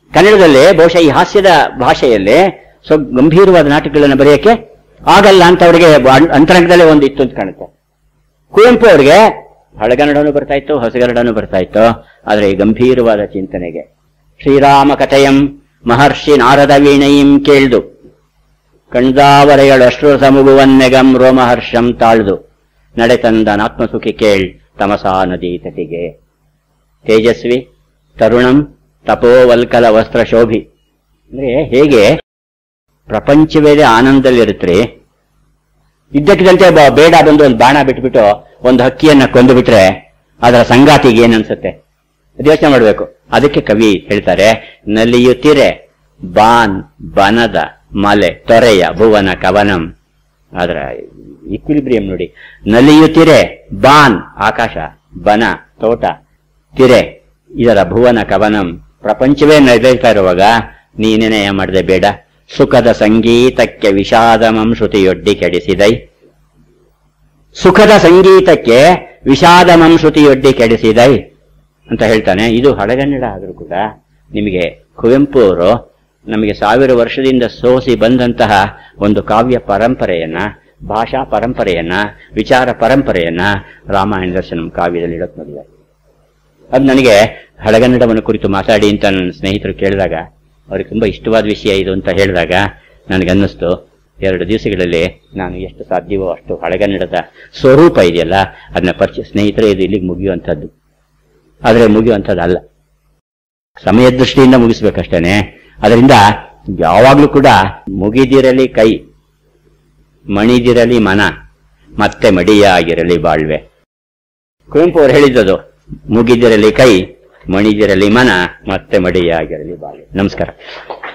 ಕನ್ನಡದಲ್ಲಿ ಬಹುಶಃ ಈ ಹಾಸ್ಯದ ಭಾಷೆಯಲ್ಲಿ ಸೊ ಗಂಭೀರವಾದ ನಾಟಕಗಳನ್ನು ಬರೆಯಕ್ಕೆ ಆಗಲ್ಲ ಅಂತ ಅವರಿಗೆ ಅಂ- ಅಂತರಂಗದಲ್ಲೇ ಒಂದು ಇತ್ತು ಅಂತ ಕಾಣುತ್ತೆ ಕುವೆಂಪು ಅವರಿಗೆ ಹಳಗನ್ನಡನೂ ಬರ್ತಾ ಇತ್ತು ಹೊಸಗನ್ನಡನೂ ಬರ್ತಾ ಇತ್ತು ಆದ್ರೆ ಈ ಗಂಭೀರವಾದ ಚಿಂತನೆಗೆ ಶ್ರೀರಾಮ ಕಥೆಯಂ ಮಹರ್ಷಿ ನಾರದ ವೀಣೆಯಂ ಕೇಳ್ದು ಕಣ್ದಾವರೆಗಳು ಅಶ್ರು ಸಮುಗುವನ್ನೆಗಂ ರೋಮಹರ್ಷಂ ತಾಳ್ದು ನಡೆತಂದನಾತ್ಮಸುಖಿ ಕೇಳ್ ತಮಸಾ ನದಿ ತಟಿಗೆ ತೇಜಸ್ವಿ ತರುಣಂ ತಪೋವಲ್ಕಲ ವಸ್ತ್ರ ಶೋಭಿ ಅಂದ್ರೆ ಹೇಗೆ ಪ್ರಪಂಚವೇ ಆನಂದದಲ್ಲಿರುತ್ರಿ ಇದ್ದಕ್ಕಿದ್ದಂತೆ ಬ- ಬೇಡ ಬಂದು ಒಂದು ಬಾಣ ಬಿಟ್ಬಿಟ್ಟು ಒಂದು ಹಕ್ಕಿಯನ್ನ ಕೊಂದು ಬಿಟ್ರೆ ಅದರ ಸಂಗಾತಿಗೆ ಏನ್ ಅನ್ಸುತ್ತೆ ಅದು ಯೋಚನೆ ಮಾಡ್ಬೇಕು ಅದಕ್ಕೆ ಕವಿ ಹೇಳ್ತಾರೆ ನಲಿಯುತ್ತಿರೆ ಬಾನ್ ಬನದ ಮಲೆ ತೊರೆಯ ಭುವನ ಕವನಂ ಅದರ ಇಕ್ವಿಲಿಬ್ರಿಯಂ ನೋಡಿ ನಲಿಯುತ್ತಿರೆ ಬಾನ್ ಆಕಾಶ ಬನ ತೋಟ ತಿರೆ ಇದರ ಭುವನ ಕವನಂ ಪ್ರಪಂಚವೇ ನಡೆಯುತ್ತಾ ಇರುವಾಗ ನೀನೇನೆಯ ಮಾಡದೆ ಬೇಡ ಸುಖದ ಸಂಗೀತಕ್ಕೆ ವಿಷಾದಮಂ ಶ್ರುತಿಯೊಡ್ಡಿ ಕೆಡಿಸಿದೈ ಸುಖದ ಸಂಗೀತಕ್ಕೆ ವಿಷಾದಮಂ ಶ್ರುತಿಯೊಡ್ಡಿ ಕೆಡಿಸಿದೈ ಅಂತ ಹೇಳ್ತಾನೆ ಇದು ಹಳಗನ್ನಡ ಆದರೂ ಕೂಡ ನಿಮಗೆ ಕುವೆಂಪು ಅವರು ನಮಗೆ ಸಾವಿರ ವರ್ಷದಿಂದ ಸೋಸಿ ಬಂದಂತಹ ಒಂದು ಕಾವ್ಯ ಪರಂಪರೆಯನ್ನ ಭಾಷಾ ಪರಂಪರೆಯನ್ನ ವಿಚಾರ ಪರಂಪರೆಯನ್ನ ರಾಮಾಯಣ ದರ್ಶನಂ ಕಾವ್ಯದಲ್ಲಿ ಇಡಕ್ ನೋಡಿದ್ದಾರೆ ಅದು ನನಗೆ ಹಳಗನ್ನಡವನ್ನು ಕುರಿತು ಮಾತಾಡಿ ಅಂತ ನನ್ನ ಸ್ನೇಹಿತರು ಕೇಳಿದಾಗ ಅವ್ರಿಗೆ ತುಂಬಾ ಇಷ್ಟವಾದ ವಿಷಯ ಇದು ಅಂತ ಹೇಳಿದಾಗ ನನಗನ್ನಿಸ್ತು ಎರಡು ದಿವಸಗಳಲ್ಲಿ ನಾನು ಎಷ್ಟು ಸಾಧ್ಯವೋ ಅಷ್ಟು ಹಳಗನ್ನಡದ ಸ್ವರೂಪ ಇದೆಯಲ್ಲ ಅದನ್ನ ಪರಿಚಯ ಸ್ನೇಹಿತರೆ ಇದು ಇಲ್ಲಿಗೆ ಮುಗಿಯುವಂಥದ್ದು ಆದರೆ ಮುಗಿಯುವಂಥದ್ದಲ್ಲ ಸಮಯ ದೃಷ್ಟಿಯಿಂದ ಮುಗಿಸ್ಬೇಕಷ್ಟೇನೆ ಅದರಿಂದ ಯಾವಾಗಲೂ ಕೂಡ ಮುಗಿದಿರಲಿ ಕೈ ಮಣಿದಿರಲಿ ಮನ ಮತ್ತೆ ಮಡಿಯಾಗಿರಲಿ ಬಾಳ್ವೆ ಕುವೆಂಪು ಅವರು ಹೇಳಿದ್ದದು ಮುಗಿದಿರಲಿ ಕೈ ಮಣಿದಿರಲಿ ಮನ ಮತ್ತೆ ಮಡಿಯಾಗಿರಲಿ ಬಾಳ್ವೆ ನಮಸ್ಕಾರ